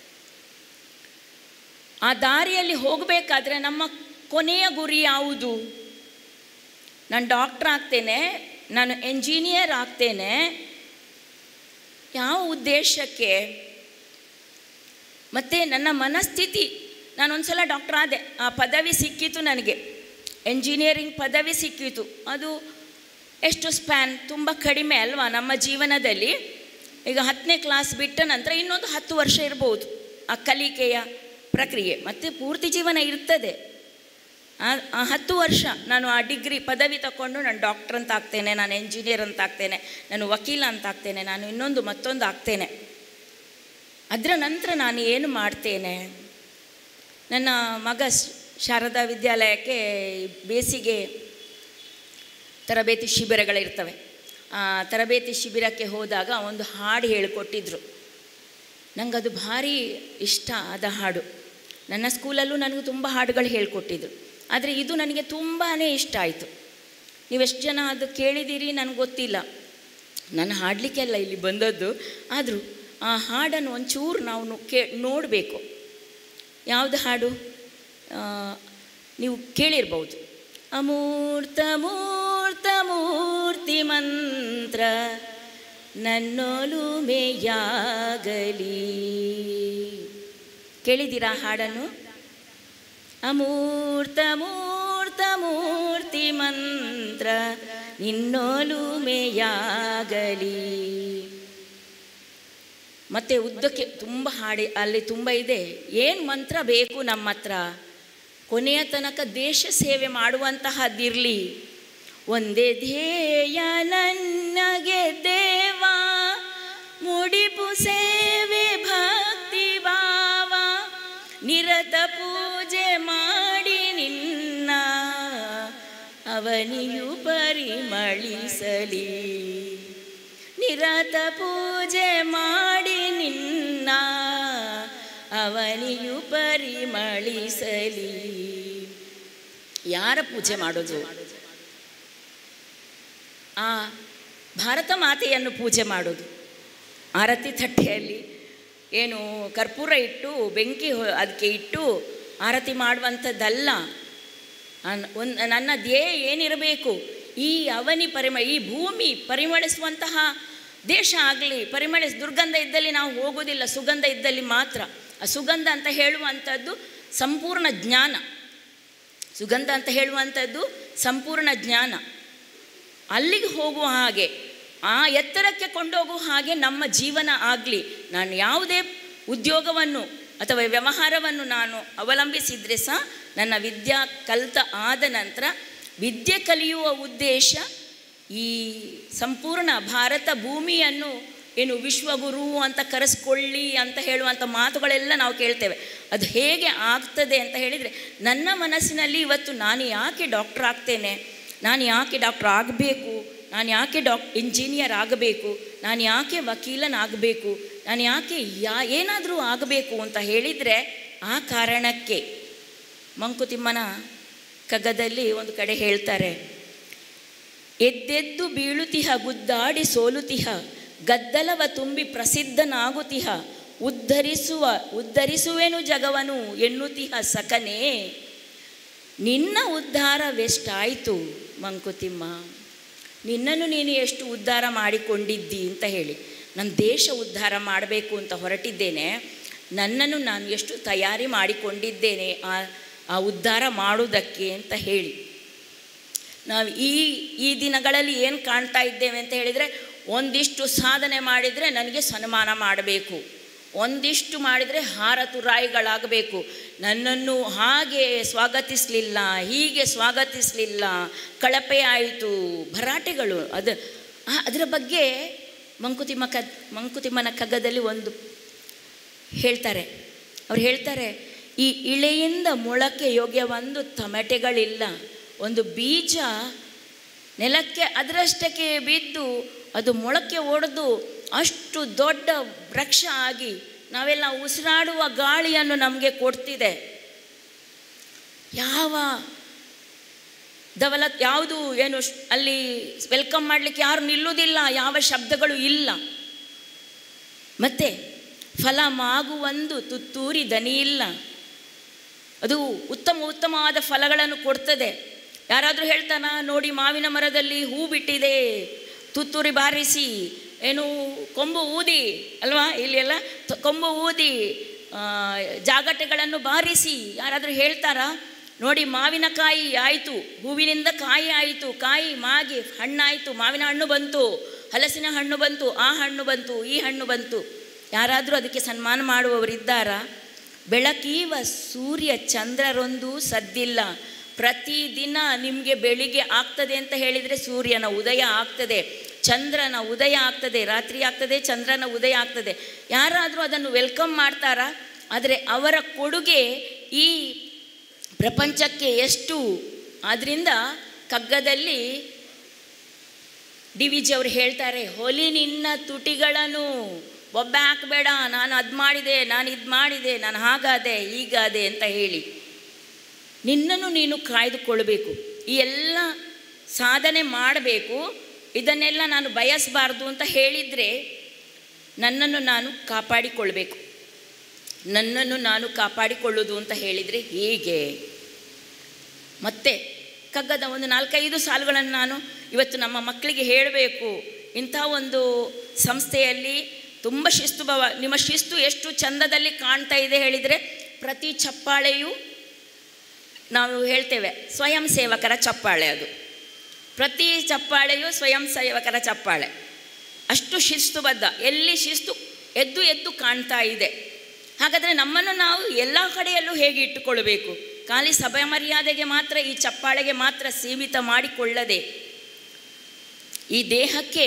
ಆ ದಾರಿಯಲ್ಲಿ ಹೋಗಬೇಕಾದ್ರೆ ನಮ್ಮ ಕೊನೆಯ ಗುರಿ ಯಾವುದು ನಾನು ಡಾಕ್ಟ್ರ್ ಆಗ್ತೇನೆ ನಾನು ಎಂಜಿನಿಯರ್ ಆಗ್ತೇನೆ ಯಾವ ಉದ್ದೇಶಕ್ಕೆ ಮತ್ತು ನನ್ನ ಮನಸ್ಥಿತಿ ನಾನೊಂದು ಸಲ ಡಾಕ್ಟ್ರ್ ಆದೆ ಆ ಪದವಿ ಸಿಕ್ಕಿತು ನನಗೆ ಎಂಜಿನಿಯರಿಂಗ್ ಪದವಿ ಸಿಕ್ಕಿತು ಅದು ಎಷ್ಟು ಸ್ಪ್ಯಾನ್ ತುಂಬ ಕಡಿಮೆ ಅಲ್ವಾ ನಮ್ಮ ಜೀವನದಲ್ಲಿ ಈಗ ಹತ್ತನೇ ಕ್ಲಾಸ್ ಬಿಟ್ಟ ನಂತರ ಇನ್ನೊಂದು ಹತ್ತು ವರ್ಷ ಇರ್ಬೋದು ಆ ಕಲಿಕೆಯ ಪ್ರಕ್ರಿಯೆ ಮತ್ತು ಪೂರ್ತಿ ಜೀವನ ಇರ್ತದೆ ಆ- ಆ ಹತ್ತು ವರ್ಷ ನಾನು ಆ ಡಿಗ್ರಿ ಪದವಿ ತಗೊಂಡು ನಾನು ಡಾಕ್ಟರ್ ಅಂತ ಆಗ್ತೇನೆ ನಾನು ಎಂಜಿನಿಯರ್ ಅಂತ ಆಗ್ತೇನೆ ನಾನು ವಕೀಲ ಅಂತ ಆಗ್ತೇನೆ ನಾನು ಇನ್ನೊಂದು ಮತ್ತೊಂದು ಆಗ್ತೇನೆ ಅದರ ನಂತರ ನಾನು ಏನು ಮಾಡ್ತೇನೆ ನನ್ನ ಮಗ ಶ- ಶಾರದಾ ವಿದ್ಯಾಲಯಕ್ಕೆ ಬೇಸಿಗೆ ತರಬೇತಿ ಶಿಬಿರಗಳಿರ್ತವೆ ಆ ತರಬೇತಿ ಶಿಬಿರಕ್ಕೆ ಹೋದಾಗ ಒಂದು ಹಾಡು ಹೇಳಿಕೊಟ್ಟಿದ್ರು ನನಗದು ಭಾರಿ ಇಷ್ಟ ಆದ ಹಾಡು ನನ್ನ ಸ್ಕೂಲಲ್ಲೂ ನನಗೂ ತುಂಬ ಹಾಡುಗಳು ಹೇಳಿಕೊಟ್ಟಿದ್ರು ಆದರೆ ಇದು ನನಗೆ ತುಂಬಾ ಇಷ್ಟ ಆಯಿತು ನೀವೆಷ್ಟು ಜನ ಅದು ಕೇಳಿದ್ದೀರಿ ನನಗೆ ಗೊತ್ತಿಲ್ಲ ನಾನು ಹಾಡಲಿಕ್ಕೆಲ್ಲ ಇಲ್ಲಿ ಬಂದದ್ದು ಆದರೂ ಆ ಹಾಡನ್ನು ಒಂಚೂರು ನಾವು ನೋ- ಕೇ ನೋಡಬೇಕು ಯಾವುದು ಹಾಡು ಆ, ನೀವು ಕೇಳಿರ್ಬೋದು ಅಮೂರ್ತ ಮೂರ್ತ ಮೂರ್ತಿ ಮಂತ್ರ ನನ್ನೊಲುಮೆಯಾಗಲಿ ಕೇಳಿದ್ದೀರಾ ಆ ಹಾಡನ್ನು ಅಮೂರ್ತ ಮೂರ್ತ ಮೂರ್ತಿ ಮಂತ್ರ ನಿನ್ನೊಲುಮೆಯಾಗಲಿ ಮತ್ತು ಉದ್ದಕ್ಕೆ ತುಂಬ ಹಾಡಿ ಅಲ್ಲಿ ತುಂಬ ಇದೆ ಏನು ಮಂತ್ರ ಬೇಕು ನಮ್ಮ ಹತ್ರ ಕೊನೆಯ ತನಕ ದೇಶ ಸೇವೆ ಮಾಡುವಂತಹದ್ದಿರಲಿ ಒಂದೇ ಧ್ಯೇಯ ನನ್ನಗೆ ದೇವ ಮುಡಿಪು ಸೇವೆ ಭಕ್ತಿ ಭಾವ ನಿರತ ಪೂಜೆ ಮಾಡಿ ನಿನ್ನ ಅವನಿಯು ಪರಿಮಳಿಸಲಿ ನಿರತ ಪೂಜೆ ಮಾಡಿ ನಿನ್ನ ಅವನಿಯು ಪರಿಮಳಿಸಲಿ ಯಾರ ಪೂಜೆ ಮಾಡೋದು ಆ ಭಾರತ ಮಾತೆಯನ್ನು ಪೂಜೆ ಮಾಡೋದು ಆರತಿ ತಟ್ಟೆಯಲ್ಲಿ ಏನು ಕರ್ಪೂರ ಇಟ್ಟು ಬೆಂಕಿ ಹೊ- ಅದಕ್ಕೆ ಇಟ್ಟು ಆರತಿ ಮಾಡುವಂಥದ್ದಲ್ಲ ಅನ್- ಒಂದ್ ನನ್ನ ಧ್ಯೇಯ ಏನಿರಬೇಕು ಈ ಅವನಿ ಪರಿಮಳ ಈ ಭೂಮಿ ಪರಿಮಳಿಸುವಂತಹ ದೇಶ ಆಗಲಿ ಪರಿಮಳಿಸ್ ದುರ್ಗಂಧ ಇದ್ದಲ್ಲಿ ನಾವು ಹೋಗೋದಿಲ್ಲ ಸುಗಂಧ ಇದ್ದಲ್ಲಿ ಮಾತ್ರ ಆ ಸುಗಂಧ ಅಂತ ಹೇಳುವಂಥದ್ದು ಸಂಪೂರ್ಣ ಜ್ಞಾನ ಸುಗಂಧ ಅಂತ ಹೇಳುವಂಥದ್ದು ಸಂಪೂರ್ಣ ಜ್ಞಾನ ಅಲ್ಲಿಗೆ ಹೋಗುವ ಹಾಗೆ ಆ ಎತ್ತರಕ್ಕೆ ಕೊಂಡೋಗುವ ಹಾಗೆ ನಮ್ಮ ಜೀವನ ಆಗಲಿ ನಾನು ಯಾವುದೇ ಉದ್ಯೋಗವನ್ನು ಅಥವಾ ವ್ಯವಹಾರವನ್ನು ನಾನು ಅವಲಂಬಿಸಿದರೆ ಸಹ ನನ್ನ ವಿದ್ಯಾ ಕಲಿತ ಆದ ನಂತರ ವಿದ್ಯೆ ಕಲಿಯುವ ಉದ್ದೇಶ ಈ ಸಂಪೂರ್ಣ ಭಾರತ ಭೂಮಿಯನ್ನು ಏನು ವಿಶ್ವಗುರು ಅಂತ ಕರೆಸ್ಕೊಳ್ಳಿ ಅಂತ ಹೇಳುವಂಥ ಮಾತುಗಳೆಲ್ಲ ನಾವು ಕೇಳ್ತೇವೆ ಅದು ಹೇಗೆ ಆಗ್ತದೆ ಅಂತ ಹೇಳಿದರೆ ನನ್ನ ಮನಸ್ಸಿನಲ್ಲಿ ಇವತ್ತು ನಾನು ಯಾಕೆ ಡಾಕ್ಟ್ರ್ ಆಗ್ತೇನೆ ನಾನು ಯಾಕೆ ಡಾಕ್ಟ್ರ್ ಆಗಬೇಕು ನಾನು ಯಾಕೆ ಡಾಕ್ ಇಂಜಿನಿಯರ್ ಆಗಬೇಕು ನಾನು ಯಾಕೆ ವಕೀಲನಾಗಬೇಕು ನಾನು ಯಾಕೆ ಯಾ ಏನಾದರೂ ಆಗಬೇಕು ಅಂತ ಹೇಳಿದರೆ ಆ ಕಾರಣಕ್ಕೆ ಮಂಕುತಿಮ್ಮನ ಕಗ್ಗದಲ್ಲಿ ಒಂದು ಕಡೆ ಹೇಳ್ತಾರೆ ಎದ್ದೆದ್ದು ಬೀಳುತಿಹ ಗುದ್ದಾಡಿ ಸೋಲುತಿಹ ಗದ್ದಲವ ತುಂಬಿ ಪ್ರಸಿದ್ಧನಾಗುತಿಹ ಉದ್ಧರಿಸುವ ಉದ್ಧರಿಸುವೆನು ಜಗವನು ಎನ್ನುತಿಹ ಸಕನೇ ನಿನ್ನ ಉದ್ಧಾರವೆಷ್ಟಾಯಿತು ಮಂಕುತಿಮ್ಮ ನಿನ್ನನ್ನು ನೀನು ಎಷ್ಟು ಉದ್ಧಾರ ಮಾಡಿಕೊಂಡಿದ್ದಿ ಅಂತ ಹೇಳಿ ನಮ್ಮ ದೇಶ ಉದ್ಧಾರ ಮಾಡಬೇಕು ಅಂತ ಹೊರಟಿದ್ದೇನೆ ನನ್ನನ್ನು ನಾನು ಎಷ್ಟು ತಯಾರಿ ಮಾಡಿಕೊಂಡಿದ್ದೇನೆ ಆ ಆ ಉದ್ಧಾರ ಮಾಡುವುದಕ್ಕೆ ಅಂತ ಹೇಳಿ ನಾವು ಈ ಈ ದಿನಗಳಲ್ಲಿ ಏನು ಕಾಣ್ತಾ ಇದ್ದೇವೆ ಅಂತ ಹೇಳಿದರೆ ಒಂದಿಷ್ಟು ಸಾಧನೆ ಮಾಡಿದರೆ ನನಗೆ ಸನ್ಮಾನ ಮಾಡಬೇಕು ಒಂದಿಷ್ಟು ಮಾಡಿದರೆ ಹಾರತುರಾಯಿಗಳಾಗಬೇಕು ನನ್ನನ್ನು ಹಾಗೆ ಸ್ವಾಗತಿಸಲಿಲ್ಲ ಹೀಗೆ ಸ್ವಾಗತಿಸಲಿಲ್ಲ ಕಳಪೆ ಆಯಿತು ಭರಾಟೆಗಳು ಅದು ಆ- ಅದರ ಬಗ್ಗೆ ಮಂಕುತಿಮ್ಮ ಕ ಮಂಕುತಿಮ್ಮನ ಕಗ್ಗದಲ್ಲಿ ಒಂದು ಹೇಳ್ತಾರೆ ಅವ್ರು ಹೇಳ್ತಾರೆ ಈ ಇಳೆಯಿಂದ ಮೊಳಕೆ ಯೋಗ್ಯವೊಂದು ತಮಟೆಗಳಿಲ್ಲ ಒಂದು ಬೀಜ ನೆಲಕ್ಕೆ ಅದರಷ್ಟಕ್ಕೆ ಬಿದ್ದು ಅದು ಮೊಳಕೆ ಒಡೆದು ಅಷ್ಟು ದೊಡ್ಡ ವೃಕ್ಷ ಆಗಿ ನಾವೆಲ್ಲ ಉಸಿರಾಡುವ ಗಾಳಿಯನ್ನು ನಮಗೆ ಕೊಡ್ತಿದೆ ಯಾವ ದವಲತ್ ಯಾವುದು ಏನು ಶ್- ಅಲ್ಲಿ ವೆಲ್ಕಮ್ ಮಾಡಲಿಕ್ಕೆ ಯಾರು ನಿಲ್ಲುವುದಿಲ್ಲ ಯಾವ ಶಬ್ದಗಳು ಇಲ್ಲ ಮತ್ತೆ ಫಲ ಮಾಗುವೊಂದು ತುತ್ತೂರಿ ದನಿ ಇಲ್ಲ ಅದು ಉತ್ತಮ ಉತ್ತಮವಾದ ಫಲಗಳನ್ನು ಕೊಡ್ತದೆ ಯಾರಾದರೂ ಹೇಳ್ತಾನ ನೋಡಿ ಮಾವಿನ ಮರದಲ್ಲಿ ಹೂ ಬಿಟ್ಟಿದೆ ತುತ್ತೂರಿ ಬಾರಿಸಿ ಏನು ಕೊಂಬು ಊದಿ ಅಲ್ವಾ ಇಲ್ಲಿ ಎಲ್ಲ ತ- ಕೊಂಬು ಊದಿ ಆ, ಜಾಗಟೆಗಳನ್ನು ಬಾರಿಸಿ ಯಾರಾದರೂ ಹೇಳ್ತಾರಾ ನೋಡಿ ಮಾವಿನಕಾಯಿ ಆಯಿತು ಹೂವಿನಿಂದ ಕಾಯಿ ಆಯಿತು ಕಾಯಿ ಮಾಗಿ ಹಣ್ಣಾಯಿತು ಮಾವಿನ ಹಣ್ಣು ಬಂತು ಹಲಸಿನ ಹಣ್ಣು ಬಂತು ಆ ಹಣ್ಣು ಬಂತು ಈ ಹಣ್ಣು ಬಂತು ಯಾರಾದರೂ ಅದಕ್ಕೆ ಸನ್ಮಾನ ಮಾಡುವವರಿದ್ದಾರಾ ಬೆಳಕೀವ ಸೂರ್ಯ ಚಂದ್ರರೊಂದು ಸದ್ದಿಲ್ಲ ಪ್ರತಿದಿನ ನಿಮಗೆ ಬೆಳಿಗ್ಗೆ ಆಗ್ತದೆ ಅಂತ ಹೇಳಿದರೆ ಸೂರ್ಯನ ಉದಯ ಆಗ್ತದೆ ಚಂದ್ರನ ಉದಯ ಆಗ್ತದೆ ರಾತ್ರಿ ಆಗ್ತದೆ ಚಂದ್ರನ ಉದಯ ಆಗ್ತದೆ ಯಾರಾದರೂ ಅದನ್ನು ವೆಲ್ಕಮ್ ಮಾಡ್ತಾರಾ ಆದರೆ ಅವರ ಕೊಡುಗೆ ಈ ಪ್ರಪಂಚಕ್ಕೆ ಎಷ್ಟು ಆದ್ದರಿಂದ ಕಗ್ಗದಲ್ಲಿ ಡಿ ವಿ ಜಿ ಅವರು ಹೇಳ್ತಾರೆ ಹೊಲಿ ನಿನ್ನ ತುಟಿಗಳನ್ನು ಒಬ್ಬ ಹಾಕಬೇಡ ನಾನು ಅದು ಮಾಡಿದೆ ನಾನು ಇದು ಮಾಡಿದೆ ನಾನು ಹಾಗಾದೆ ಹೀಗಾದೆ ಅಂತ ಹೇಳಿ ನಿನ್ನನ್ನು ನೀನು ಕಾಯ್ದುಕೊಳ್ಬೇಕು ಈ ಎಲ್ಲ ಸಾಧನೆ ಮಾಡಬೇಕು ಇದನ್ನೆಲ್ಲ ನಾನು ಬಯಸಬಾರ್ದು ಅಂತ ಹೇಳಿದರೆ ನನ್ನನ್ನು ನಾನು ಕಾಪಾಡಿಕೊಳ್ಬೇಕು ನನ್ನನ್ನು ನಾನು ಕಾಪಾಡಿಕೊಳ್ಳೋದು ಅಂತ ಹೇಳಿದರೆ ಹೇಗೆ ಮತ್ತೆ ಕಗ್ಗದ ಒಂದು ನಾಲ್ಕೈದು ಸಾಲುಗಳನ್ನು ನಾನು ಇವತ್ತು ನಮ್ಮ ಮಕ್ಕಳಿಗೆ ಹೇಳಬೇಕು ಇಂಥ ಒಂದು ಸಂಸ್ಥೆಯಲ್ಲಿ ತುಂಬ ಶಿಸ್ತು ಭಾವ ನಿಮ್ಮ ಶಿಸ್ತು ಎಷ್ಟು ಚಂದದಲ್ಲಿ ಕಾಣ್ತಾ ಇದೆ ಹೇಳಿದರೆ ಪ್ರತಿ ಚಪ್ಪಾಳೆಯು ನಾವು ಹೇಳ್ತೇವೆ ಸ್ವಯಂ ಸೇವಕರ ಚಪ್ಪಾಳೆ ಅದು ಪ್ರತಿ ಚಪ್ಪಾಳೆಯು ಸ್ವಯಂ ಸೇವಕರ ಚಪ್ಪಾಳೆ ಅಷ್ಟು ಶಿಸ್ತುಬದ್ಧ ಎಲ್ಲಿ ಶಿಸ್ತು ಎದ್ದು ಎದ್ದು ಕಾಣ್ತಾ ಇದೆ ಹಾಗಾದರೆ ನಮ್ಮನ್ನು ನಾವು ಎಲ್ಲ ಕಡೆಯಲ್ಲೂ ಹೇಗೆ ಇಟ್ಟುಕೊಳ್ಬೇಕು ಖಾಲಿ ಸಭೆ ಮರ್ಯಾದೆಗೆ ಮಾತ್ರ ಈ ಚಪ್ಪಾಳೆಗೆ ಮಾತ್ರ ಸೀಮಿತ ಮಾಡಿಕೊಳ್ಳದೆ ಈ ದೇಹಕ್ಕೆ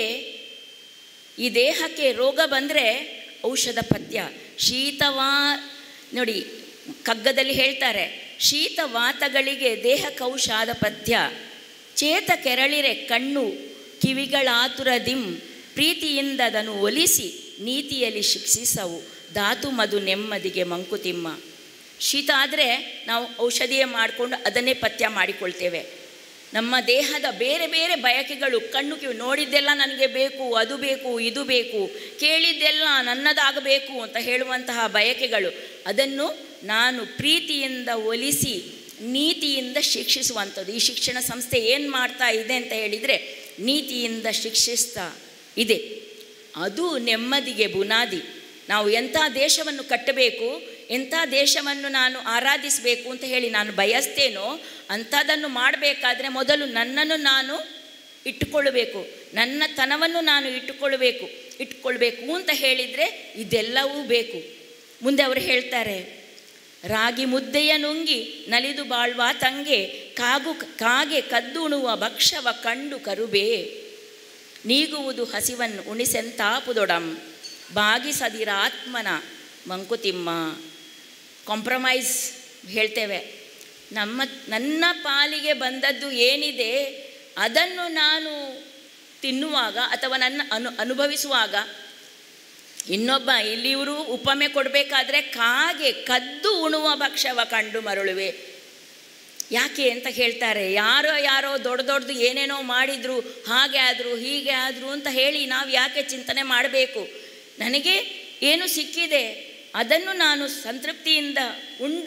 ಈ ದೇಹಕ್ಕೆ ರೋಗ ಬಂದರೆ ಔಷಧ ಪಥ್ಯ ಶೀತವಾ ನೋಡಿ ಕಗ್ಗದಲ್ಲಿ ಹೇಳ್ತಾರೆ ಶೀತವಾತಗಳಿಗೆ ದೇಹಕ್ಕೆ ಔಷಧ ಪಥ್ಯ ಚೇತ ಕೆರಳಿರೆ ಕಣ್ಣು ಕಿವಿಗಳಾತುರದಿಂ ಪ್ರೀತಿಯಿಂದ ಅದನ್ನು ಒಲಿಸಿ ನೀತಿಯಲ್ಲಿ ಶಿಕ್ಷಿಸವು ಧಾತು ಮಧು ನೆಮ್ಮದಿಗೆ ಮಂಕುತಿಮ್ಮ ಶೀತ ಆದರೆ ನಾವು ಔಷಧಿಯೇ ಮಾಡಿಕೊಂಡು ಅದನ್ನೇ ಪಥ್ಯ ಮಾಡಿಕೊಳ್ತೇವೆ ನಮ್ಮ ದೇಹದ ಬೇರೆ ಬೇರೆ ಬಯಕೆಗಳು ಕಣ್ಣು ಕಿವಿ ನೋಡಿದ್ದೆಲ್ಲ ನನಗೆ ಬೇಕು ಅದು ಬೇಕು ಇದು ಬೇಕು ಕೇಳಿದ್ದೆಲ್ಲ ನನ್ನದಾಗಬೇಕು ಅಂತ ಹೇಳುವಂತಹ ಬಯಕೆಗಳು ಅದನ್ನು ನಾನು ಪ್ರೀತಿಯಿಂದ ಒಲಿಸಿ ನೀತಿಯಿಂದ ಶಿಕ್ಷಿಸುವಂಥದ್ದು ಈ ಶಿಕ್ಷಣ ಸಂಸ್ಥೆ ಏನು ಮಾಡ್ತಾ ಇದೆ ಅಂತ ಹೇಳಿದರೆ ನೀತಿಯಿಂದ ಶಿಕ್ಷಿಸ್ತಾ ಇದೆ ಅದು ನೆಮ್ಮದಿಗೆ ಬುನಾದಿ ನಾವು ಎಂಥ ದೇಶವನ್ನು ಕಟ್ಟಬೇಕು ಎಂಥ ದೇಶವನ್ನು ನಾನು ಆರಾಧಿಸಬೇಕು ಅಂತ ಹೇಳಿ ನಾನು ಬಯಸ್ತೇನೋ ಅಂಥದ್ದನ್ನು ಮಾಡಬೇಕಾದ್ರೆ ಮೊದಲು ನನ್ನನ್ನು ನಾನು ಇಟ್ಟುಕೊಳ್ಳಬೇಕು ನನ್ನ ತನವನ್ನು ನಾನು ಇಟ್ಟುಕೊಳ್ಬೇಕು ಇಟ್ಕೊಳ್ಬೇಕು ಅಂತ ಹೇಳಿದರೆ ಇದೆಲ್ಲವೂ ಬೇಕು ಮುಂದೆ ಅವರು ಹೇಳ್ತಾರೆ ರಾಗಿ ಮುದ್ದೆಯ ನುಂಗಿ ನಲಿದು ಬಾಳ್ವ ತಂಗೆ ಕಾಗು ಕಾಗೆ ಕದ್ದುಣುವ ಭಕ್ಷವ ಕಂಡು ಕರುಬೇ ನೀಗುವುದು ಹಸಿವನ್ನು ಉಣಿಸೆಂತಾಪುದೊಡಂ ಬಾಗಿಸದಿರ ಆತ್ಮನ ಮಂಕುತಿಮ್ಮ ಕಾಂಪ್ರಮೈಸ್ ಹೇಳ್ತೇವೆ ನಮ್ಮ ನನ್ನ ಪಾಲಿಗೆ ಬಂದದ್ದು ಏನಿದೆ ಅದನ್ನು ನಾನು ತಿನ್ನುವಾಗ ಅಥವಾ ನನ್ನ ಅನು ಅನುಭವಿಸುವಾಗ ಇನ್ನೊಬ್ಬ ಇಲ್ಲಿ ಇವರು ಉಪಮೆ ಕೊಡಬೇಕಾದ್ರೆ ಕಾಗೆ ಕದ್ದು ಉಣುವ ಭಕ್ಷವ ಕಂಡು ಮರಳುವೆ ಯಾಕೆ ಅಂತ ಹೇಳ್ತಾರೆ ಯಾರೋ ಯಾರೋ ದೊಡ್ಡ ದೊಡ್ಡದು ಏನೇನೋ ಮಾಡಿದ್ರು ಹಾಗೆ ಆದರು ಹೀಗೆ ಆದರು ಅಂತ ಹೇಳಿ ನಾವು ಯಾಕೆ ಚಿಂತನೆ ಮಾಡಬೇಕು ನನಗೆ ಏನು ಸಿಕ್ಕಿದೆ ಅದನ್ನು ನಾನು ಸಂತೃಪ್ತಿಯಿಂದ ಉಂಡು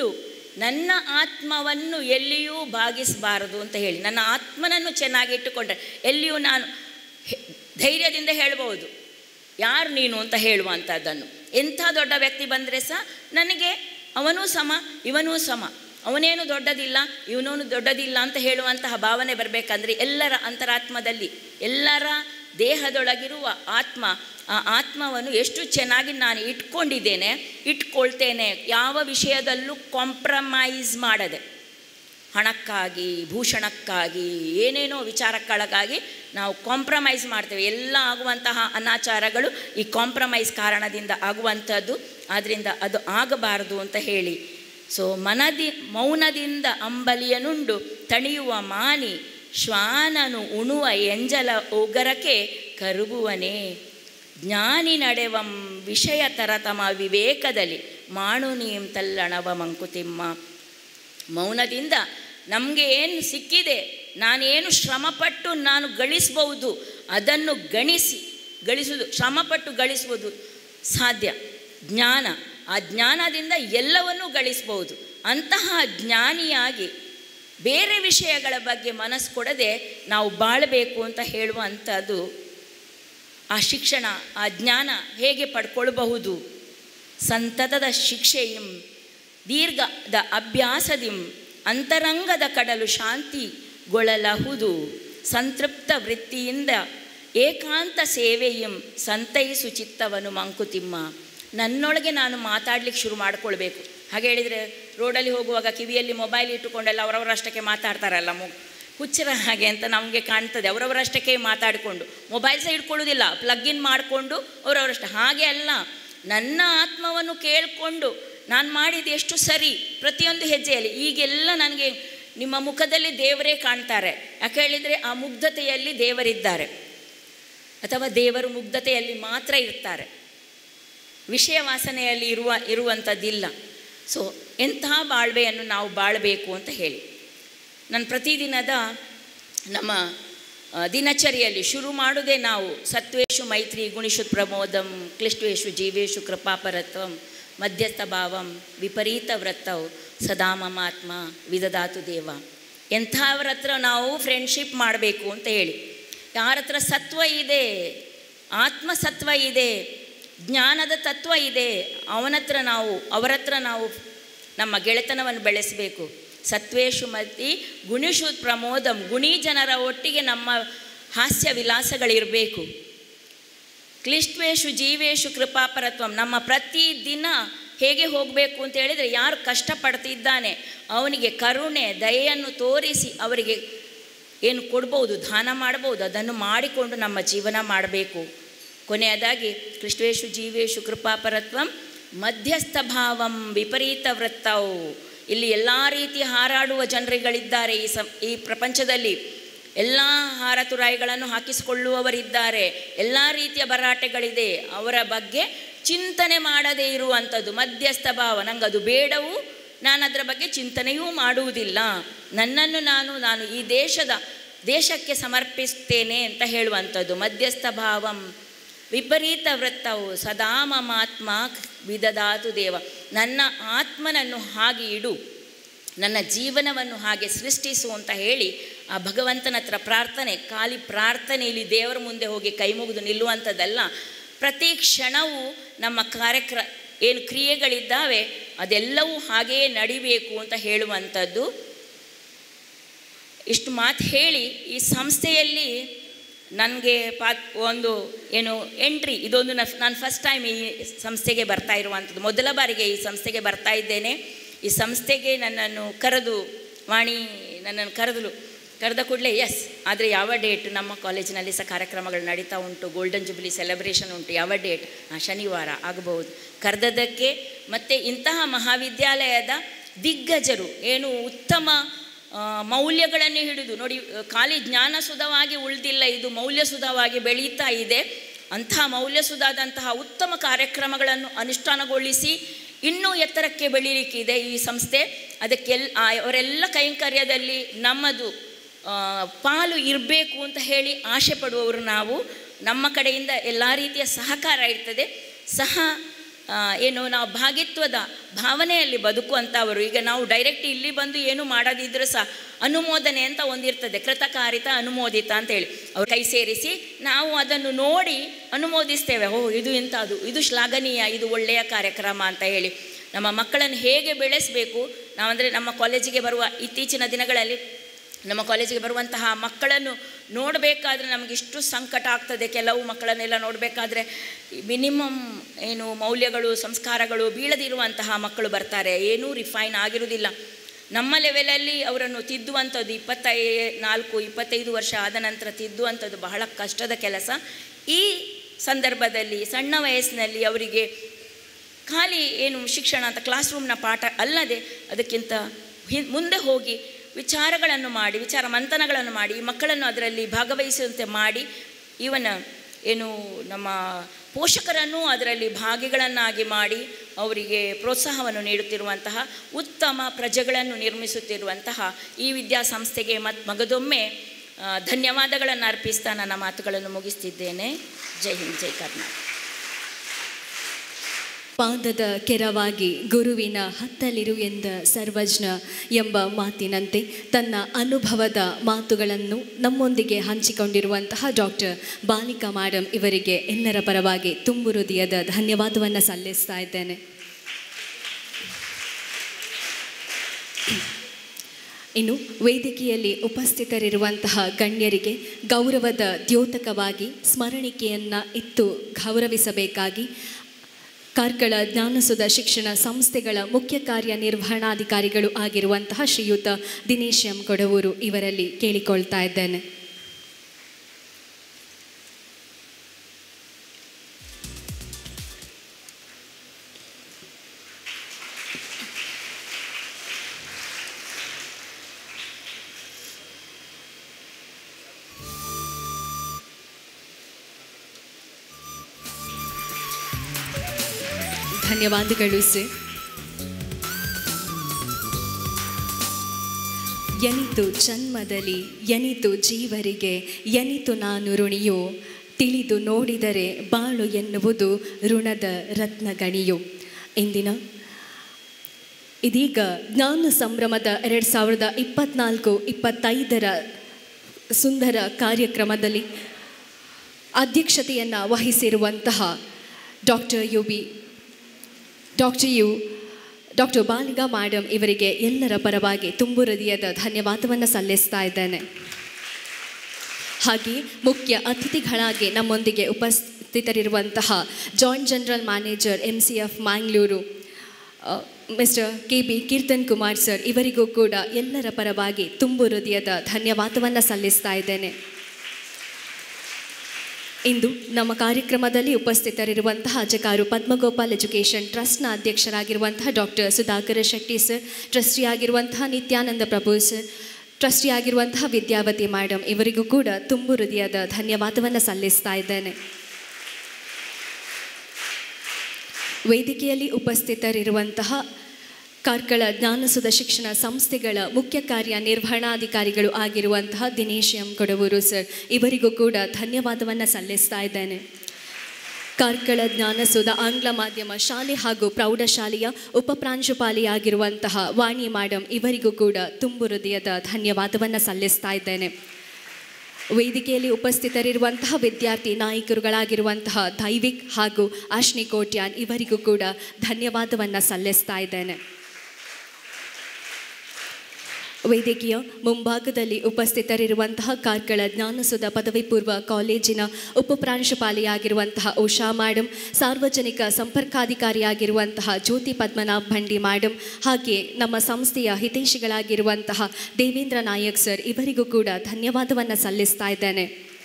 ನನ್ನ ಆತ್ಮವನ್ನು ಎಲ್ಲಿಯೂ ಭಾಗಿಸಬಾರದು ಅಂತ ಹೇಳಿ ನನ್ನ ಆತ್ಮನನ್ನು ಚೆನ್ನಾಗಿ ಇಟ್ಟುಕೊಂಡ್ರೆ ಎಲ್ಲಿಯೂ ನಾನು ಹೆ- ಧೈರ್ಯದಿಂದ ಹೇಳ್ಬೋದು ಯಾರು ನೀನು ಅಂತ ಹೇಳುವಂಥದ್ದನ್ನು ಎಂಥ ದೊಡ್ಡ ವ್ಯಕ್ತಿ ಬಂದರೆ ಸಹ ನನಗೆ ಅವನೂ ಸಮ ಇವನೂ ಸಮ ಅವನೇನು ದೊಡ್ಡದಿಲ್ಲ ಇವನೂ ದೊಡ್ಡದಿಲ್ಲ ಅಂತ ಹೇಳುವಂತಹ ಭಾವನೆ ಬರಬೇಕಂದ್ರೆ ಎಲ್ಲರ ಅಂತರಾತ್ಮದಲ್ಲಿ ಎಲ್ಲರ ದೇಹದೊಳಗಿರುವ ಆತ್ಮ ಆ ಆತ್ಮವನ್ನು ಎಷ್ಟು ಚೆನ್ನಾಗಿ ನಾನು ಇಟ್ಕೊಂಡಿದ್ದೇನೆ ಇಟ್ಕೊಳ್ತೇನೆ ಯಾವ ವಿಷಯದಲ್ಲೂ ಕಾಂಪ್ರಮೈಸ್ ಮಾಡದೆ ಹಣಕ್ಕಾಗಿ ಭೂಷಣಕ್ಕಾಗಿ ಏನೇನೋ ವಿಚಾರಕ್ಕಾಗಿ ನಾವು ಕಾಂಪ್ರಮೈಸ್ ಮಾಡ್ತೇವೆ ಎಲ್ಲ ಆಗುವಂತಹ ಅನಾಚಾರಗಳು ಈ ಕಾಂಪ್ರಮೈಸ್ ಕಾರಣದಿಂದ ಆಗುವಂಥದ್ದು ಆದ್ದರಿಂದ ಅದು ಆಗಬಾರದು ಅಂತ ಹೇಳಿ ಸೊ ಮನದಿ ಮೌನದಿಂದ ಅಂಬಲಿಯನುಂಡು ತಣಿಯುವ ಮಾನಿ ಶ್ವಾನನು ಉಣುವ ಎಂಜಲ ಒಗರಕ್ಕೆ ಕರುಬುವನೇ ಜ್ಞಾನಿ ನಡೆವಂ ವಿಷಯ ತರತಮ ವಿವೇಕದಲ್ಲಿ ಮಾಡು ನೀಂ ತಲ್ಲಣವ ಮಂಕುತಿಮ್ಮ ಮೌನದಿಂದ ನಮಗೆ ಏನು ಸಿಕ್ಕಿದೆ ನಾನೇನು ಶ್ರಮಪಟ್ಟು ನಾನು ಗಳಿಸ್ಬೋದು ಅದನ್ನು ಗಣಿಸಿ ಗಳಿಸುವುದು ಶ್ರಮಪಟ್ಟು ಗಳಿಸುವುದು ಸಾಧ್ಯ ಜ್ಞಾನ ಆ ಜ್ಞಾನದಿಂದ ಎಲ್ಲವನ್ನೂ ಗಳಿಸ್ಬೋದು ಅಂತಹ ಜ್ಞಾನಿಯಾಗಿ ಬೇರೆ ವಿಷಯಗಳ ಬಗ್ಗೆ ಮನಸ್ಸು ಕೊಡದೆ ನಾವು ಬಾಳಬೇಕು ಅಂತ ಹೇಳುವಂಥದ್ದು ಆ ಶಿಕ್ಷಣ ಆ ಜ್ಞಾನ ಹೇಗೆ ಪಡ್ಕೊಳ್ಬಹುದು ಸಂತತದ ಶಿಕ್ಷೆಯಂ ದೀರ್ಘದ ಅಭ್ಯಾಸದಿಂ ಅಂತರಂಗದ ಕಡಲು ಶಾಂತಿಗೊಳ್ಳಲಹುದು ಸಂತೃಪ್ತ ವೃತ್ತಿಯಿಂದ ಏಕಾಂತ ಸೇವೆಯಂ ಸಂತೈಸು ಚಿತ್ತವನು ಮಂಕುತಿಮ್ಮ ನನ್ನೊಳಗೆ ನಾನು ಮಾತಾಡ್ಲಿಕ್ಕೆ ಶುರು ಮಾಡ್ಕೊಳ್ಬೇಕು ಹಾಗೆ ಹೇಳಿದರೆ ರೋಡಲ್ಲಿ ಹೋಗುವಾಗ ಕಿವಿಯಲ್ಲಿ ಮೊಬೈಲ್ ಇಟ್ಟುಕೊಂಡೆಲ್ಲ ಅವರವರಷ್ಟಕ್ಕೆ ಮಾತಾಡ್ತಾರಲ್ಲ ಮು ಹುಚ್ಚರ ಹಾಗೆ ಅಂತ ನಮಗೆ ಕಾಣ್ತದೆ ಅವರವರಷ್ಟಕ್ಕೆ ಮಾತಾಡಿಕೊಂಡು ಮೊಬೈಲ್ ಸಹ ಇಟ್ಕೊಳ್ಳೋದಿಲ್ಲ ಪ್ಲಗ್ ಇನ್ ಮಾಡಿಕೊಂಡು ಅವರವರಷ್ಟೇ ಹಾಗೆ ಅಲ್ಲ ನನ್ನ ಆತ್ಮವನ್ನು ಕೇಳಿಕೊಂಡು ನಾನು ಮಾಡಿದ್ದು ಎಷ್ಟು ಸರಿ ಪ್ರತಿಯೊಂದು ಹೆಜ್ಜೆಯಲ್ಲಿ ಈಗೆಲ್ಲ ನನಗೆ ನಿಮ್ಮ ಮುಖದಲ್ಲಿ ದೇವರೇ ಕಾಣ್ತಾರೆ ಯಾಕೆ ಹೇಳಿದರೆ ಆ ಮುಗ್ಧತೆಯಲ್ಲಿ ದೇವರಿದ್ದಾರೆ ಅಥವಾ ದೇವರು ಮುಗ್ಧತೆಯಲ್ಲಿ ಮಾತ್ರ ಇರ್ತಾರೆ ವಿಷಯ ವಾಸನೆಯಲ್ಲಿ ಇರುವ ಇರುವಂಥದ್ದಿಲ್ಲ ಸೊ ಎಂತಹ ಬಾಳ್ವೆಯನ್ನು ನಾವು ಬಾಳಬೇಕು ಅಂತ ಹೇಳಿ ನಾನು ಪ್ರತಿದಿನದ ನಮ್ಮ ಆ, ದಿನಚರಿಯಲ್ಲಿ ಶುರು ಮಾಡುವುದೇ ನಾವು ಸತ್ವೇಶು ಮೈತ್ರಿ ಗುಣಿಷು ಪ್ರಮೋದಂ ಕ್ಲಿಷ್ಟವೇಶು ಜೀವೇಶು ಕೃಪಾಪರತ್ವಂ ಮಧ್ಯಸ್ಥ ಭಾವಂ ವಿಪರೀತ ವ್ರತವು ಸದಾ ಮಮಾತ್ಮ ವಿದದಾತು ದೇವ ಎಂಥವ್ರ ಹತ್ರ ನಾವು ಫ್ರೆಂಡ್ಶಿಪ್ ಮಾಡಬೇಕು ಅಂತ ಹೇಳಿ ಯಾರ ಹತ್ರ ಸತ್ವ ಇದೆ ಆತ್ಮಸತ್ವ ಇದೆ ಜ್ಞಾನದ ತತ್ವ ಇದೆ ಅವನ ಹತ್ರ ನಾವು ಅವರ ಹತ್ರ ನಾವು ನಮ್ಮ ಗೆಳೆತನವನ್ನು ಬೆಳೆಸಬೇಕು ಸತ್ವೇಶು ಮತಿ ಗುಣಿಷು ಪ್ರಮೋದಂ ಗುಣಿ ಜನರ ಒಟ್ಟಿಗೆ ನಮ್ಮ ಹಾಸ್ಯ ವಿಲಾಸಗಳಿರಬೇಕು ಕ್ಲಿಷ್ಟವೇಶು ಜೀವೇಶು ಕೃಪಾಪರತ್ವಂ ನಮ್ಮ ಪ್ರತಿ ದಿನ ಹೇಗೆ ಹೋಗಬೇಕು ಅಂತ ಹೇಳಿದರೆ ಯಾರು ಕಷ್ಟಪಡ್ತಿದ್ದಾನೆ ಅವನಿಗೆ ಕರುಣೆ ದಯೆಯನ್ನು ತೋರಿಸಿ ಅವರಿಗೆ ಏನು ಕೊಡ್ಬೋದು ದಾನ ಮಾಡ್ಬೋದು ಅದನ್ನು ಮಾಡಿಕೊಂಡು ನಮ್ಮ ಜೀವನ ಮಾಡಬೇಕು ಕೊನೆಯದಾಗಿ ಕೃಷ್ಣೇಶು ಜೀವೇಶು ಕೃಪಾಪರತ್ವಂ ಮಧ್ಯಸ್ಥ ಭಾವಂ ವಿಪರೀತ ವೃತ್ತವು ಇಲ್ಲಿ ಎಲ್ಲ ರೀತಿ ಹಾರಾಡುವ ಜನರುಗಳಿದ್ದಾರೆ ಈ ಸಂ ಈ ಪ್ರಪಂಚದಲ್ಲಿ ಎಲ್ಲ ಹಾರತುರಾಯಿಗಳನ್ನು ಹಾಕಿಸಿಕೊಳ್ಳುವವರಿದ್ದಾರೆ ಎಲ್ಲ ರೀತಿಯ ಭರಾಟೆಗಳಿದೆ ಅವರ ಬಗ್ಗೆ ಚಿಂತನೆ ಮಾಡದೇ ಇರುವಂಥದ್ದು ಮಧ್ಯಸ್ಥ ಭಾವ ನಂಗೆ ಅದು ಬೇಡವು ನಾನು ಅದರ ಬಗ್ಗೆ ಚಿಂತನೆಯೂ ಮಾಡುವುದಿಲ್ಲ ನನ್ನನ್ನು ನಾನು ನಾನು ಈ ದೇಶದ ದೇಶಕ್ಕೆ ಸಮರ್ಪಿಸ್ತೇನೆ ಅಂತ ಹೇಳುವಂಥದ್ದು ಮಧ್ಯಸ್ಥ ಭಾವಂ ವಿಪರೀತ ವೃತ್ತವು ಸದಾ ಮಮಾತ್ಮ ವಿದದಾತು ದೇವ ನನ್ನ ಆತ್ಮನನ್ನು ಹಾಗೆ ಇಡು ನನ್ನ ಜೀವನವನ್ನು ಹಾಗೆ ಸೃಷ್ಟಿಸು ಅಂತ ಹೇಳಿ ಆ ಭಗವಂತನ ಹತ್ರ ಪ್ರಾರ್ಥನೆ ಖಾಲಿ ಪ್ರಾರ್ಥನೆಯಲ್ಲಿ ದೇವರ ಮುಂದೆ ಹೋಗಿ ಕೈ ಮುಗಿದು ನಿಲ್ಲುವಂಥದ್ದಲ್ಲ ಪ್ರತಿ ಕ್ಷಣವೂ ನಮ್ಮ ಕಾರ್ಯಕ್ರ ಏನು ಕ್ರಿಯೆಗಳಿದ್ದಾವೆ ಅದೆಲ್ಲವೂ ಹಾಗೆಯೇ ನಡಿಬೇಕು ಅಂತ ಹೇಳುವಂಥದ್ದು ಇಷ್ಟು ಮಾತು ಹೇಳಿ ಈ ಸಂಸ್ಥೆಯಲ್ಲಿ ನನಗೆ ಪಾ ಒಂದು ಏನು ಎಂಟ್ರಿ ಇದೊಂದು ನ ನಾನು ಫಸ್ಟ್ ಟೈಮ್ ಈ ಸಂಸ್ಥೆಗೆ ಬರ್ತಾ ಇರುವಂಥದ್ದು ಮೊದಲ ಬಾರಿಗೆ ಈ ಸಂಸ್ಥೆಗೆ ಬರ್ತಾ ಇದ್ದೇನೆ ಈ ಸಂಸ್ಥೆಗೆ ನನ್ನನ್ನು ಕರೆದು ವಾಣಿ ನನ್ನನ್ನು ಕರೆದಲು ಕರೆದ ಕೂಡಲೇ ಎಸ್ ಆದರೆ ಯಾವ ಡೇಟ್ ನಮ್ಮ ಕಾಲೇಜಿನಲ್ಲಿ ಸಹ ಕಾರ್ಯಕ್ರಮಗಳು ನಡೀತಾ ಉಂಟು ಗೋಲ್ಡನ್ ಜುಬ್ಲಿ ಸೆಲೆಬ್ರೇಷನ್ ಉಂಟು ಯಾವ ಡೇಟ್ ಶನಿವಾರ ಆಗಬಹುದು ಕರೆದದ್ದಕ್ಕೆ ಮತ್ತು ಇಂತಹ ಮಹಾವಿದ್ಯಾಲಯದ ದಿಗ್ಗಜರು ಏನು ಉತ್ತಮ ಆ, ಮೌಲ್ಯಗಳನ್ನು ಹಿಡಿದು ನೋಡಿ ಖಾಲಿ ಜ್ಞಾನಸುಧವಾಗಿ ಉಳಿದಿಲ್ಲ ಇದು ಮೌಲ್ಯಸುಧವಾಗಿ ಬೆಳೀತಾ ಇದೆ ಅಂಥ ಮೌಲ್ಯಸುಧಾದಂತಹ ಉತ್ತಮ ಕಾರ್ಯಕ್ರಮಗಳನ್ನು ಅನುಷ್ಠಾನಗೊಳಿಸಿ ಇನ್ನೂ ಎತ್ತರಕ್ಕೆ ಬೆಳೀಲಿಕ್ಕಿದೆ ಈ ಸಂಸ್ಥೆ ಅದಕ್ಕೆಲ್ ಆ, ಅವರೆಲ್ಲ ಕೈಂಕರ್ಯದಲ್ಲಿ ನಮ್ಮದು ಆ, ಪಾಲು ಇರಬೇಕು ಅಂತ ಹೇಳಿ ಆಸೆ ಪಡುವವರು ನಾವು ನಮ್ಮ ಕಡೆಯಿಂದ ಎಲ್ಲ ರೀತಿಯ ಸಹಕಾರ ಇರ್ತದೆ ಸಹ ಆ, ಏನು ನಾವು ಭಾಗಿತ್ವದ ಭಾವನೆಯಲ್ಲಿ ಬದುಕುವಂಥವರು ಈಗ ನಾವು ಡೈರೆಕ್ಟ್ ಇಲ್ಲಿ ಬಂದು ಏನು ಮಾಡೋದಿದ್ರೂ ಸಹ ಅನುಮೋದನೆ ಅಂತ ಒಂದಿರ್ತದೆ ಕೃತಕಾರಿತ ಅನುಮೋದಿತ ಅಂತೇಳಿ ಅವ್ರು ಕೈ ಸೇರಿಸಿ ನಾವು ಅದನ್ನು ನೋಡಿ ಅನುಮೋದಿಸ್ತೇವೆ ಓ ಇದು ಇಂಥದ್ದು ಇದು ಶ್ಲಾಘನೀಯ ಇದು ಒಳ್ಳೆಯ ಕಾರ್ಯಕ್ರಮ ಅಂತ ಹೇಳಿ ನಮ್ಮ ಮಕ್ಕಳನ್ನು ಹೇಗೆ ಬೆಳೆಸಬೇಕು ನಾವಂದರೆ ನಮ್ಮ ಕಾಲೇಜಿಗೆ ಬರುವ ಇತ್ತೀಚಿನ ದಿನಗಳಲ್ಲಿ ನಮ್ಮ ಕಾಲೇಜಿಗೆ ಬರುವಂತಹ ಮಕ್ಕಳನ್ನು ನೋಡಬೇಕಾದ್ರೆ ನಮಗೆ ಇಷ್ಟು ಸಂಕಟ ಆಗ್ತದೆ ಕೆಲವು ಮಕ್ಕಳನ್ನೆಲ್ಲ ನೋಡಬೇಕಾದ್ರೆ ಮಿನಿಮಮ್ ಏನು ಮೌಲ್ಯಗಳು ಸಂಸ್ಕಾರಗಳು ಬೀಳದಿರುವಂತಹ ಮಕ್ಕಳು ಬರ್ತಾರೆ ಏನೂ ರಿಫೈನ್ ಆಗಿರುವುದಿಲ್ಲ ನಮ್ಮ ಲೆವೆಲಲ್ಲಿ ಅವರನ್ನು ತಿದ್ದುವಂಥದ್ದು ಇಪ್ಪತ್ತೈ ನಾಲ್ಕು ಇಪ್ಪತ್ತೈದು ವರ್ಷ ಆದ ನಂತರ ತಿದ್ದುವಂಥದ್ದು ಬಹಳ ಕಷ್ಟದ ಕೆಲಸ ಈ ಸಂದರ್ಭದಲ್ಲಿ ಸಣ್ಣ ವಯಸ್ಸಿನಲ್ಲಿ ಅವರಿಗೆ ಖಾಲಿ ಏನು ಶಿಕ್ಷಣ ಅಂತ ಕ್ಲಾಸ್ ರೂಮ್ನ ಪಾಠ ಅಲ್ಲದೆ ಅದಕ್ಕಿಂತ ಹಿ ಮುಂದೆ ಹೋಗಿ ವಿಚಾರಗಳನ್ನು ಮಾಡಿ ವಿಚಾರ ಮಂಥನಗಳನ್ನು ಮಾಡಿ ಈ ಮಕ್ಕಳನ್ನು ಅದರಲ್ಲಿ ಭಾಗವಹಿಸುವಂತೆ ಮಾಡಿ ಇವನ್ ಏನು ನಮ್ಮ ಪೋಷಕರನ್ನು ಅದರಲ್ಲಿ ಭಾಗಿಗಳನ್ನಾಗಿ ಮಾಡಿ ಅವರಿಗೆ ಪ್ರೋತ್ಸಾಹವನ್ನು ನೀಡುತ್ತಿರುವಂತಹ ಉತ್ತಮ ಪ್ರಜೆಗಳನ್ನು ನಿರ್ಮಿಸುತ್ತಿರುವಂತಹ ಈ ವಿದ್ಯಾಸಂಸ್ಥೆಗೆ ಮತ್ತು ಮಗದೊಮ್ಮೆ ಆ, ಧನ್ಯವಾದಗಳನ್ನು ಅರ್ಪಿಸ್ತಾ ನನ್ನ ಮಾತುಗಳನ್ನು ಮುಗಿಸ್ತಿದ್ದೇನೆ ಜೈ ಹಿಂದ್ ಜೈ ಕರ್ನಾಟಕ ಪಾದದ ಕೆರವಾಗಿ ಗುರುವಿನ ಹತ್ತಲಿರು ಎಂದ ಸರ್ವಜ್ಞ ಎಂಬ ಮಾತಿನಂತೆ ತನ್ನ ಅನುಭವದ ಮಾತುಗಳನ್ನು ನಮ್ಮೊಂದಿಗೆ ಹಂಚಿಕೊಂಡಿರುವಂತಹ ಡಾಕ್ಟರ್ ಬಾಲಿಕಾ ಮೇಡಮ್ ಇವರಿಗೆ ಎಲ್ಲರ ಪರವಾಗಿ ತುಂಬು ಹೃದಯದ ಧನ್ಯವಾದವನ್ನು ಸಲ್ಲಿಸ್ತಾ ಇದ್ದೇನೆ ಇನ್ನು ವೇದಿಕೆಯಲ್ಲಿ ಉಪಸ್ಥಿತರಿರುವಂತಹ ಗಣ್ಯರಿಗೆ ಗೌರವದ ದ್ಯೋತಕವಾಗಿ ಸ್ಮರಣಿಕೆಯನ್ನು ಇತ್ತು ಗೌರವಿಸಬೇಕಾಗಿ ಕಾರ್ಕಳ ಜ್ಞಾನಸುಧ ಶಿಕ್ಷಣ ಸಂಸ್ಥೆಗಳ ಮುಖ್ಯ ಕಾರ್ಯನಿರ್ವಹಣಾಧಿಕಾರಿಗಳು ಆಗಿರುವಂತಹ ಶ್ರೀಯುತ ದಿನೇಶ್ ಎಂ ಕೊಡವೂರು ಇವರಲ್ಲಿ ಕೇಳಿಕೊಳ್ತಾ ಇದ್ದೇನೆ ಧನ್ಯವಾದಗಳು ಸರ್ ಎನಿತು ಜನ್ಮದಲ್ಲಿ ಎನಿತು ಜೀವರಿಗೆ ಎನಿತು ನಾನು ಋಣಿಯೋ ತಿಳಿದು ನೋಡಿದರೆ ಬಾಳು ಎನ್ನುವುದು ಋಣದ ರತ್ನಗಣಿಯು ಇಂದಿನ ಇದೀಗ ಜ್ಞಾನ ಸಂಭ್ರಮದ ಎರಡು ಸಾವಿರದ ಇಪ್ಪತ್ನಾಲ್ಕು ಇಪ್ಪತ್ತೈದರ ಸುಂದರ ಕಾರ್ಯಕ್ರಮದಲ್ಲಿ ಅಧ್ಯಕ್ಷತೆಯನ್ನು ವಹಿಸಿರುವಂತಹ doctor U B doctor U doctor Baliga madam ಇವರಿಗೆ ಎಲ್ಲರ ಪರವಾಗಿ ತುಂಬು ಹೃದಯದ ಧನ್ಯವಾದವನ್ನು ಸಲ್ಲಿಸ್ತಾ ಇದ್ದೇನೆ ಹಾಗೆ ಮುಖ್ಯ ಅತಿಥಿಗಳಾಗಿ ನಮ್ಮೊಂದಿಗೆ ಉಪಸ್ಥಿತರಿರುವಂತಹ joint general manager M C F Mangalore mister K B Keertan Kumar sir ಇವರಿಗೂ ಕೂಡ ಎಲ್ಲರ ಪರವಾಗಿ ತುಂಬು ಹೃದಯದ ಧನ್ಯವಾದವನ್ನು ಸಲ್ಲಿಸ್ತಾ ಇದ್ದೇನೆ ಇಂದು ನಮ್ಮ ಕಾರ್ಯಕ್ರಮದಲ್ಲಿ ಉಪಸ್ಥಿತರಿರುವಂತಹ ಅಜಕಾರು ಪದ್ಮಗೋಪಾಲ್ ಎಜುಕೇಷನ್ ಟ್ರಸ್ಟ್ನ ಅಧ್ಯಕ್ಷರಾಗಿರುವಂತಹ doctor Sudhakara Shetty sir trustee ಆಗಿರುವಂತಹ ನಿತ್ಯಾನಂದ ಪ್ರಭು ಸರ್ ಟ್ರಸ್ಟಿ ಆಗಿರುವಂತಹ ವಿದ್ಯಾವತಿ ಮೇಡಮ್ ಇವರಿಗೂ ಕೂಡ ತುಂಬು ಹೃದಯದ ಧನ್ಯವಾದವನ್ನು ಸಲ್ಲಿಸ್ತಾ ಇದ್ದೇನೆ ವೇದಿಕೆಯಲ್ಲಿ ಉಪಸ್ಥಿತರಿರುವಂತಹ ಕಾರ್ಕಳ ಜ್ಞಾನಸುಧ ಶಿಕ್ಷಣ ಸಂಸ್ಥೆಗಳ ಮುಖ್ಯ ಕಾರ್ಯನಿರ್ವಹಣಾಧಿಕಾರಿಗಳು ಆಗಿರುವಂತಹ ದಿನೇಶ್ ಎಂ ಕೊಡವೂರು ಸರ್ ಇವರಿಗೂ ಕೂಡ ಧನ್ಯವಾದವನ್ನು ಸಲ್ಲಿಸ್ತಾ ಇದ್ದೇನೆ ಕಾರ್ಕಳ ಜ್ಞಾನಸುಧ ಆಂಗ್ಲ ಮಾಧ್ಯಮ ಶಾಲೆ ಹಾಗೂ ಪ್ರೌಢಶಾಲೆಯ ಉಪಪ್ರಾಂಶುಪಾಲಿಯಾಗಿರುವಂತಹ ವಾಣಿ ಮೇಡಮ್ ಇವರಿಗೂ ಕೂಡ ತುಂಬು ಹೃದಯದ ಧನ್ಯವಾದವನ್ನು ಸಲ್ಲಿಸ್ತಾ ಇದ್ದೇನೆ ವೇದಿಕೆಯಲ್ಲಿ ಉಪಸ್ಥಿತರಿರುವಂತಹ ವಿದ್ಯಾರ್ಥಿ ನಾಯಕರುಗಳಾಗಿರುವಂತಹ ದೈವಿಕ್ ಹಾಗೂ ಅಶ್ನಿ ಕೋಟ್ಯಾನ್ ಇವರಿಗೂ ಕೂಡ ಧನ್ಯವಾದವನ್ನು ಸಲ್ಲಿಸ್ತಾ ಇದ್ದೇನೆ ವೇದಿಕೆಯ ಮುಂಭಾಗದಲ್ಲಿ ಉಪಸ್ಥಿತರಿರುವಂತಹ ಕಾರ್ಕಳ ಜ್ಞಾನಸುಧ ಪದವಿ ಪೂರ್ವ ಕಾಲೇಜಿನ ಉಪಪ್ರಾಂಶುಪಾಲಿಯಾಗಿರುವಂತಹ ಉಷಾ ಮೇಡಮ್ ಸಾರ್ವಜನಿಕ ಸಂಪರ್ಕಾಧಿಕಾರಿಯಾಗಿರುವಂತಹ ಜ್ಯೋತಿ ಪದ್ಮನಾಭ್ ಭಂಡಿ ಮೇಡಮ್ ಹಾಗೆ ನಮ್ಮ ಸಂಸ್ಥೆಯ ಹಿತೈಷಿಗಳಾಗಿರುವಂತಹ ದೇವೇಂದ್ರ ನಾಯಕ್ ಸರ್ ಇವರಿಗೂ ಕೂಡ ಧನ್ಯವಾದವನ್ನು ಸಲ್ಲಿಸ್ತಾ ಇದ್ದೇನೆ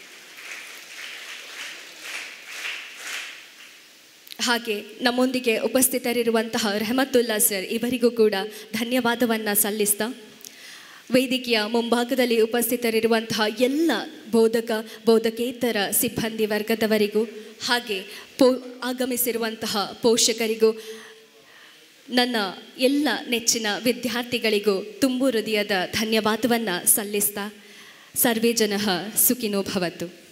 ಹಾಗೆ ನಮ್ಮೊಂದಿಗೆ ಉಪಸ್ಥಿತರಿರುವಂತಹ ರೆಹಮತುಲ್ಲಾ ಸರ್ ಇವರಿಗೂ ಕೂಡ ಧನ್ಯವಾದವನ್ನು ಸಲ್ಲಿಸ್ತಾ ವೇದಿಕೆಯ ಮುಂಭಾಗದಲ್ಲಿ ಉಪಸ್ಥಿತರಿರುವಂತಹ ಎಲ್ಲ ಬೋಧಕ ಬೋಧಕೇತರ ಸಿಬ್ಬಂದಿ ವರ್ಗದವರಿಗೂ ಹಾಗೆ ಪೋ ಆಗಮಿಸಿರುವಂತಹ ಪೋಷಕರಿಗೂ ನನ್ನ ಎಲ್ಲ ನೆಚ್ಚಿನ ವಿದ್ಯಾರ್ಥಿಗಳಿಗೂ ತುಂಬು ಹೃದಯದ ಧನ್ಯವಾದವನ್ನು ಸಲ್ಲಿಸ್ತಾ ಸರ್ವೇ ಜನಃ ಸುಖಿನೋ ಭವತು